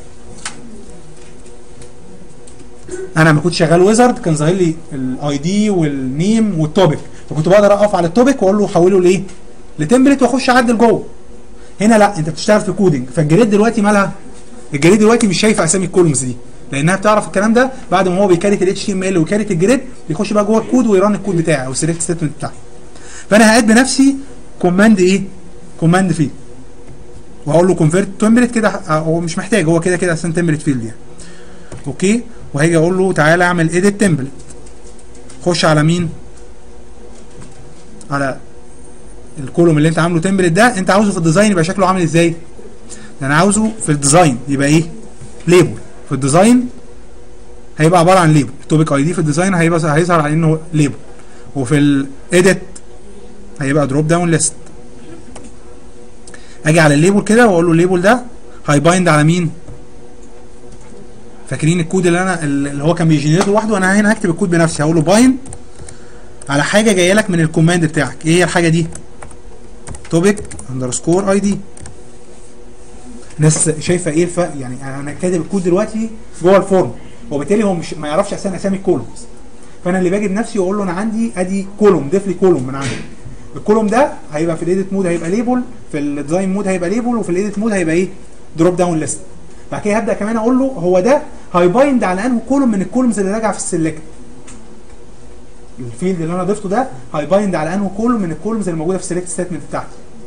انا لما كنت شغال ويزرد كان ظاهر لي الاي دي والنيم والتوبيك فكنت بقدر اقف على التوبيك واقول له حوله لايه؟ لتمبلت واخش اعدل جوه هنا لا انت بتشتغل في كودنج فالجريد دلوقتي مالها؟ الجريد دلوقتي مش شايفه اسامي الكولومز دي لانها بتعرف الكلام ده بعد ما هو بيكاريت الاتش تي ام ال وكاريت الجريد بيخش بقى جوه الكود ويرن الكود بتاعي او السيلكت ستيتمنت بتاعي فانا هقعد بنفسي كوماند ايه؟ كوماند فيلد وهقول له كونفيرت تمبلت كده هو مش محتاج هو كده كده اصلا تمبلت فيلد يعني اوكي وهيجي اقول له تعالى اعمل ايديت تمبلت خش على مين؟ على الكولوم اللي انت عامله تمبلت ده انت عاوزه في الديزاين يبقى شكله عامل ازاي؟ ده انا عاوزه في الديزاين يبقى ايه؟ ليبل في الديزاين هيبقى عباره عن ليبل التوبيك اي دي في الديزاين هيبقى هيظهر على انه ليبل وفي الايديت هيبقى دروب داون ليست اجي على الليبل كده واقول له الليبل ده هيبايند على مين فاكرين الكود اللي انا اللي هو كان بيجنريت لوحده انا هنا هكتب الكود بنفسي هقول له بايند على حاجه جايه لك من الكوماند بتاعك ايه هي الحاجه دي توبيك اندرسكور اي دي ناس شايفه ايه الفرق يعني انا كاتب الكود دلوقتي جوه الفورم وبالتالي هو مش ما يعرفش اسامي اسامي الكولومز فانا اللي باجي بنفسي واقول له انا عندي ادي كولوم ضيف لي كولوم من عندي الكولوم ده هيبقى في الايديت مود هيبقى ليبل في الديزاين مود هيبقى ليبل وفي الايديت مود هيبقى ايه دروب داون ليست بعد كده هبدا كمان اقول له هو ده هيبايند على انه كولوم من الكولومز اللي راجعه في السلكت الفيلد اللي انا ضفته ده هيبايند على انه كولوم من الكولومز اللي موجوده في السلكت ستيتمنت بتاعتي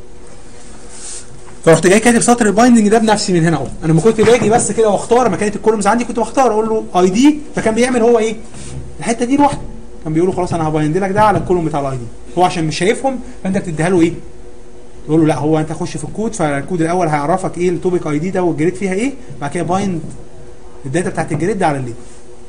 فرحت جاي كاتب سطر البايندنج ده بنفسي من هنا اهو انا لما كنت باجي بس كده واختار ما كانت الكولومز عندي كنت بختار اقول له اي دي فكان بيعمل هو ايه الحته دي لوحده كان بيقول له خلاص انا هبايند لك ده على الكولوم بتاع الاي دي هو عشان مش شايفهم فانت بتديها له ايه تقول له لا هو انت خش في الكود فالكود الاول هيعرفك ايه التوبيك اي دي ده والجريد فيها ايه بعد كده بايند الداتا بتاعت الجريد ده على الليبل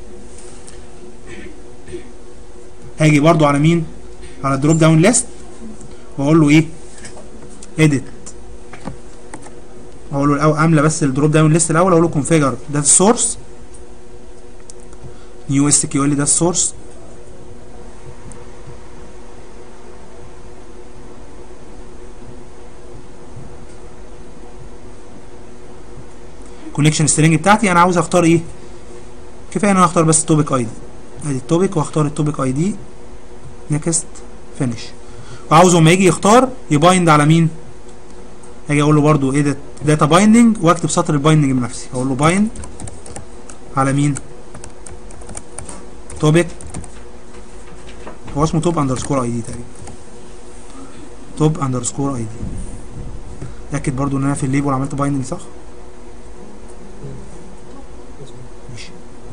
هاجي برضو على مين على الدروب داون ليست واقول له ايه اديت اقول له الاول املى بس الدروب داون ليست الاول اقول له كونفيجر ده السورس نيو اس كيو ال ده السورس كونكشن سترينج بتاعتي انا عاوز اختار ايه كفايه ان انا اختار بس التوبيك اي دي ادي التوبيك واختار التوبيك اي دي نيكست فينيش وعاوزه لما يجي يختار يبايند على مين اجي اقول له برده ايه ده داتا بايندنج واكتب سطر البايندنج بنفسي اقول له بايند على مين توبيك هو اسمه توب اندرسكور اي دي تقريبا توب اندرسكور اي دي اتاكد برضو ان انا في الليبل عملت بايندنج صح ماشي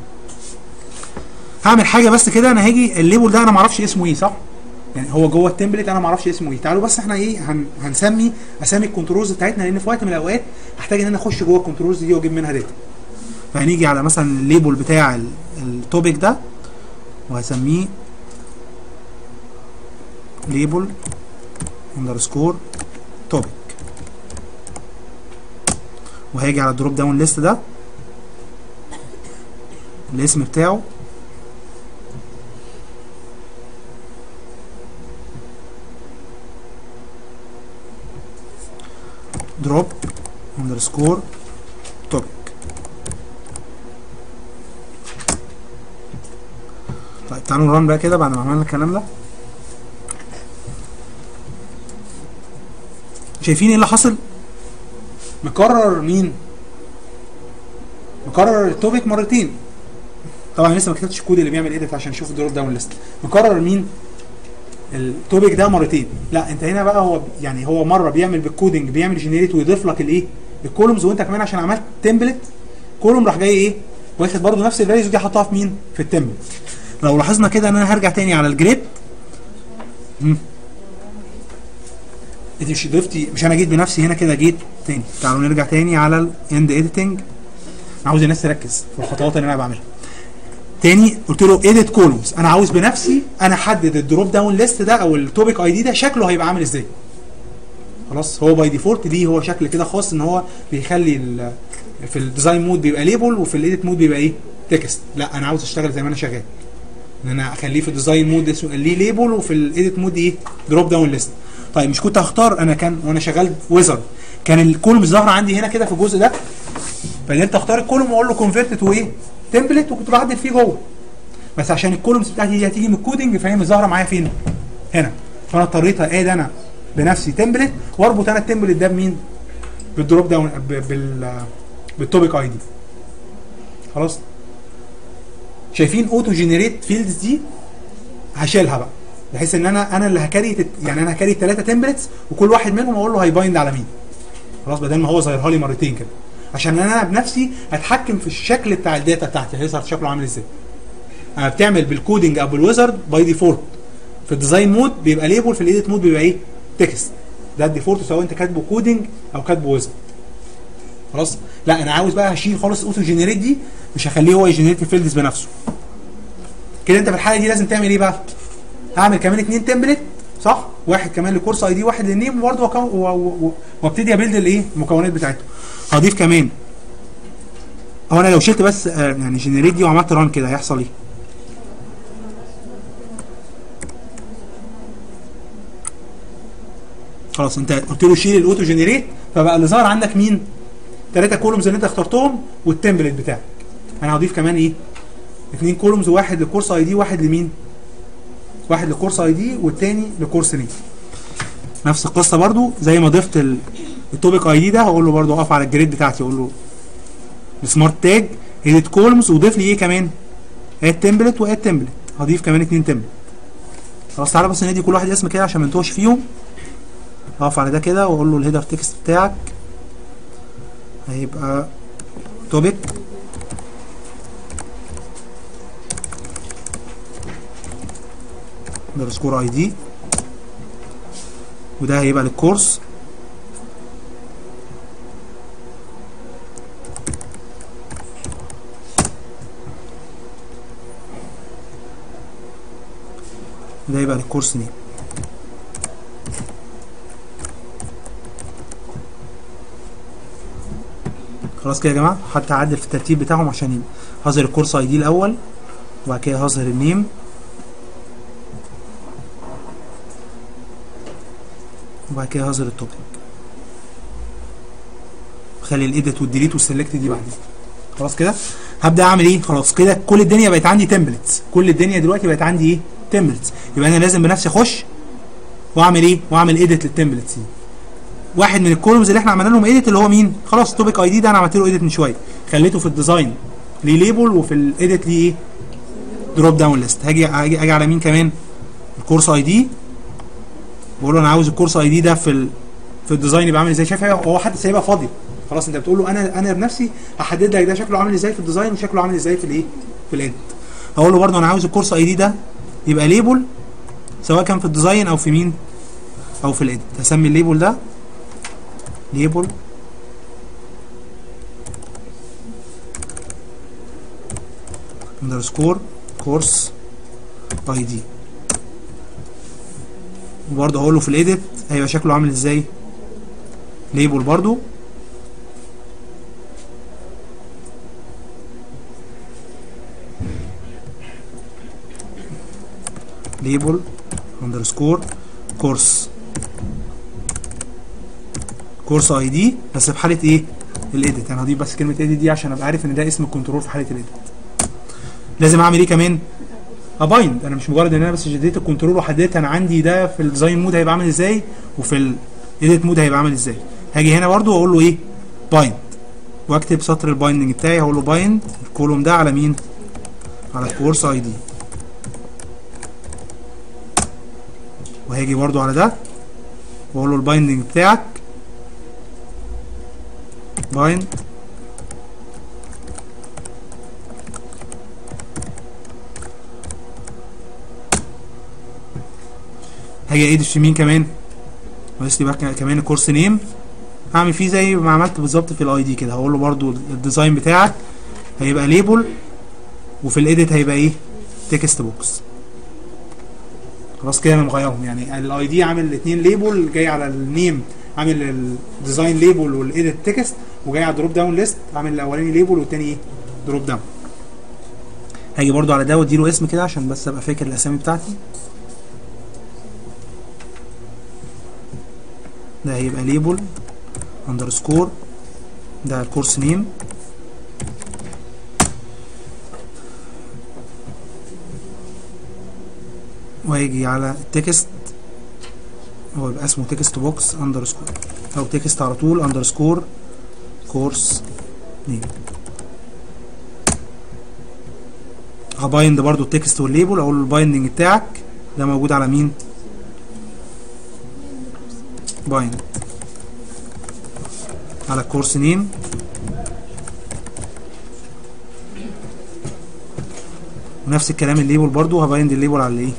هعمل حاجه بس كده انا هاجي الليبل ده انا ما اعرفش اسمه ايه صح يعني هو جوه التمبلت انا ما اعرفش اسمه ايه تعالوا بس احنا ايه هن هنسمي اسامي الكنترولز بتاعتنا لان في وقت من الاوقات هحتاج ان انا اخش جوه الكنترولز دي واجيب منها داتا فهنيجي على مثلا الليبل بتاع التوبيك ده وهسميه ليبل اندرسكور توبيك وهاجي على الدروب داون ليست ده الاسم بتاعه دروب اندرسكور توبيك طيب تعالوا نران بقى كده بعد ما عملنا الكلام ده شايفين ايه اللي حصل مكرر مين مكرر التوبيك مرتين طبعا لسه ما كتبتش الكود اللي بيعمل ايديت عشان نشوف الدروب داون ليست مكرر مين التوبيك ده مرتين لا انت هنا بقى هو يعني هو مره بيعمل بالكودنج بيعمل جنريت ويضيف لك الايه الكولومز وانت كمان عشان عملت تمبلت كولوم راح جاي ايه واخد برضه نفس الفاليوز دي حطها في مين في التمبلت لو لاحظنا كده ان انا هرجع تاني على الجريد مم. انت مش ضفتي مش انا جيت بنفسي هنا كده جيت تاني تعالوا نرجع تاني على الاند اديتنج عاوز الناس تركز في الخطوات اللي انا بعملها تاني قلت له اديت كولومز انا عاوز بنفسي انا احدد الدروب داون ليست ده او التوبيك اي دي ده شكله هيبقى عامل ازاي خلاص هو باي ديفولت ليه هو شكل كده خاص ان هو بيخلي ال- في الديزاين مود بيبقى ليبل وفي الايديت مود بيبقى ايه تكست لا انا عاوز اشتغل زي ما انا شغال ان انا اخليه في الديزاين مود اسمه- ليه ليبل وفي الايديت مود ايه دروب داون ليست طيب مش كنت هختار انا كان وانا شغال ويزرد كان الكولوم ظاهره عندي هنا كده في الجزء ده فقدرت اختار الكولوم واقول له كونفيرت تو ايه تمبلت وكنت بعدل فيه جوه بس عشان الكولومز بتاعتي دي هتيجي من الكودنج فهي مش ظاهره معايا فين هنا فانا اضطريت ادي انا بنفسي تمبلت واربط انا التمبلت ده بمين بالدروب داون ب- بال بالتوبيك اي دي خلاص شايفين اوتو جنريت فيلدز دي هشيلها بقى بحيث ان انا انا اللي هكري تت- يعني انا هكري ثلاثه تمبلتس وكل واحد منهم اقول له هيبايند على مين خلاص بدل ما هو ظاهرها لي مرتين كده عشان انا بنفسي اتحكم في الشكل بتاع الداتا بتاعتي هيظهر شكله عامل ازاي انا بتعمل بالكودنج او بالويزرد باي ديفولت في الديزاين مود بيبقى ليبل في الايديت مود بيبقى ايه تكست ده الديفولت سواء انت كاتبه كودنج او كاتبه ويزرد خلاص لا انا عاوز بقى هشيل خالص اوتو جنريت دي مش هخليه هو يجنريت الفيلدز بنفسه كده انت في الحاله دي لازم تعمل ايه بقى هعمل كمان اتنين تمبلت صح واحد كمان لكورس اي دي واحد للنيم وبرضه وكو- و- و- و- وابتدي ابيلد الايه المكونات بتاعته هضيف كمان هو انا لو شلت بس آه، يعني جنريت دي وعملت ران كده هيحصل ايه خلاص انت قلت له شيل الاوتو جنريت فبقى اللي ظهر عندك مين ثلاثه كولومز اللي انت اخترتهم والتمبلت بتاعك انا هضيف كمان ايه اثنين كولومز واحد لكورس اي دي واحد لمين واحد لكورس اي دي والتاني لكورس نيم نفس القصه برضو زي ما ضفت ال- التوبيك اي دي ده هقول له برضو اقف على الجريد بتاعتي اقول له السمارت تاج اديت كولمز وضيف لي ايه كمان اد تمبلت واد تمبلت هضيف كمان اتنين تمبلت خلاص تعالى بس ندي كل واحد اسم كده عشان ما نتوهش فيهم اقف على ده كده واقول له الهيدر تكست بتاعك هيبقى توبيك اندرسكور اي دي وده هيبقى للكورس وده هيبقى للكورس نيم خلاص كده يا جماعه حتى اعدل في الترتيب بتاعهم عشان يبقى هظهر الكورس اي دي الاول وبعد كده هظهر النيم وبعد كده هظهر التوبيك خلي الايديت والديليت والسلكت دي بعدين خلاص كده هبدا اعمل ايه خلاص كده كل الدنيا بقت عندي تمبلتس كل الدنيا دلوقتي بقت عندي ايه تمبلتس يبقى انا لازم بنفسي اخش واعمل ايه واعمل ايديت للتمبلتس دي واحد من الكولومز اللي احنا عملنا لهم ايديت اللي هو مين خلاص توبيك اي دي ده انا عملت له ايديت من شويه خليته في الديزاين ليه ليبل وفي الايديت ليه ايه دروب داون ليست هاجي هاجي اجي على مين كمان الكورس اي دي بقول له انا عاوز الكورس اي دي ده في ال... في الديزاين يبقى عامل ازاي شايف هو حتى سايبها فاضيه خلاص انت بتقول له انا انا بنفسي هحدد لك ده شكله عامل ازاي في الديزاين وشكله عامل ازاي في الايه في الايديت هقول له برده انا عاوز الكورس اي دي ده يبقى ليبل سواء كان في الديزاين او في مين او في الايديت هسمي الليبل ده ليبل اندرسكور كورس اي دي وبرضه هقول له في الايديت هيبقى شكله عامل ازاي ليبل برضه ليبل اندرسكور كورس كورس اي دي بس في حاله ايه الايديت انا هضيف بس كلمه ايديت دي عشان ابقى عارف ان ده اسم الكنترول في حاله الايديت لازم اعمل ايه كمان ابايند انا مش مجرد ان انا بس شديت الكنترول وحددت انا عندي ده في الديزاين مود هيبقى عامل ازاي وفي الايديت مود هيبقى عامل ازاي هاجي هنا برضو واقول له ايه بايند واكتب سطر البايندنج بتاعي هقول له بايند الكولوم ده على مين على الكورس اي دي وهاجي برضو على ده واقول له البايندنج بتاعك بايند هاجي ايدي في مين كمان ناقص لي بقى كمان الكورس نيم هعمل فيه زي ما عملت بالظبط في الاي دي كده هقول له برضو الديزاين بتاعك هيبقى ليبل وفي الايديت هيبقى ايه تكست بوكس خلاص كده انا مغيرهم يعني الاي دي عامل الاثنين ليبل جاي على النيم عامل الديزاين ليبل والايديت تكست وجاي على الدروب داون ليست عامل الاولاني ليبل والتاني ايه دروب داون هاجي برضو على ده واديله اسم كده عشان بس ابقى فاكر الاسامي بتاعتي ده هيبقى ليبل اندرسكور ده الكورس نيم وهيجي على التكست هو يبقى اسمه تكست بوكس اندرسكور او تكست على طول اندرسكور كورس نيم هبايند برضو التكست والليبل اقول له البايندنج بتاعك ده موجود على مين بايند على الكورس نيم ونفس الكلام الليبل برضو هبايند الليبل على الايه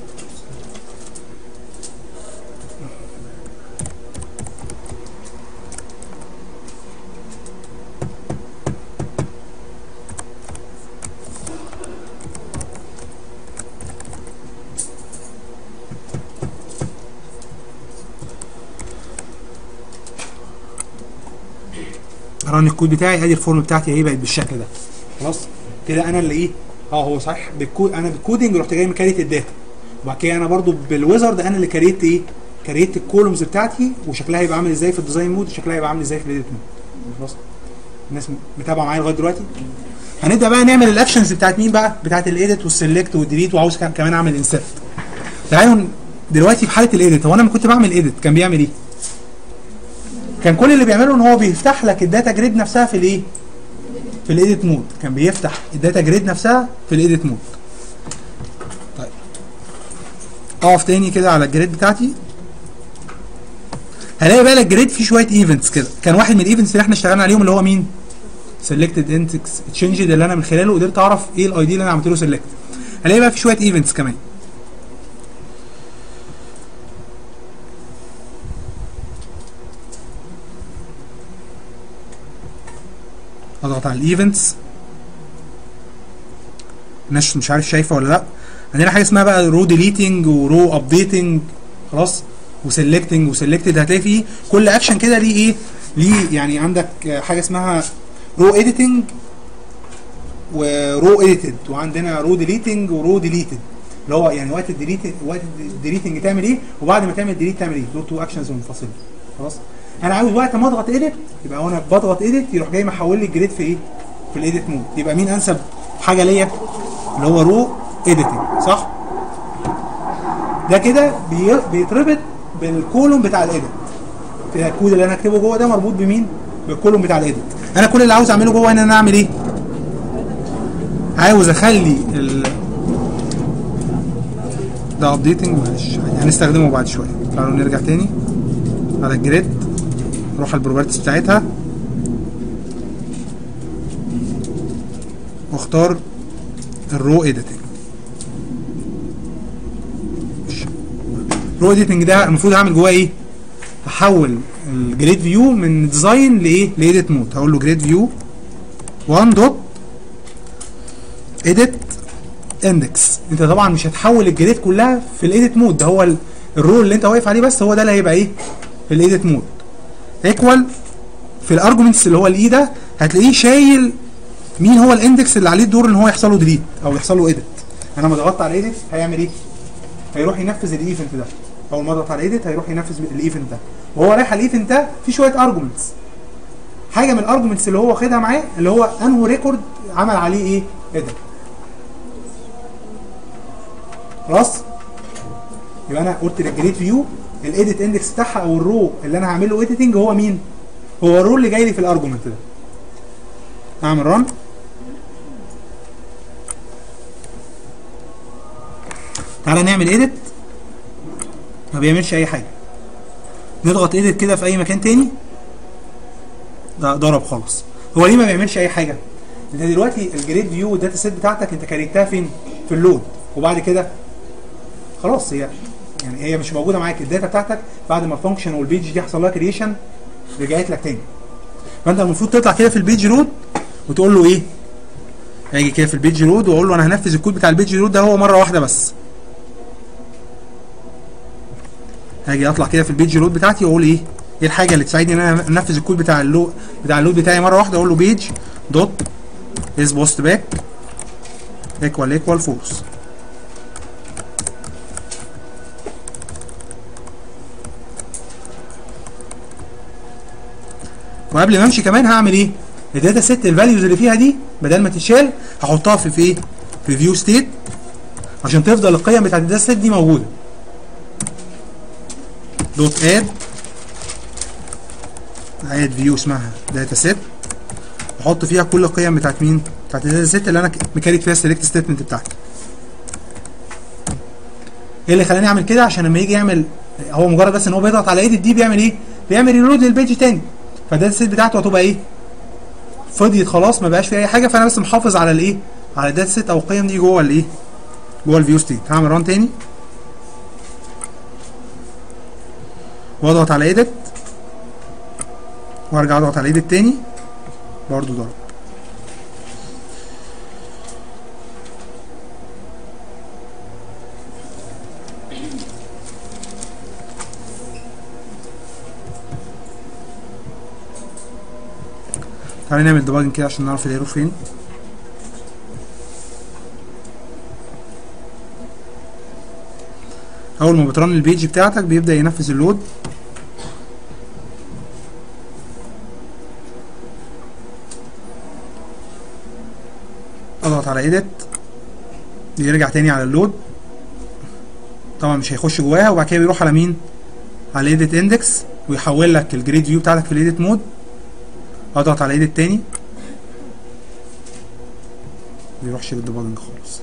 ران الكود بتاعي ادي الفورم بتاعتي اهي بقت بالشكل ده خلاص كده انا اللي ايه اه هو صحيح بالكود انا بالكودنج رحت جاي مكريت الداتا وبعد كده انا برضو بالويزرد انا اللي كريت ايه كريت الكولومز بتاعتي وشكلها هيبقى عامل ازاي في الديزاين مود وشكلها هيبقى عامل ازاي في الايديت مود خلاص الناس متابعه معايا لغايه دلوقتي هنبدا بقى نعمل الاكشنز بتاعت مين بقى بتاعت الايديت والسلكت والديليت وعاوز كمان اعمل انسرت تعالوا دلوقتي في حاله الايديت هو انا لما كنت بعمل ايديت كان بيعمل ايه كان كل اللي بيعمله ان هو بيفتح لك الداتا جريد نفسها في الايه في الايديت مود كان بيفتح الداتا جريد نفسها في الايديت مود طيب اقف تاني كده على الجريد بتاعتي هلاقي بقى الجريد فيه شويه ايفنتس كده كان واحد من الايفنتس اللي احنا اشتغلنا عليهم اللي هو مين سيلكتد انتكس تشينجد اللي انا من خلاله قدرت اعرف ايه الاي دي اللي انا عملت له سيلكت هلاقي بقى في شويه ايفنتس كمان اضغط على الايفنتس الناس مش عارف شايفه ولا لا عندنا حاجه اسمها بقى رو ديليتنج ورو ابديتنج خلاص وسيلكتنج وسيلكتد هتلاقي فيه كل اكشن كده ليه ايه ليه يعني عندك حاجه اسمها رو اديتنج ورو اديتد وعندنا رو ديليتنج ورو ديليتد اللي هو يعني وقت الديليت وقت الديليتنج تعمل ايه وبعد ما تعمل ديليت تعمل ايه دول تو اكشنز منفصلين خلاص انا عاوز وقت ما اضغط ايديت يبقى وانا بضغط ايديت يروح جاي محول لي الجريد في ايه في الايديت مود يبقى مين انسب حاجه ليا اللي هو رو اديتنج صح ده كده بي- بيتربط بالكولوم بتاع الايديت كده الكود اللي انا اكتبه جوه ده مربوط بمين بالكولوم بتاع الايديت انا كل اللي عاوز اعمله جوه ان انا اعمل ايه عاوز اخلي ال ده ابديتنج معلش هنستخدمه بعد شويه تعالوا نرجع تاني على الجريد نروح على البروبرتيز بتاعتها واختار الرو اديتنج الرو اديتنج ده المفروض اعمل جواه ايه احول الجريد فيو من ديزاين لايه لايديت مود هقول له جريد فيو 1 دوت اديت اندكس انت طبعا مش هتحول الجريد كلها في الايديت مود ده هو ال- الرول اللي انت واقف عليه بس هو ده اللي هيبقى ايه في الايديت مود ايكوال في الارجومنتس اللي هو الاي ده هتلاقيه شايل مين هو الاندكس اللي عليه الدور ان هو يحصل له ديليت او يحصل له ايديت انا لما ضغطت على ايديت هيعمل ايه هيروح ينفذ الايفنت ده اول ما اضغط على ايديت هيروح ينفذ الايفنت ده وهو رايح على الايفنت ده في شويه ارجمنتس حاجه من الارجمنتس اللي هو واخدها معاه اللي هو انه ريكورد عمل عليه ايه اديت خلاص يبقى انا قلت للجريد فيو الايديت اندكس بتاعها او الرو اللي انا هعمل له ايديتنج هو مين هو الرو اللي جاي لي في الارجمنت ده اعمل ران تعالى نعمل ايديت ما بيعملش اي حاجه نضغط ايديت كده في اي مكان تاني ده ضرب خالص هو ليه ما بيعملش اي حاجه انت دلوقتي الجريد فيو والداتا سيت بتاعتك انت كريتها فين في اللود وبعد كده خلاص هي يعني هي مش موجوده معاك الداتا بتاعتك بعد ما الفانكشن والبيج دي حصل لها كريشن رجعت لك تاني فانت المفروض تطلع كده في البيج لود وتقول له ايه هاجي كده في البيج لود واقول له انا هنفذ الكود بتاع البيج لود ده هو مره واحده بس هاجي اطلع كده في البيج لود بتاعتي واقول ايه ايه الحاجه اللي تساعدني ان انا انفذ الكود بتاع اللود بتاع اللود بتاعي مره واحده اقول له بيج دوت از بوست باك ايكوال ايكوال فورس وقبل ما امشي كمان هعمل ايه الداتا سيت الفاليوز اللي فيها دي بدل ما تتشال هحطها في في ايه في فيو ستيت عشان تفضل القيم بتاعت الداتا سيت دي موجوده دوت اد اد فيو اسمها داتا سيت احط فيها كل القيم بتاعت مين بتاعت الداتا سيت اللي انا مكاريت فيها السيلكت ستيتمنت بتاعتي ايه اللي خلاني اعمل كده عشان لما يجي يعمل هو مجرد بس ان هو بيضغط على ايديت دي بيعمل ايه بيعمل ريلود للبيج تاني فالداتا سيت بتاعته هتبقى ايه فضيت خلاص ما بقاش فيها اي حاجه فانا بس محافظ على الايه على الداتا سيت او القيم دي جوه الايه جوه الفيو ستيت هعمل ران تاني واضغط على ايديت وارجع اضغط على ايديت تاني برضو ضرب تعالى نعمل ديباجنج كده عشان نعرف الايرور فين اول ما بترن البيج بتاعتك بيبدا ينفذ اللود اضغط على ايديت بيرجع تاني على اللود طبعا مش هيخش جواها وبعد كده بيروح على مين على ايديت اندكس ويحول لك الجريد فيو بتاعتك في الايديت مود اضغط على ايديت تاني بيروحش للديباجنج خالص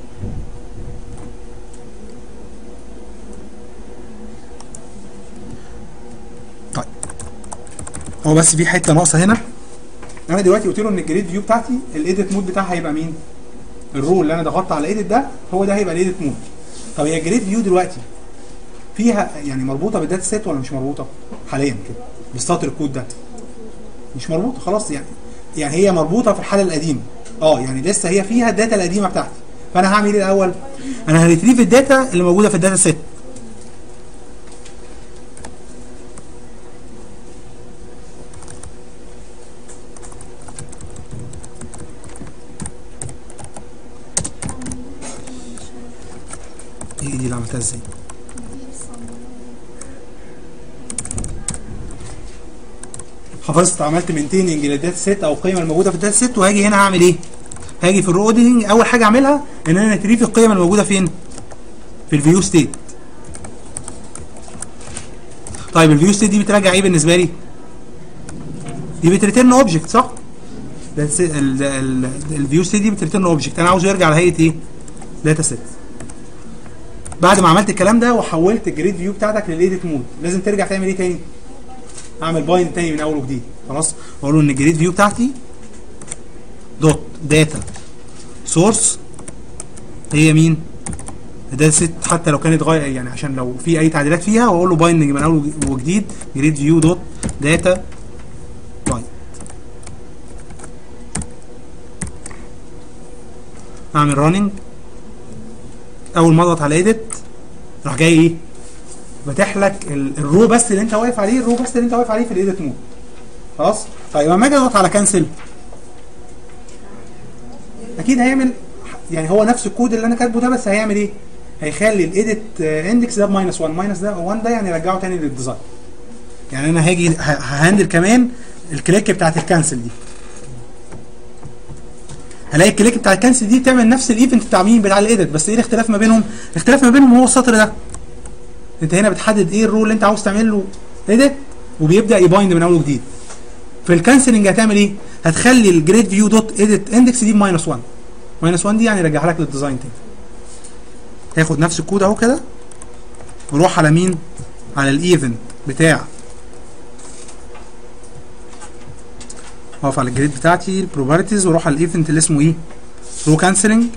طيب هو بس في حته ناقصه هنا انا دلوقتي قلت له ان الجريد فيو بتاعتي الايديت مود بتاعها هيبقى مين الرول اللي انا ضغطت على الايديت ده هو ده هيبقى الايديت مود طب هي الجريد فيو دلوقتي فيها يعني مربوطه بالداتا سيت ولا مش مربوطه حاليا كده بسطر الكود ده مش مربوطه خلاص يعني يعني هي مربوطه في الحاله القديمه اه يعني لسه هي فيها الداتا القديمه بتاعتي فانا هعمل ايه الاول انا هريتريف الداتا اللي موجوده في الداتا سيت ايه دي اللي عملتها ازاي حفظت عملت مينتيننج للداتا سيت او القيمه الموجوده في الداتا سيت وهاجي هنا هعمل ايه؟ هاجي في الرو اوديتنج اول حاجه اعملها ان انا اتريف القيم الموجوده فين؟ في الفيو ستيت. طيب الفيو ستيت دي بتراجع ايه بالنسبه لي؟ دي بتريتيرن اوبجكت صح؟ الفيو ستيت دي بتريتيرن اوبجكت انا عاوزه يرجع لهيئه ايه؟ داتا سيت. بعد ما عملت الكلام ده وحولت الجريد فيو بتاعتك للايديت مود لازم ترجع تعمل ايه تاني؟ اعمل بايند تاني من اول وجديد خلاص واقول له ان الجريد فيو بتاعتي دوت داتا سورس هي مين الداتا سيت حتى لو كانت غير يعني عشان لو في اي تعديلات فيها واقول له بايندنج من اول وجديد جريد فيو دوت داتا بايند اعمل راننج اول ما اضغط على ايديت راح جاي ايه فاتح لك ال- الرو بس اللي انت واقف عليه الرو بس اللي انت واقف عليه في الايديت مود خلاص طيب لما اجي اضغط على كانسل اكيد هيعمل يعني هو نفس الكود اللي انا كاتبه ده بس هيعمل ايه هيخلي الايديت اندكس ده بماينس 1 ماينس ده 1 ده يعني رجعه تاني للديزاين يعني انا هاجي ه- ههندل كمان الكليك بتاعت الكانسل دي هلاقي الكليك بتاع الكانسل دي تعمل نفس الايفنت بتاع مين بتاع الايديت بس ايه الاختلاف ما بينهم الاختلاف ما بينهم هو السطر ده انت هنا بتحدد ايه الرول اللي انت عاوز تعمل له ايديت وبيبدا يبايند من اول وجديد في الكانسلنج هتعمل ايه هتخلي الجريد فيو دوت ايديت اندكس دي بماينس 1 ماينس 1 دي يعني رجعها لك للديزاين تاني تاخد نفس الكود اهو كده وروح على مين على الايفنت بتاع اقف على الجريد بتاعتي البروبرتيز واروح على الايفنت اللي اسمه ايه رو كانسلنج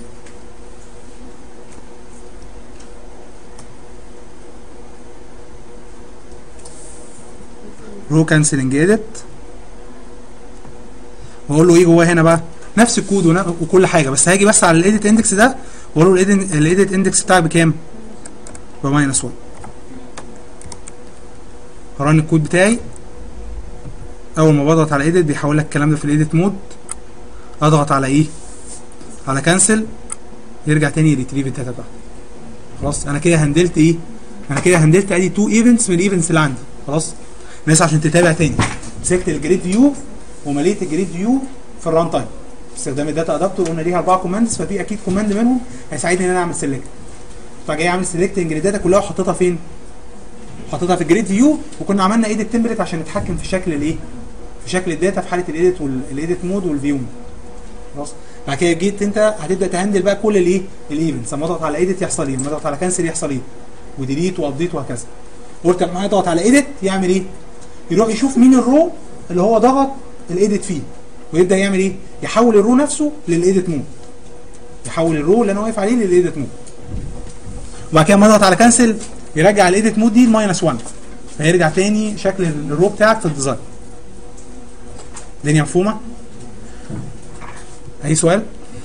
رو كانسلنج ايديت واقول له ايه جواه هنا بقى نفس الكود ون- وكل حاجه بس هاجي بس على الايديت اندكس ده واقول له الايديت اندكس بتاعك بكام؟ بماينس 1 هران الكود بتاعي اول ما بضغط على ايديت بيحول لك الكلام ده في الايديت مود اضغط على ايه؟ على كانسل يرجع تاني ريتريف الداتا بتاعتي خلاص انا كده هندلت ايه؟ انا كده هندلت ادي تو ايفنتس من الايفنتس اللي عندي خلاص الناس عشان تتابع تاني مسكت الجريد فيو ومليت الجريد فيو في الران تايم باستخدام الداتا ادابتور قلنا ليها اربع كوماندز ففي اكيد كوماند منهم هيساعدني ان انا اعمل سيلكت فجاي اعمل سيلكتنج للداتا كلها وحطيتها فين؟ حطيتها في الجريد فيو وكنا عملنا ايديت تمبلت عشان نتحكم في شكل الايه؟ في شكل الداتا في حاله الايديت والايديت مود والفيو مود خلاص بعد كده جيت انت هتبدا تهندل بقى كل الايه؟ الايفنتس لما اضغط على ايديت يحصل ايه؟ لما اضغط على كانسل يحصل ايه؟ وديليت وابديت وهكذا قلت لما يضغط على ايديت يعمل ايه؟ يروح يشوف مين الرو اللي هو ضغط الايديت فيه ويبدا يعمل ايه؟ يحول الرو نفسه للايديت مود يحول الرو اللي انا واقف عليه للايديت مود وبعد كده لما اضغط على كانسل يرجع الايديت مود دي لماينس 1 فيرجع تاني شكل الرو بتاعك في الديزاين الدنيا مفهومه؟ اي سؤال؟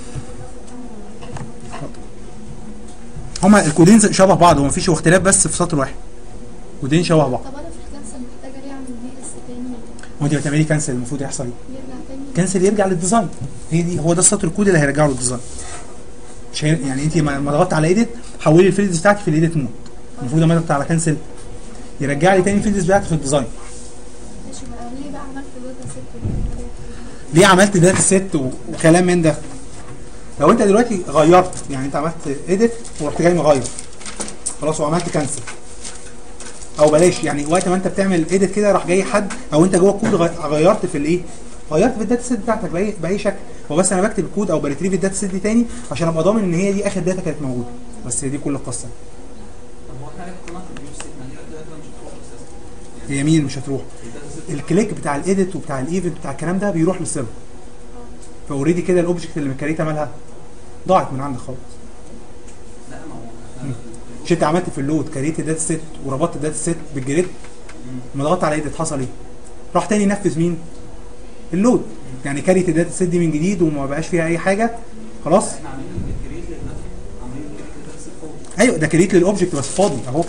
هما الكودين شبه بعض هو مفيش اختلاف بس في سطر واحد كودين شبه بعض طب انا في الكنسل محتاجه ليه اعمل بي اس تاني وانت بتعملي كانسل المفروض يحصل ايه؟ يرجع تاني كانسل يرجع للديزاين هي دي هو ده السطر الكود اللي هيرجعه للديزاين مش هي- يعني انت لما ضغطت على ايديت حولي الفيلدز بتاعتي في الايديت مود المفروض لما اضغط على كانسل يرجع لي تاني الفيلدز بتاعتي في الديزاين ماشي بقى ليه بقى عملت داتا سيت والحاجات دي؟ ليه عملت داتا سيت و- وكلام من ده لو انت دلوقتي غيرت يعني انت عملت ايديت ورحت جاي مغير خلاص وعملت كانسل او بلاش يعني وقت ما انت بتعمل ايديت كده راح جاي حد او انت جوه الكود غ- غيرت في الايه غيرت في الداتا سيت بتاعتك باي باي شكل هو بس انا بكتب الكود او بريتريف الداتا سيت دي تاني عشان ابقى ضامن ان هي دي اخر داتا كانت موجوده بس هي دي كل القصه طب هو احنا ليه حطيناها في الفيو ستيت ما دي داتا مش هتروح اساسا هي مين مش هتروح الداتا ست الكليك بتاع الايديت وبتاع الايفنت بتاع الكلام ده بيروح للسيرفر فاوريدي كده الاوبجكت اللي مكريتها مالها ضاعت من عندك خالص لا ما هو احنا مش انت عملت في اللود كريت الداتا سيت وربطت الداتا سيت بالجريد لما ضغطت على ايديت حصل ايه؟ راح تاني ينفذ مين؟ اللود يعني كريت الداتا سيت دي من جديد وما بقاش فيها اي حاجه خلاص احنا عاملين الكريت للنفس عاملين الكريت للداتا ست فوق ايوه ده كريت للاوبجكت بس فاضي اهو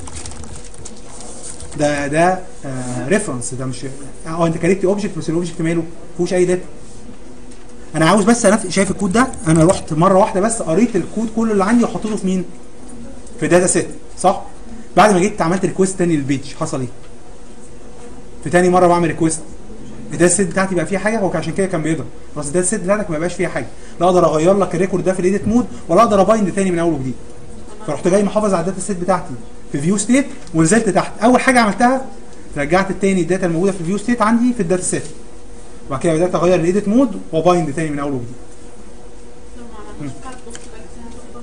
ده ده ريفرنس ده مش اه انت كريت اوبجكت بس الاوبجكت ماله ما فيهوش اي داتا انا عاوز بس انا شايف الكود ده انا رحت مره واحده بس قريت الكود كله اللي عندي وحطيته في مين؟ في داتا سيت صح؟ بعد ما جيت عملت ريكويست تاني للبيج حصل ايه؟ في تاني مره بعمل ريكويست الداتا سيت بتاعتي بقى فيها حاجه هو عشان كده كان بيضرب بس الداتا سيت بتاعتك ما بقاش فيها حاجه لا اقدر اغير لك الريكورد ده في الايديت مود ولا اقدر ابايند تاني من اول وجديد فرحت جاي محافظ على الداتا سيت بتاعتي في فيو ستيت ونزلت تحت اول حاجه عملتها رجعت التاني الداتا الموجوده في الفيو ستيت عندي في الداتا سيت وبعد كده بدات اغير الايديت مود وبايند تاني من اول وجديد لو ما عملناش بتاعت بوست باك دي هتفضل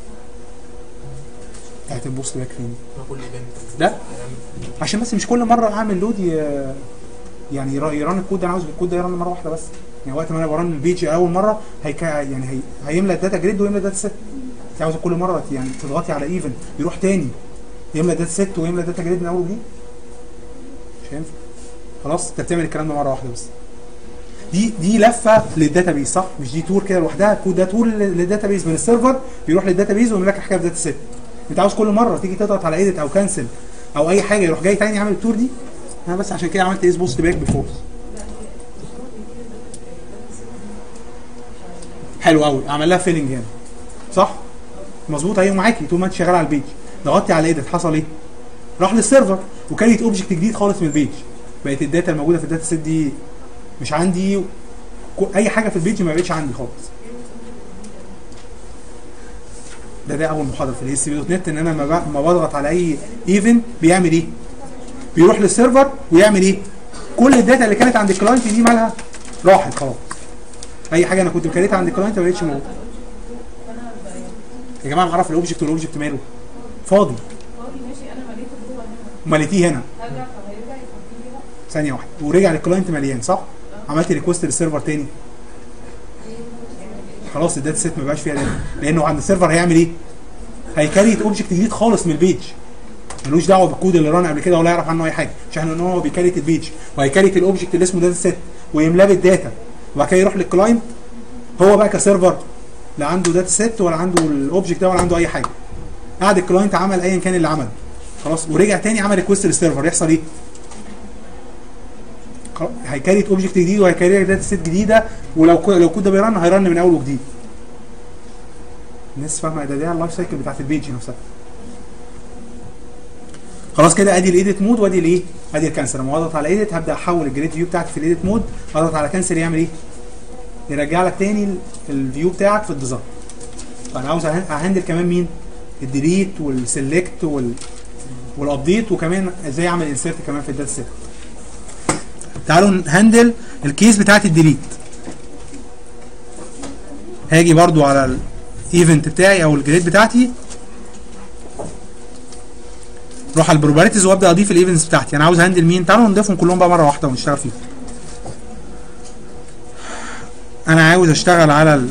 بتاعت البوست باك فين مع كل ايفنت ده عشان بس مش كل مره اعمل لود ي... يعني يرا- يران الكود ده انا عاوز الكود ده يران مره واحده بس يعني وقت ما انا بران البيج اول مره هيك يعني هي... هيملى الداتا جريد ويملى الداتا سيت انت عاوز كل مره يعني تضغطي على ايفنت يروح تاني يملى الداتا سيت ويملى الداتا جريد من اول وجديد مش هينفع خلاص انت بتعمل الكلام ده مره واحده بس دي دي لفه للداتابيز صح مش دي تور كده لوحدها الكود ده تور للداتابيز من السيرفر بيروح للداتابيز ويعمل لك حاجه في داتا سيت انت عاوز كل مره تيجي تضغط على ايديت او كانسل او اي حاجه يروح جاي تاني عامل التور دي انا بس عشان كده عملت ايز بوست باك بفورس حلو قوي اعمل لها فيلنج هنا صح مظبوط اهي معاكي طول ما انت شغال على البيج ضغطتي على ايديت حصل ايه؟ راح للسيرفر وكريت اوبجكت جديد خالص من البيج بقت الداتا الموجوده في الداتا سيت دي مش عندي كو- اي حاجه في البيج ما بقتش عندي خالص ده ده اول محاضره في الاس بي دوت نت ان انا لما ب- لما بضغط على اي ايفنت بيعمل ايه؟ بيروح للسيرفر ويعمل ايه؟ كل الداتا اللي كانت عند الكلاينت دي مالها راحت خلاص اي حاجه انا كنت مكريتها عند الكلاينت ما بقتش موجوده يا جماعه نعرف الاوبجكت والاوبجكت ماله فاضي ماشي انا مليته جوه هنا مليتيه هنا هرجع طب هيرجع يفضي لي بقى ثانيه واحده ورجع للكلاينت مليان صح؟ عملت ريكوست للسيرفر تاني خلاص الداتا سيت ما بقاش فيها داتا لانه عند السيرفر هيعمل ايه؟ هيكريت اوبجكت جديد خالص من البيج ملوش دعوه بالكود اللي ران قبل كده ولا يعرف عنه اي حاجه مش احنا ان هو بيكريت البيج وهيكريت الاوبجكت اللي اسمه داتا سيت ويملاه بالداتا وبعد كده يروح للكلاينت هو بقى كسيرفر لا عنده داتا سيت ولا عنده الاوبجكت ده ولا عنده اي حاجه قعد الكلاينت عمل ايا كان اللي عمله خلاص ورجع تاني عمل ريكوست للسيرفر يحصل ايه؟ خلاص، هيكريت اوبجكت جديد وهيكريت داتا سيت جديده ولو كو- لو الكود ده بيرن هيرن من اول وجديد الناس فاهمه ده ده اللايف سايكل بتاعت البيج نفسها خلاص كده ادي الايديت مود وادي الايه ادي الكانسل لما اضغط على ايديت هبدا احول الجريد فيو بتاعتي في الايديت مود اضغط على كانسل يعمل ايه يرجع لك تاني ال- الفيو بتاعك في الديزاين فانا عاوز أهن- اهندل كمان مين الديليت والسيلكت وال والابديت وكمان ازاي اعمل انسيرت كمان في الداتا سيت تعالوا نهندل الكيس بتاعت الديليت هاجي برضو على الايفنت بتاعي او الجريد بتاعتي اروح على البروبرتيز وابدا اضيف الايفنتس بتاعتي انا عاوز هندل مين تعالوا نضيفهم كلهم بقى مره واحده ونشتغل فيهم انا عاوز اشتغل على ال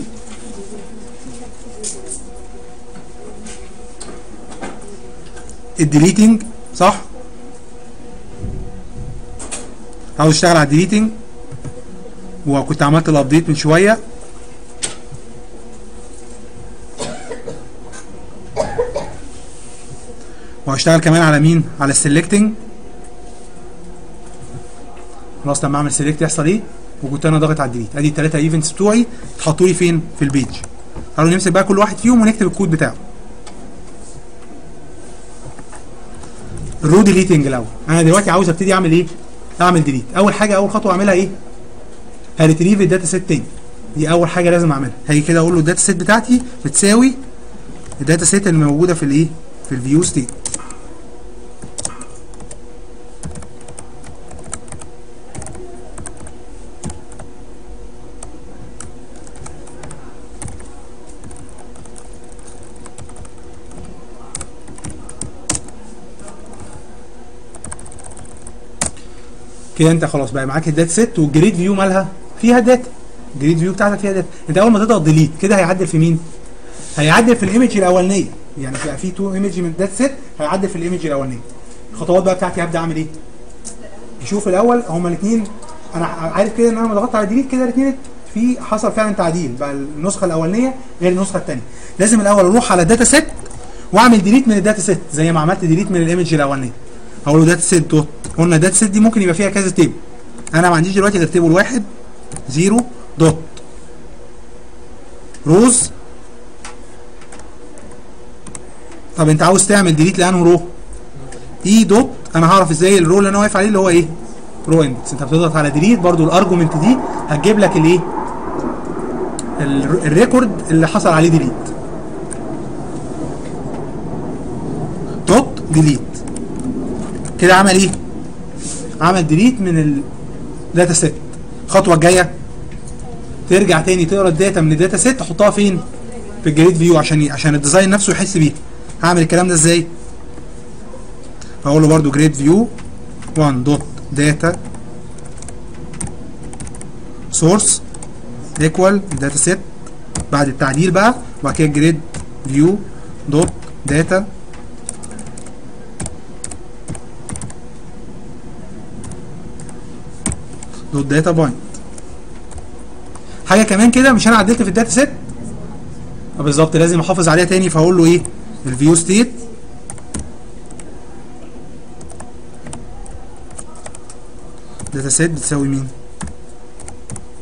الديليتنج صح عاوز اشتغل على الديليتنج وكنت عملت الابديت من شويه وهشتغل كمان على مين على السلكتنج خلاص لما اعمل سيلكت يحصل ايه وكنت انا ضاغط على الديليت ادي الثلاثه ايفنتس بتوعي اتحطوا لي فين في البيج تعالوا نمسك بقى كل واحد فيهم ونكتب الكود بتاعه الرو ديليتنج الاول انا دلوقتي عاوز ابتدي اعمل ايه اعمل ديليت اول حاجه اول خطوه اعملها ايه هريتريف الداتا سيت تاني دي اول حاجه لازم اعملها هاجي كده اقول له الداتا سيت بتاعتي بتساوي الداتا سيت اللي موجوده في الايه في الفيو ستيت كده انت خلاص بقى معاك الداتا سيت والجريد فيو مالها فيها داتا الجريد فيو بتاعتك فيها داتا انت اول ما تضغط ديليت كده هيعدل في مين هيعدل في الايمج الاولانيه يعني بقى في تو ايمج من الداتا سيت هيعدل في الايمج الاولانيه الخطوات بقى بتاعتي هبدا اعمل ايه نشوف الاول هما الاثنين انا عارف كده ان انا لما ضغطت على ديليت كده الاثنين في حصل فعلا تعديل بقى النسخه الاولانيه غير النسخه الثانيه لازم الاول اروح على الداتا سيت واعمل ديليت من الداتا سيت زي ما عملت ديليت من الايمج الاولانيه هقول له داتا سيت دوت قلنا الداتا سيت دي ممكن يبقى فيها كذا تيبل انا ما عنديش دلوقتي غير تيبل واحد زيرو دوت روز طب انت عاوز تعمل ديليت لانه رو اي دوت انا هعرف ازاي الرو اللي انا واقف عليه اللي هو ايه رو اندكس انت بتضغط على ديليت برضو الارجومنت دي هتجيب لك الايه ال- الريكورد اللي حصل عليه ديليت دوت ديليت كده عمل ايه عمل ديليت من الداتا سيت الخطوه الجايه ترجع تاني تقرا الداتا من الداتا سيت تحطها فين في الجريد فيو عشان ي- عشان الديزاين نفسه يحس بيها هعمل الكلام ده ازاي هقول له برده جريد فيو 1 دوت داتا سورس ايكوال داتا سيت بعد التعديل بقى وبعد كده جريد فيو دوت داتا دوت داتا بوينت حاجه كمان كده مش انا عدلت في الداتا سيت آه بالظبط لازم احافظ عليها تاني فاقول له ايه الفيو ستيت داتا سيت بتساوي مين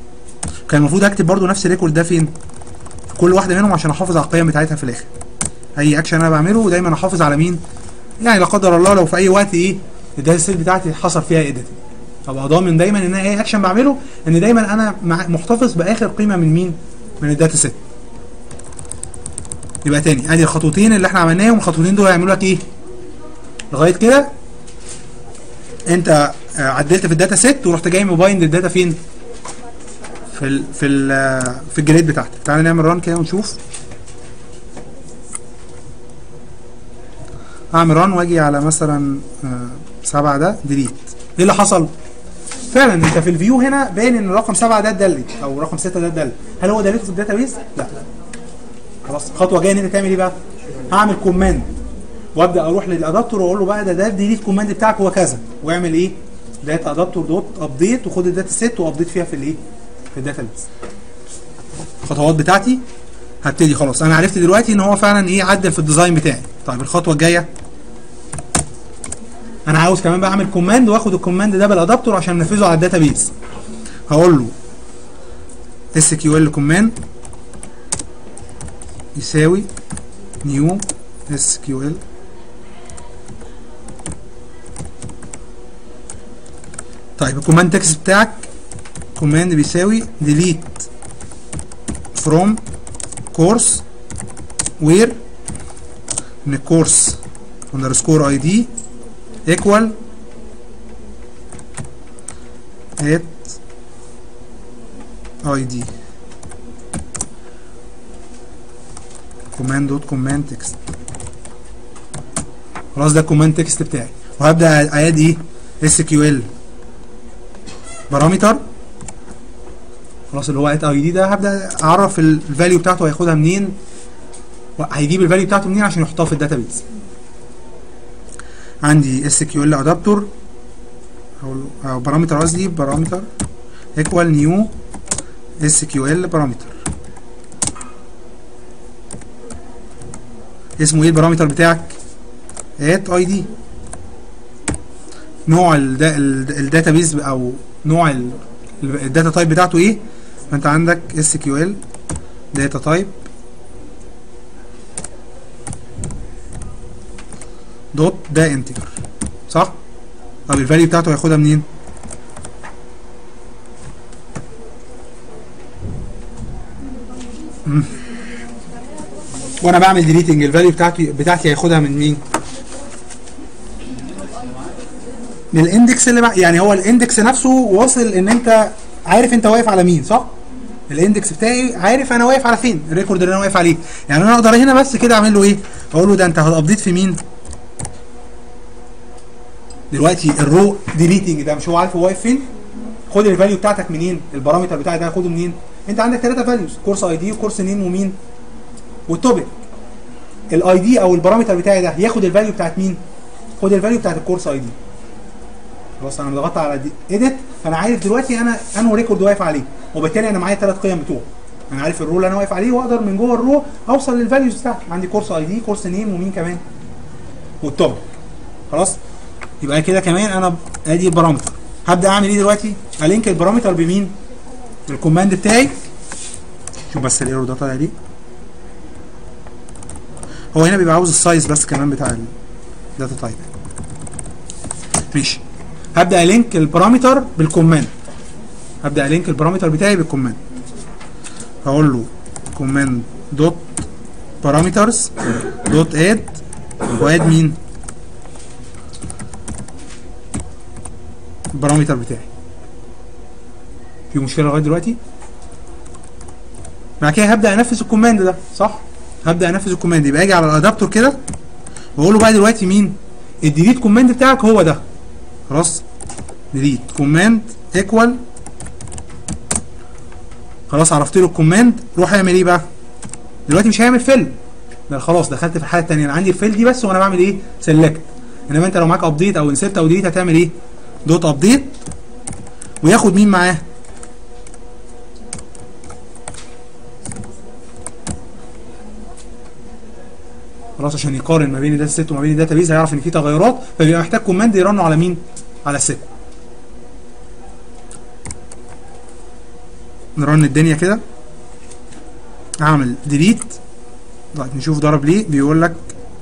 كان المفروض اكتب برضو نفس الريكورد ده فين في كل واحده منهم عشان احافظ على القيم بتاعتها في الاخر اي اكشن انا بعمله دايما احافظ على مين يعني لا قدر الله لو في اي وقت ايه الداتا سيت بتاعتي حصل فيها ايديتنج ابقى ضامن دايما ان اي اكشن بعمله ان دايما انا مع- محتفظ باخر قيمه من مين من الداتا سيت يبقى تاني ادي الخطوتين اللي احنا عملناهم الخطوتين دول هيعملوا لك ايه لغايه كده انت آه، عدلت في الداتا سيت ورحت جاي مبايند الداتا فين في ال في ال آه، في الجريد بتاعتك تعالى نعمل ران كده ونشوف اعمل ران واجي على مثلا آه، سبعة ده ديليت ايه اللي حصل فعلا انت في الفيو هنا باين ان رقم سبعة ده اتدلت او رقم ستة ده اتدلت هل هو دلته في الداتابيز لا خلاص الخطوه الجايه ان انت تعمل ايه بقى هعمل كوماند وابدا اروح للادابتور واقول له بقى ده ده الديليت كوماند بتاعك هو كذا واعمل ايه داتا ادابتور دوت ابديت وخد الداتا سيت وابديت فيها في الايه في الداتابيز الخطوات بتاعتي هبتدي خلاص انا عرفت دلوقتي ان هو فعلا ايه عدل في الديزاين بتاعي طيب الخطوه الجايه انا عاوز كمان بقى اعمل كوماند واخد الكوماند ده بالادابتور عشان انفذه على الداتابيز هقول له اس كيو ال كوماند يساوي نيو اس كيو ال طيب الكوماند تكست بتاعك كوماند بيساوي delete from course where من الكورس underscore id equal at id command دوت command text خلاص ده الكوماند تكست بتاعي وهبدا اعاد ايه اس كيو ال بارامتر خلاص اللي هو ات اي دي ده هبدا اعرف الفاليو بتاعته هياخدها منين هيجيب الفاليو بتاعته منين عشان يحطها في الداتابيز عندي اس كيو ال ادابتور او بارامتر قصدي بارامتر ايكوال نيو اس كيو ال بارامتر اسمه ايه البارامتر بتاعك ات اي دي نوع الداتابيز او نوع ال- الداتا تايب بتاعته ايه فانت عندك اس كيو ال داتا تايب دوت ده انتجر صح طب الفاليو بتاعته هياخدها منين مم. وانا بعمل ديليتنج الفاليو بتاعتي بتاعتي هياخدها من مين من الاندكس اللي بع... يعني هو الاندكس نفسه واصل ان انت عارف انت واقف على مين صح الاندكس بتاعي عارف انا واقف على فين الريكورد اللي انا واقف عليه يعني انا اقدر هنا بس كده اعمل له ايه اقول له ده انت هتابديت في مين دلوقتي الرو ديليتنج ده مش هو عارف هو واقف فين خد الفاليو بتاعتك منين البارامتر بتاعك ده هاخده منين انت عندك ثلاثه فاليوز كورس اي دي وكورس نيم ومين والتوبيك الاي دي او البارامتر بتاعي ده ياخد الفاليو بتاعت مين خد الفاليو بتاعت الكورس اي دي خلاص انا ضغطت على ايديت فانا عارف دلوقتي انا انه ريكورد واقف عليه وبالتالي انا معايا ثلاث قيم بتوعه انا عارف الرو اللي انا واقف عليه واقدر من جوه الرو اوصل للفاليوز بتاعتي عندي كورس اي دي كورس نيم ومين كمان والتوبيك خلاص يبقى كده كمان انا ادي البارامتر هبدا اعمل ايه دلوقتي الينك البارامتر بمين بالكوماند بتاعي شوف بس الايرور ده طالع ليه هو هنا بيبقى عاوز السايز بس كمان بتاع الداتا تايب ماشي هبدا الينك البارامتر بالكوماند هبدا الينك البارامتر بتاعي بالكوماند هقول له كوماند دوت بارامترز دوت اد واد مين البارامتر بتاعي في مشكله لغايه دلوقتي بعد كده هبدا انفذ الكوماند ده صح هبدا انفذ الكوماند يبقى اجي على الادابتور كده واقول له بقى دلوقتي مين الديليت كوماند بتاعك هو ده خلاص ديليت كوماند ايكوال خلاص عرفت له الكوماند روح اعمل ايه بقى دلوقتي مش هيعمل فيل ده خلاص دخلت في الحاله الثانيه انا عندي الفيل دي بس وانا بعمل ايه سيلكت انما انت لو معاك ابديت او انسرت او ديليت هتعمل ايه دوت ابديت وياخد مين معاه خلاص عشان يقارن ما بين الداتا سيت وما بين الداتا بيز هيعرف ان في تغيرات فبيبقى محتاج كوماند يرنه على مين على السيت نرن الدنيا كده اعمل ديليت طيب نشوف ضرب ليه بيقول لك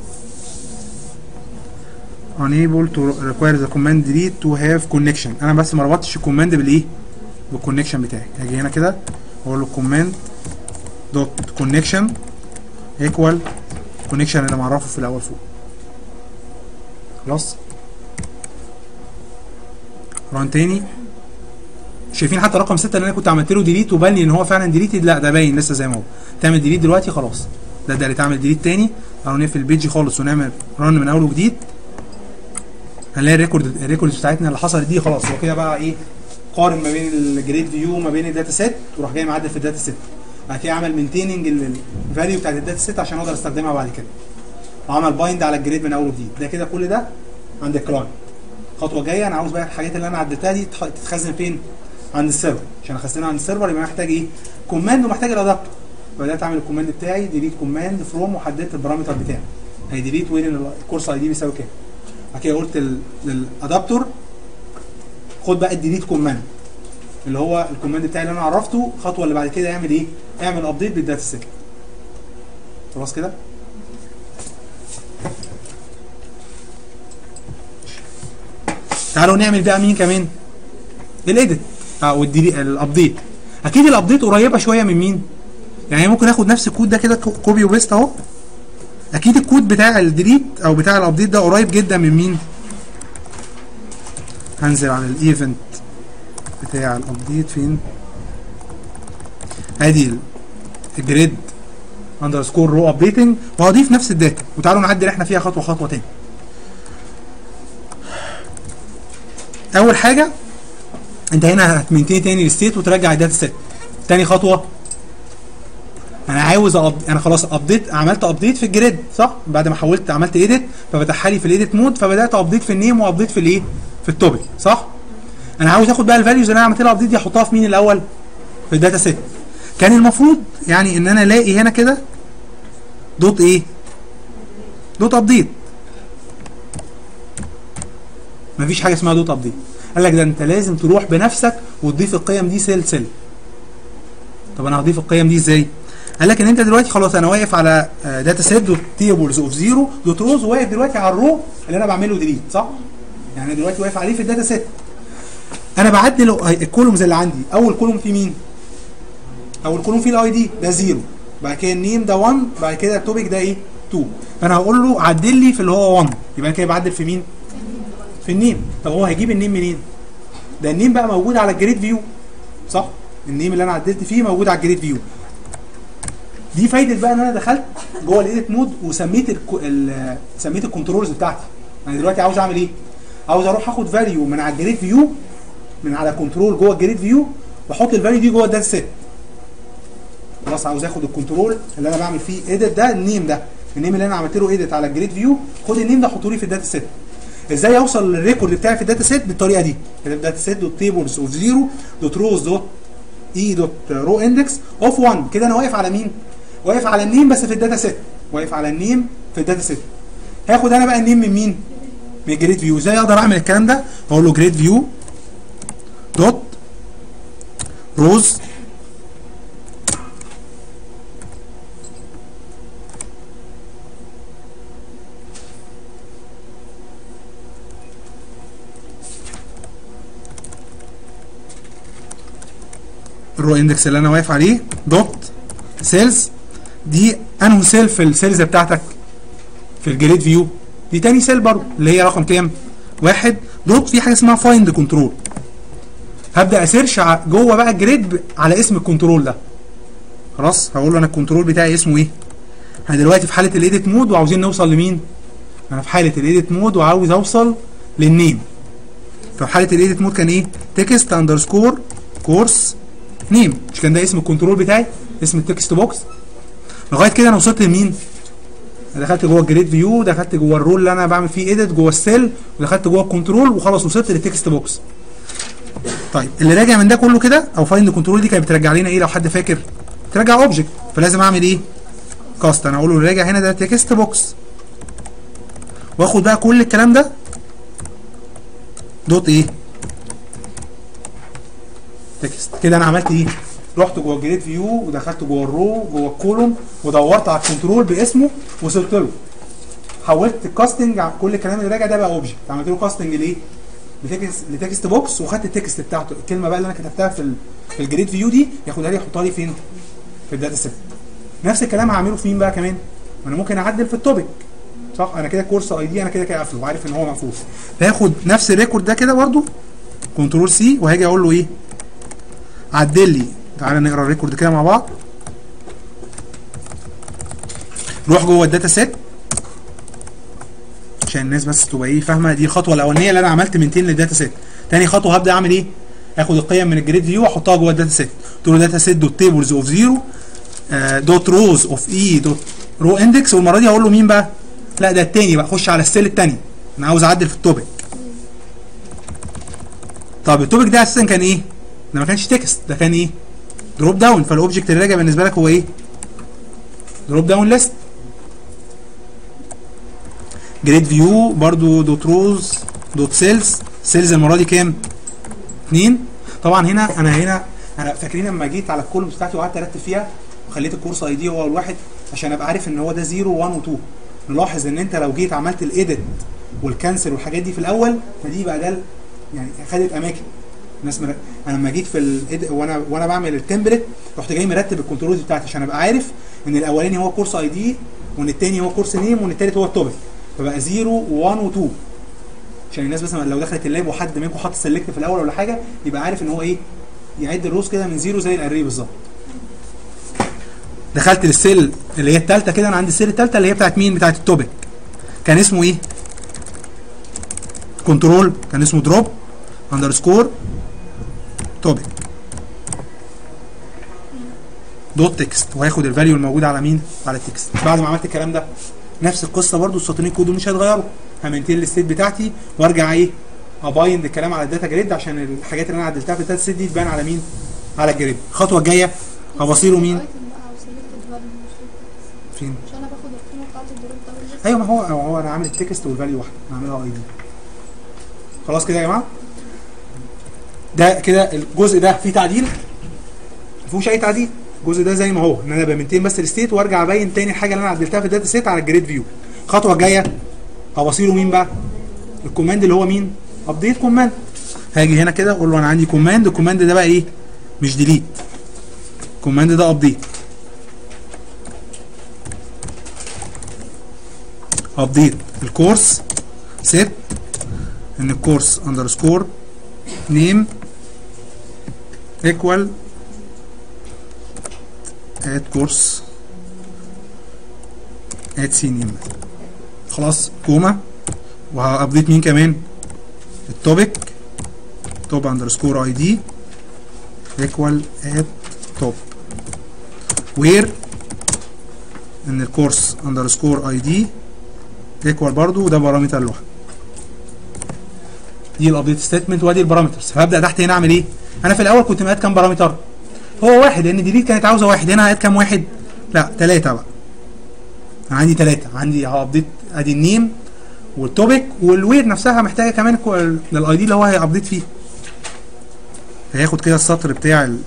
unable to require the command delete to have connection انا بس ما ربطتش الكوماند بالايه بالكونكشن بتاعي هاجي هنا كده اقول له command dot connection equal connection اللي معرفه في الاول فوق خلاص ران تاني شايفين حتى رقم 6 اللي انا كنت عملت له ديليت وبان لي ان هو فعلا ديليتد لا ده باين لسه زي ما هو تعمل ديليت دلوقتي خلاص ده ده اللي تعمل ديليت تاني او نقفل البيج خالص ونعمل ران من اول وجديد هنلاقي الريكورد الريكوردز بتاعتنا اللي حصلت دي خلاص هو كده بقى ايه قارن ما بين الجريد فيو وما بين الداتا سيت وراح جاي معدل في الداتا سيت بعد كده عمل مينتيننج الفاليو بتاعت الداتا سيت عشان اقدر استخدمها بعد كده وعمل بايند على الجريد من اول وجديد ده كده كل ده عند الكلاينت الخطوه الجايه انا عاوز بقى الحاجات اللي انا عدلتها دي تخ- تتخزن فين عند السيرفر عشان اخزنها عند السيرفر يبقى محتاج ايه كوماند ومحتاج الادابتور بدات اعمل الكوماند بتاعي ديليت كوماند فروم وحددت البارامتر بتاعي هي ديليت وين الكورس اي دي بيساوي كام بعد كده قلت لل- للادابتور خد بقى الديليت كوماند اللي هو الكوماند بتاعي اللي انا عرفته الخطوه اللي بعد كده يعمل ايه اعمل ابديت بالداتا سيت خلاص كده تعالوا نعمل بقى مين كمان الايديت او الديلي الابديت اكيد الابديت قريبه شويه من مين يعني ممكن اخد نفس الكود ده كده كو- كوبي وبيست اهو اكيد الكود بتاع الديليت او بتاع الابديت ده قريب جدا من مين هنزل على الايفنت بتاع الابديت فين ادي ال- الجريد اندرسكور رو ابديتنج وهضيف نفس الداتا وتعالوا نعدل احنا فيها خطوه خطوه تاني اول حاجه انت هنا هتمنتين تاني الستيت وترجع الداتا سيت تاني خطوه انا عاوز أب... انا خلاص ابديت عملت ابديت في الجريد صح بعد ما حولت عملت ايديت ففتحها لي في الايديت مود فبدات ابديت في النيم وابديت في الايه في التوبيك صح انا عاوز اخد بقى الفاليوز اللي انا عملت لها ابديت دي احطها في مين الاول في الداتا سيت كان المفروض يعني ان انا الاقي هنا كده دوت ايه دوت ابديت مفيش حاجه اسمها دوت ابديت قال لك ده انت لازم تروح بنفسك وتضيف القيم دي سيل سيل طب انا هضيف القيم دي ازاي قال لك ان انت دلوقتي خلاص انا واقف على داتا سيت دوت تيبلز اوف زيرو دوت روز واقف دلوقتي على الرو اللي انا بعمله ديليت صح يعني دلوقتي واقف عليه في الداتا سيت انا بعدل الكولومز اللي عندي اول كولوم فيه مين اول كولوم فيه الاي دي ده زيرو بعد كده النيم ده 1 بعد كده التوبيك ده ايه 2 فانا هقول له عدل لي في اللي هو 1 يبقى انا كده بعدل في مين في النيم طب هو هيجيب النيم منين ده النيم بقى موجود على الجريد فيو صح النيم اللي انا عدلت فيه موجود على الجريد فيو دي فايده بقى ان انا دخلت جوه الايديت مود وسميت الكو... ال... سميت الكنترولز بتاعتي انا دلوقتي عاوز اعمل ايه عاوز اروح اخد فاليو من على الجريد فيو من على كنترول جوه الجريد فيو واحط الفاليو دي جوه الداتا سيت خلاص عاوز اخد الكنترول اللي انا بعمل فيه ايديت ده النيم ده النيم اللي انا عملت له ايديت على الجريد فيو خد النيم ده حطه لي في الداتا سيت ازاي اوصل للريكورد بتاعي في الداتا سيت بالطريقه دي الداتا سيت دوت تيبلز اوف زيرو دوت روز دوت اي دوت رو اندكس اوف 1 كده انا واقف على مين واقف على النيم بس في الداتا سيت واقف على النيم في الداتا سيت هاخد انا بقى النيم من مين من جريد فيو ازاي اقدر اعمل الكلام ده اقول له جريد فيو دوت روز الرو اندكس اللي انا واقف عليه دوت سيلز دي انه سيل في السيلز بتاعتك في الجريد فيو دي تاني سيل برضه اللي هي رقم كام؟ واحد دوت في حاجه اسمها فايند كنترول هبدا اسيرش ع- جوه بقى الجريد ب- على اسم الكنترول ده خلاص هقول له انا الكنترول بتاعي اسمه ايه؟ احنا دلوقتي في حاله الايديت مود وعاوزين نوصل لمين؟ انا في حاله الايديت مود وعاوز اوصل للنيم ففي حاله الايديت مود كان ايه؟ تكست اندرسكور كورس نيم مش كان ده اسم الكنترول بتاعي اسم التكست بوكس لغايه كده انا وصلت لمين أنا دخلت جوه الجريد فيو دخلت جوه الرول اللي انا بعمل فيه ايديت جوه السيل ودخلت جوه الكنترول وخلاص وصلت للتكست بوكس طيب اللي راجع من ده كله كده او فايند كنترول دي كانت بترجع لنا ايه لو حد فاكر بترجع اوبجكت فلازم اعمل ايه كاست انا اقول له اللي راجع هنا ده تكست بوكس واخد بقى كل الكلام ده دوت ايه تكست كده انا عملت ايه رحت جوه الجريد فيو ودخلت جوه الرو جوه الكولوم ودورت على الكنترول باسمه وصلت له حولت الكاستنج على كل الكلام اللي راجع ده بقى اوبجكت عملت له كاستنج ليه؟ لتكست لتكست بوكس وخدت التكست بتاعته الكلمه بقى اللي انا كتبتها في ال في الجريد فيو دي ياخدها لي يحطها لي فين؟ في الداتا سيت نفس الكلام هعمله في مين بقى كمان؟ ما انا ممكن اعدل في التوبيك صح انا كده كورس اي دي انا كده كده قافله وعارف ان هو مقفول فاخد نفس الريكورد ده كده برده كنترول سي وهاجي اقول له ايه عدل لي تعالى نقرا الريكورد كده مع بعض روح جوه الداتا سيت عشان الناس بس تبقى ايه فاهمه دي الخطوه الاولانيه اللي انا عملت منتين للداتا سيت تاني خطوه هبدا اعمل ايه اخد القيم من الجريد فيو واحطها جوه الداتا سيت تقول له داتا سيت دوت تيبلز اوف زيرو دوت روز اوف اي دوت رو اندكس والمره دي هقول له مين بقى لا ده التاني بقى خش على السيل التاني انا عاوز اعدل في التوبيك طب التوبيك ده اساسا كان ايه ده ما كانش تكست ده كان ايه دروب داون فالاوبجكت اللي راجع بالنسبه لك هو ايه دروب داون ليست جريد فيو برضو دوت روز دوت سيلز سيلز المره دي كام 2 طبعا هنا انا هنا انا فاكرين لما جيت على الكولومز بتاعتي وقعدت ارتب فيها وخليت الكورس اي دي هو الواحد عشان ابقى عارف ان هو ده 0 1 و2 نلاحظ ان انت لو جيت عملت الايديت والكانسل والحاجات دي في الاول فدي بقى ده ال- يعني خدت اماكن الناس مر... انا لما جيت في ال وانا وانا بعمل التمبلت رحت جاي مرتب الكنترولز بتاعتي عشان ابقى عارف ان الاولاني هو كورس اي دي وان الثاني هو كورس نيم وان الثالث هو التوبيك فبقى 0 و1 و2 عشان الناس مثلا لو دخلت اللاب وحد منكم حاطط سيلكت في الاول ولا حاجه يبقى عارف ان هو ايه يعد الروز كده من زيرو زي الاري بالظبط دخلت للسيل اللي هي الثالثه كده انا عندي السيل الثالثه اللي هي بتاعت مين بتاعت التوبيك كان اسمه ايه كنترول كان اسمه دروب اندرسكور توبيك دوت تكست وهياخد الفاليو الموجوده على مين على التكست بعد ما عملت الكلام ده نفس القصه برضو السطرين الكود مش هيتغيروا همنتين الستيت بتاعتي وارجع ايه ابايند الكلام على الداتا جريد عشان الحاجات اللي انا عدلتها في الداتا سيت دي تبان على مين على الجريد الخطوه الجايه هبصيله مين ايتم بقى او selected value مش selected. فين عشان انا باخد القيمه بتاعت الدروب داون لسه ايوه ما هو هو انا عامل التكست والفاليو واحده انا عاملها اي دي خلاص كده يا جماعه ده كده الجزء ده فيه تعديل ما فيهوش اي تعديل الجزء ده زي ما هو ان انا بمنتين بس الستيت وارجع ابين تاني الحاجه اللي انا عدلتها في الداتا سيت على الجريد فيو الخطوه الجايه هبصيله مين بقى الكوماند اللي هو مين ابديت كوماند هاجي هنا كده اقول له انا عندي كوماند الكوماند ده بقى ايه مش ديليت الكوماند ده ابديت ابديت الكورس سيت ان الكورس اندرسكور نيم ايكوال اد كورس اد سي نيم خلاص كوما وهابديت مين كمان التوبيك توب اندرسكور اي دي ايكوال اد توب وير ان الكورس اندرسكور اي دي ايكوال برضو وده بارامتر لوحده دي الابديت ستيتمنت وادي البارامترز فهبدا تحت هنا اعمل ايه انا في الاول كنت مقاد كام بارامتر هو واحد لان ديليت كانت عاوزه واحد هنا هقاد كام واحد لا ثلاثه بقى أنا عندي ثلاثه عندي هابديت ادي النيم والتوبيك والوير نفسها محتاجه كمان الاي دي اللي هو هيابديت فيه هياخد كده السطر بتاع ال-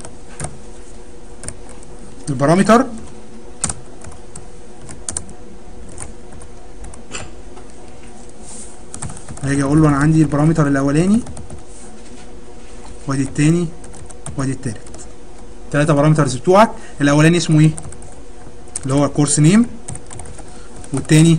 البارامتر هاجي اقول له انا عندي البارامتر الاولاني وادي التاني وادي التالت ثلاثة بارامترز بتوعك الاولاني اسمه ايه اللي هو الكورس نيم والتاني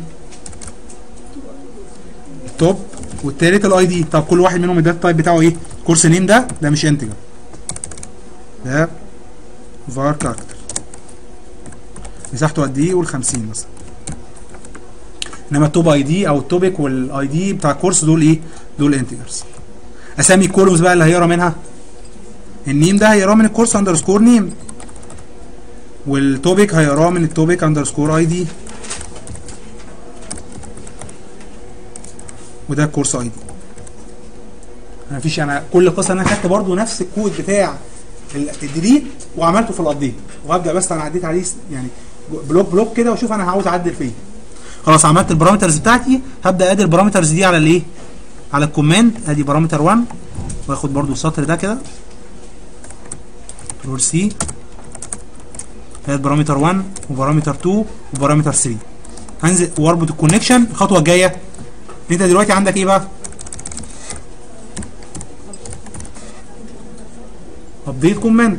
توب والتالت الاي دي طب كل واحد منهم الداتا تايب بتاعه ايه الكورس نيم ده ده مش انتجر ده فار كاركتر مساحته قد ايه قول 50 مثلا انما التوب اي دي او التوبيك والاي دي بتاع الكورس دول ايه دول انتجرز اسامي الكولومز بقى اللي هيقرا منها النيم ده هيقراه من الكورس اندرسكور نيم والتوبيك هيقراه من التوبيك اندرسكور اي دي وده الكورس اي دي مفيش انا كل قصه انا خدت برضو نفس الكود بتاع ال- الديليت وعملته في الابديت وهبدا بس انا عديت عليه س- يعني بلوك بلوك كده واشوف انا عاوز اعدل فين خلاص عملت البارامترز بتاعتي هبدا ادي البارامترز دي على الايه على الكوماند ادي بارامتر 1 واخد برضو السطر ده كده كنترول سي هات بارامتر 1 وبارامتر 2 وبارامتر 3 هنزل واربط الكونكشن الخطوه الجايه انت دلوقتي عندك ايه بقى ابديت كوماند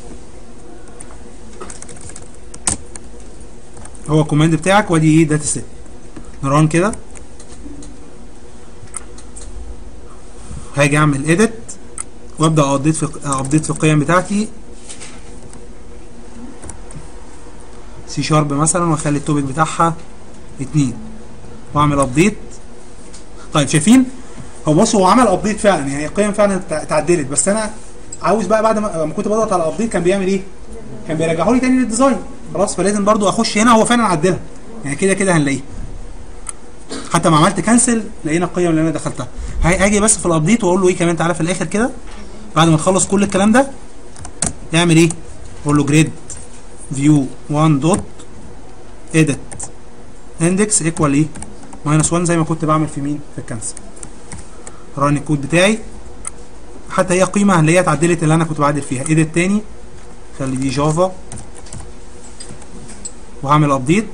هو الكوماند بتاعك وادي ايه داتا سيت نران كده هاجي اعمل اديت وابدا ابديت في ابديت في القيم بتاعتي سي شارب مثلا واخلي التوبيك بتاعها اتنين واعمل ابديت طيب شايفين هو بص هو عمل ابديت فعلا يعني القيم فعلا اتع- اتعدلت بس انا عاوز بقى بعد ما ما كنت بضغط على ابديت كان بيعمل ايه؟ كان بيرجعه لي تاني للديزاين خلاص فلازم برضو اخش هنا هو فعلا عدلها يعني كده كده هنلاقيه حتى ما عملت كانسل لقينا القيم اللي انا دخلتها هاي- هاجي بس في الابديت واقول له ايه كمان تعالى في الاخر كده بعد ما تخلص كل الكلام ده اعمل ايه؟ اقول له جريد فيو 1 دوت اديت اندكس ايكوال ايه؟ ماينس 1 زي ما كنت بعمل في مين؟ في الكانسل ران الكود بتاعي حتى هي قيمه اللي هي اتعدلت اللي انا كنت بعدل فيها اديت تاني خلي دي جافا وهعمل ابديت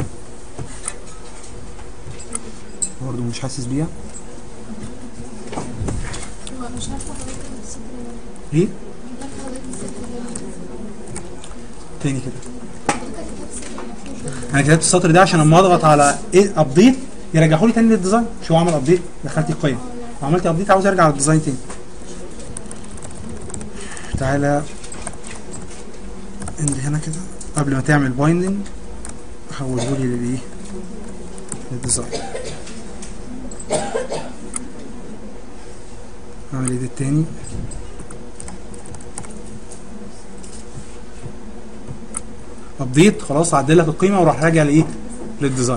برضه مش حاسس بيها هو مش عارفه حضرتك السطر ده ليه؟ مش عارفه حضرتك السطر ده تاني كده حضرتك كتبت السطر المفروض ده انا كتبت السطر ده عشان لما اضغط على ايه ابديت يرجعوا لي تاني للديزاين شو عمل ابديت دخلت القيم وعملت ابديت عاوز ارجع للديزاين تاني تعالى عندي هنا كده قبل ما تعمل بايندنج حوله لي للايه للديزاين اعمل ايديت تاني ابديت خلاص عدل لك القيمه وراح راجع لايه للديزاين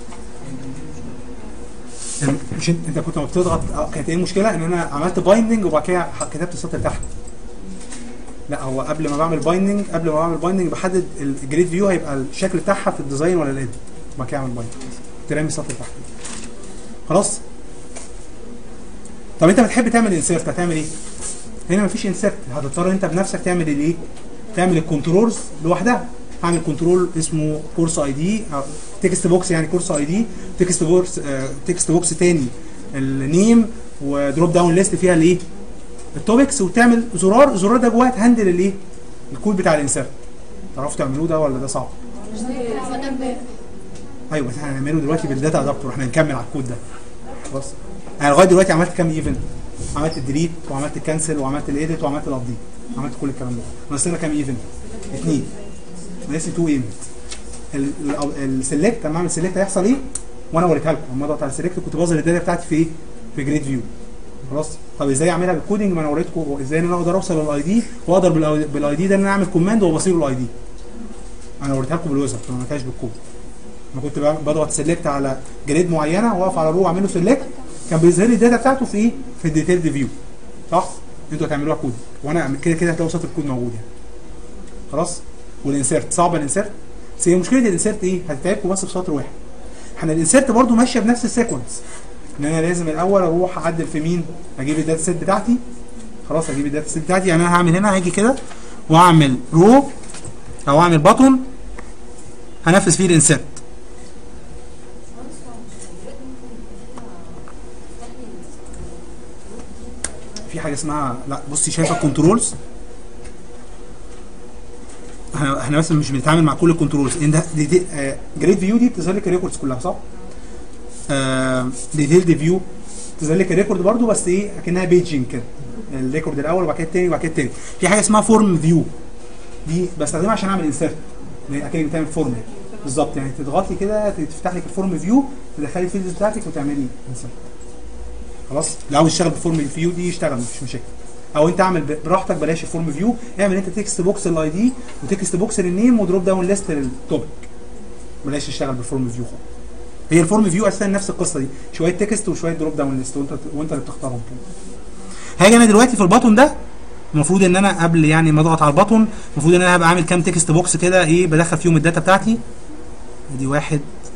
يعني مش انت انت كنت لما بتضغط اه، كانت ايه المشكله ان انا عملت بايندنج وبعد كده ح- كتبت السطر تحت لا هو قبل ما بعمل بايندنج قبل ما بعمل بايندنج بحدد الجريد فيو هيبقى الشكل بتاعها في الديزاين ولا الاديت وبعد كده اعمل بايندنج ترمي السطر تحت خلاص طب انت بتحب تعمل انسيرت هتعمل ايه؟ هنا مفيش انسيرت هتضطر انت بنفسك تعمل الايه؟ تعمل الكنترولز لوحدها هعمل كنترول اسمه كورس اي دي او تكست بوكس يعني كورس اي دي تكست بوكس آه تكست بوكس تاني النيم ودروب داون ليست فيها الايه؟ التوبكس وتعمل زرار الزرار ده جواه تهندل الايه؟ الكود بتاع الانسيرت تعرفوا تعملوه ده ولا ده صعب؟ عملنا امبارح ايوه بس احنا هنعمله دلوقتي بالداتا ادابتور احنا هنكمل على الكود ده خلاص انا لغايه دلوقتي عملت كام ايفنت عملت الديليت وعملت الكنسل وعملت الايديت وعملت الابديت عملت كل الكلام ده ناقص لنا كام ايفنت اثنين ناقص لي 2 ايفنت السلكت لما اعمل سلكت هيحصل ايه وانا وريتها لكم لما اضغط على السلكت كنت بظهر الداتا بتاعتي في ايه في جريد فيو خلاص طب ازاي اعملها بالكودنج ما انا وريتكم ازاي ان انا اقدر اوصل للاي دي واقدر بالاي دي ده ان انا اعمل كوماند وبصير الاي دي انا وريتها لكم بالويزر ما عملتهاش بالكود انا كنت بقى- بضغط سيلكت على جريد معينه واقف على رو واعمل له سيلكت كان بيظهر لي الداتا بتاعته في ايه؟ في الديتيلد فيو صح؟ انتوا هتعملوها كود وانا كده كده هتلاقوا سطر الكود موجود يعني خلاص؟ والانسيرت صعبه الانسيرت بس هي مشكله الانسيرت ايه؟ هتتعبكم بس في سطر واحد احنا الانسيرت برضو ماشيه بنفس السيكونس ان انا لازم الاول اروح اعدل في مين؟ اجيب الداتا سيت بتاعتي خلاص اجيب الداتا سيت بتاعتي يعني انا هعمل هنا هاجي كده واعمل رو او اعمل باتون هنفذ فيه الانسيرت في حاجه اسمها لا بصي شايفه الكنترولز احنا احنا بس مش بنتعامل مع كل الكنترولز ان ده دي, دي آه جريد فيو دي بتظهر لك الريكوردز كلها صح؟ آه ديتيلد فيو تظهر لك الريكورد برضو بس ايه اكنها بيجنج كده الريكورد الاول وبعد كده الثاني وبعد كده الثاني في حاجه اسمها فورم فيو دي بستخدمها عشان اعمل انسيرت اكنك بتعمل فورم بالظبط يعني تضغطي كده تفتح لك الفورم فيو تدخلي الفيلدز بتاعتك وتعملي انسيرت خلاص لو عاوز يشتغل بفورم فيو دي يشتغل مفيش مشاكل او انت اعمل ب- براحتك بلاش الفورم فيو اعمل انت تكست بوكس للاي دي وتكست بوكس للنيم ودروب داون ليست للتوبيك بلاش تشتغل بالفورم فيو خالص هي الفورم فيو اساسا نفس القصه دي شويه تكست وشويه دروب داون ليست وانت وانت اللي بتختارهم كده هاجي انا دلوقتي في البطن ده المفروض ان انا قبل يعني ما اضغط على البطن المفروض ان انا هبقى عامل كام تكست بوكس كده ايه بدخل فيهم الداتا بتاعتي ادي واحد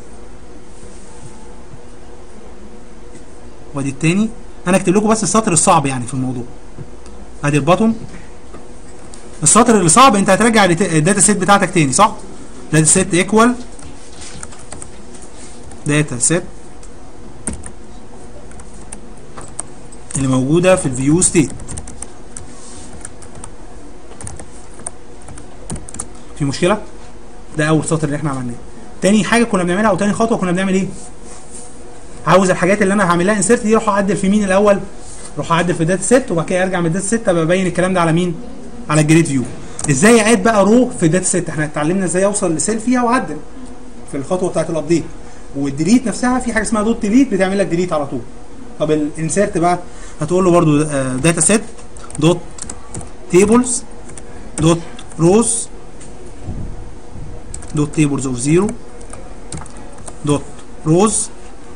وادي التاني انا اكتب لكم بس السطر الصعب يعني في الموضوع ادي البطن السطر اللي صعب انت هترجع الداتا- الداتا سيت بتاعتك تاني صح داتا سيت ايكوال داتا سيت اللي موجوده في الفيو ستيت في مشكله ده اول سطر اللي احنا عملناه تاني حاجه كنا بنعملها او تاني خطوه كنا بنعمل ايه عاوز الحاجات اللي انا هعمل لها انسيرت دي اروح اعدل في مين الاول اروح اعدل في الداتا سيت وبعد كده ارجع من الداتا سيت ابقى ابين الكلام ده على مين على الجريد فيو ازاي اعاد بقى رو في الداتا سيت احنا اتعلمنا ازاي اوصل لسيل فيها واعدل في الخطوه بتاعت الابديت والديليت نفسها في حاجه اسمها دوت ديليت بتعمل لك ديليت على طول طب الانسيرت بقى هتقول له برضو داتا سيت دوت تيبلز دوت روز دوت تيبلز اوف زيرو دوت روز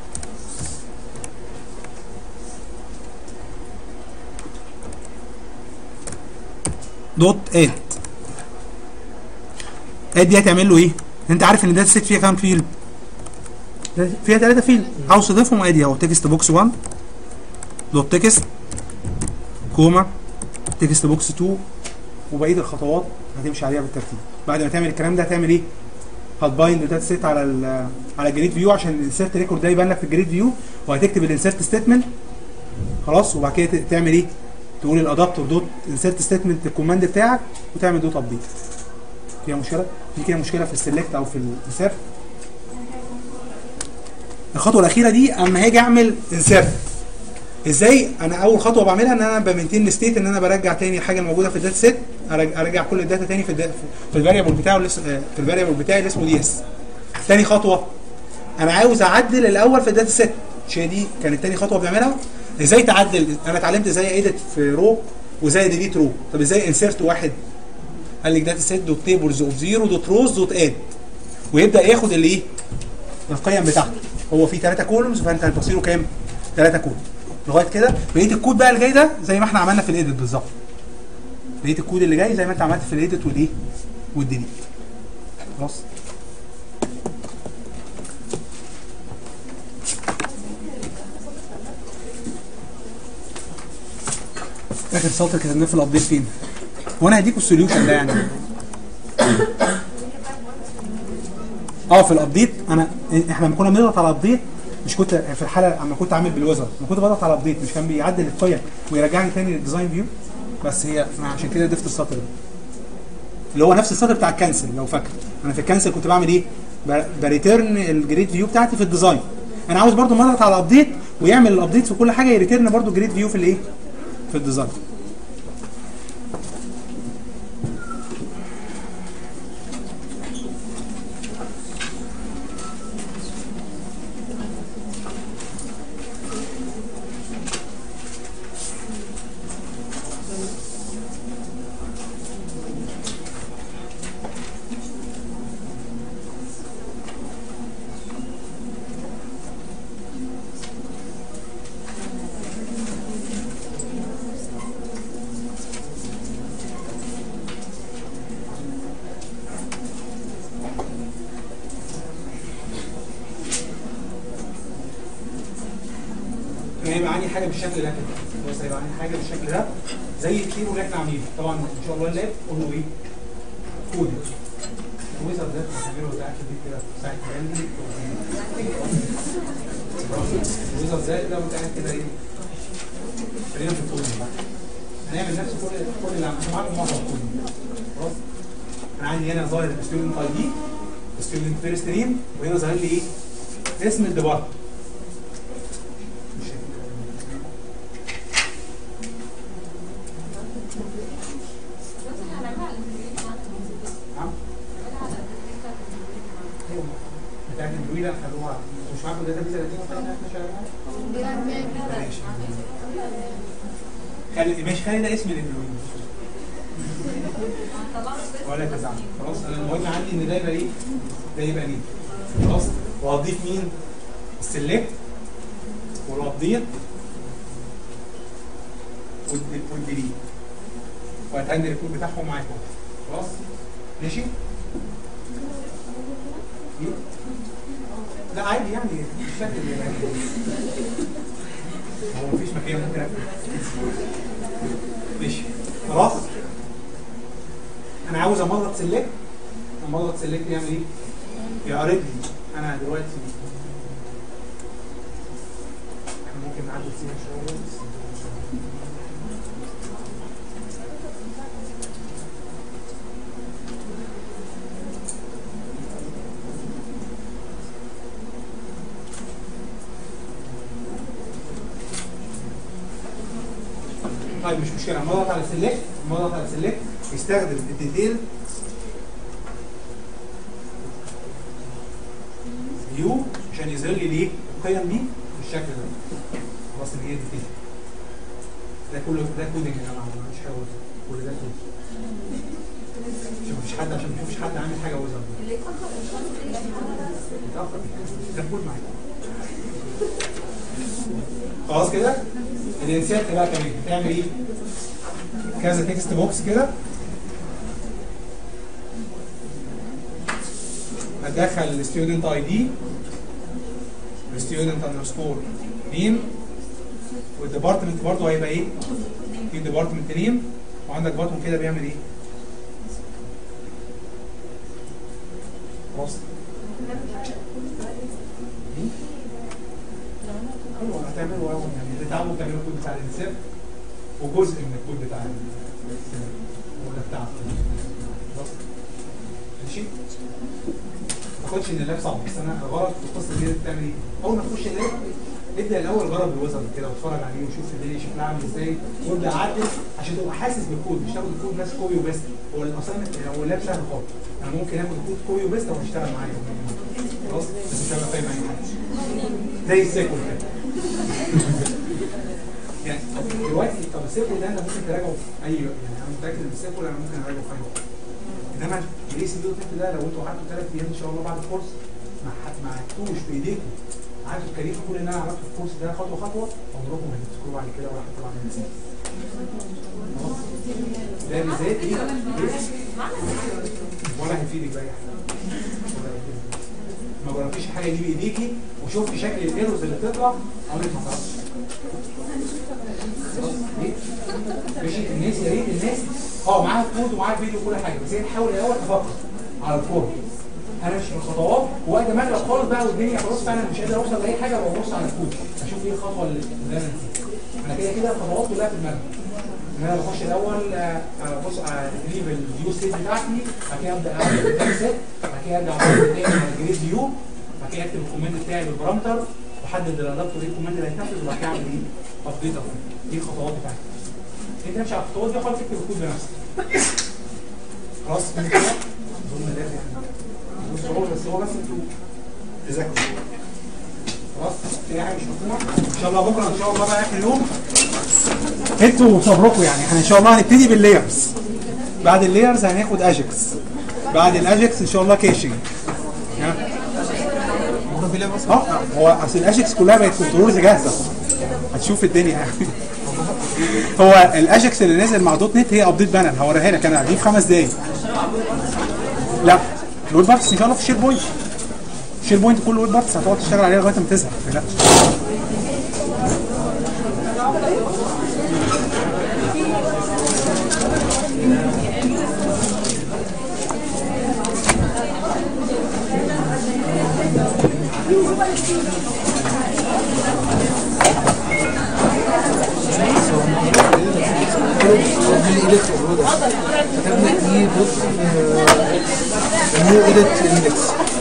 دوت اد اد دي هتعمل له ايه؟ انت عارف ان الداتا سيت فيها كام فيلد؟ فيها ثلاثة فيلد عاوز تضيفهم ادي اهو تكست بوكس 1 دوت تكست كوما تكست بوكس 2 وبقيه الخطوات هتمشي عليها بالترتيب بعد ما تعمل الكلام ده هتعمل ايه؟ هتبايند الداتا سيت على ال على الجريد فيو عشان الانسيرت ريكورد ده يبان لك في الجريد فيو وهتكتب الانسيرت ستيتمنت خلاص وبعد كده ت- تعمل ايه؟ تقول الادابتور دوت انسيرت ستيتمنت الكوماند بتاعك وتعمل دوت ابديت فيها مشكله؟ في كده مشكله في السلكت او في الانسيرت الخطوه الاخيره دي اما هاجي اعمل انسيرت ازاي انا اول خطوه بعملها ان انا بمنتين الستيت ان انا برجع تاني الحاجه الموجوده في الداتا سيت أرج- ارجع كل الداتا تاني في الدا- في الفاريبل بتاعه اللي اس- آه، في الفاريبل بتاعي اللي اسمه دي اس تاني خطوه انا عاوز اعدل الاول في الداتا سيت مش هي دي كانت تاني خطوه بنعملها ازاي تعدل انا اتعلمت ازاي ايديت في رو وازاي ديليت رو طب ازاي انسيرت واحد قال لك داتا سيت دوت تيبلز اوف زيرو دوت روز دوت اد ويبدا ياخد اللي ايه القيم بتاعته هو في ثلاثه كولومز فانت هتبصيله كام ثلاثه كولوم لغايه كده بقيه الكود بقى اللي جاي ده زي ما احنا عملنا في الايديت بالظبط بقيه الكود اللي جاي زي ما انت عملت في الايديت والايه والديليت خلاص اخر سطر كتبناه في الابديت فين وانا هديكوا السوليوشن ده يعني اه في الابديت انا احنا لما كنا بنضغط على الابديت مش كنت في الحاله لما كنت عامل بالوزر لما كنت بضغط على الابديت مش كان بيعدل القيم ويرجعني تاني للديزاين فيو بس هي أنا عشان كده ضفت السطر ده اللي هو نفس السطر بتاع الكنسل لو فاكر انا في الكنسل كنت بعمل ايه ب- بريتيرن الجريد فيو بتاعتي في الديزاين انا عاوز برضو ما اضغط على الابديت ويعمل الابديت في كل حاجه يريتيرن برضو جريد فيو في الايه في الديزاين انا هيبقى عندي حاجه بالشكل ده كده بص هيبقى عندي حاجه بالشكل ده زي الكيلو اللي احنا عاملينه طبعا ان شاء الله اللاب كله ايه كود الويزر ده هنعمله ده اكيد كده ساعه كلامي الويزر ده كده وانت قاعد كده ايه خلينا في الكود هنعمل نفس كل كل اللي عملناه معاكم مره الكود خلاص انا عندي هنا ظاهر الستودنت اي دي ستودنت فيرست نيم وهنا ظاهر لي ايه اسم الديبارتمنت نعم بتاعت الدويلة خدوها مش معاكم داتا بيز القديمة بتاعتنا احنا شغالين ماشي خلي ماشي خلي ده اسم الدويلة ولا تزعل خلاص انا المهم عندي ان ده يبقى ايه؟ ده يبقى ليه خلاص وهضيف مين؟ السلكت والابديت والد- والديليت وهتهندل الكود بتاعهم معاكم خلاص ماشي إيه؟ لا عادي يعني الشكل يعني هو مفيش مكان ممكن اكتب ماشي خلاص انا عاوز امضغط سيلكت امضغط سيلكت يعمل ايه؟ يعرض لي انا دلوقتي احنا ممكن نعدل فيها شويه بس طيب مش مشكله اما اضغط على سيلكت اما اضغط على سيلكت يستخدم الديتيل فيو عشان يظهر لي ليه القيم دي بالشكل ده خلاص ان هي ديتيل ده كله ده كودنج يا جماعه مش حاجه وزن كل ده كود عشان مفيش حد عشان مفيش حد عامل حاجه وزن متاخر ده كود معايا خلاص كده الانسيرت بقى كمان هتعمل ايه؟ كذا تكست بوكس كده هتدخل الستودنت اي دي الستودنت اندرسكور نيم والديبارتمنت برضه هيبقى ايه؟ في ديبارتمنت نيم وعندك بطن كده بيعمل ايه؟ خلاص ايوه هتعملوا اول يعني تتعلموا تعملوا الكود بتاع الانسيرت وجزء من الكود بتاع ولا بتاع خلاص ماشي ما تاخدش ان اللاب صعب بس انا الغرض في القصه دي بتعمل ايه؟ اول ما تخش اللاب ابدا الاول جرب الوزن كده واتفرج عليه وشوف الدنيا شكلها عامل ازاي وابدا عدل عشان تبقى حاسس بالكود مش تاخد الكود بس كوبي وبيست هو الاساينمنت هو اللاب سهل خالص انا ممكن اخد الكود كوبي وبيست واشتغل معايا خلاص بس مش هبقى فاهم اي حاجه زي السيكول كده يعني دلوقتي طب السيكول ده انت ممكن تراجعه في اي يعني انا متاكد ان السيكول انا ممكن اراجعه في اي وقت انما الاي سي دوت نت ده لو انتوا قعدتوا ثلاث ايام ان شاء الله بعد الكورس ما ح- ما عدتوش بايديكم قعدتوا تكريتوا كل اللي انا عملته في الكورس ده خطوه خطوه عمركم ما هتذكروا بعد كده ولا حتى بعد النسيان ده بالذات ايه؟ ولا هيفيدك باي حاجه ولا هيفيدك. ما جربتيش حاجه دي بايديكي وشفتي شكل الايرورز اللي بتطلع عمرك ما تعرفش خلاص؟ ليه؟ ماشي الناس يا ريت الناس اه معاها كود ومعاها فيديو وكل حاجه بس هي تحاول الاول تفكر على الكود انا مش في الخطوات وقت ما اغلب خالص بقى والدنيا خلاص فعلا مش قادر اوصل لاي حاجه ببص على الكود اشوف ايه الخطوه اللي اللي انا نسيتها انا كده كده الخطوات كلها في دماغي ان انا بخش الاول آه، ابص على تجريب الفيو ستيت بتاعتي بعد كده ابدا اعمل الداتا سيت بعد كده ارجع اعمل تاني على الجريد فيو بعد كده اكتب الكومنت بتاعي بالبارامتر واحدد الادابتور ايه الكومنت اللي هيتنفذ وبعد كده اعمل ايه ابديت دي الخطوات بتاعتي انت امشي على الخطوات دي خلاص اكتب الكود بنفسك خلاص كده كده اظن ده يعني مش صعوبة، بس هو بس انتوا تذاكروا خلاص في حاجه مش مفهومه ان شاء الله بكره ان شاء الله بقى اخر يوم انتوا صبركم يعني احنا ان شاء الله هنبتدي باللايرز بعد اللايرز هناخد اجكس بعد الاجكس ان شاء الله كيشنج اه هو اصل الاجكس كلها بقت كنترولز جاهزه هتشوف الدنيا يعني هو الاجكس اللي نزل مع دوت نت هي ابديت بانل هوريها لك انا دي في خمس دقايق لا الويب بارتس ان شاء الله في شير بوينت شير بوينت كل ويب بارتس هتقعد تشتغل عليها لغايه ما تزهق لا كتبنا ايه بص نيو ايديت اندكس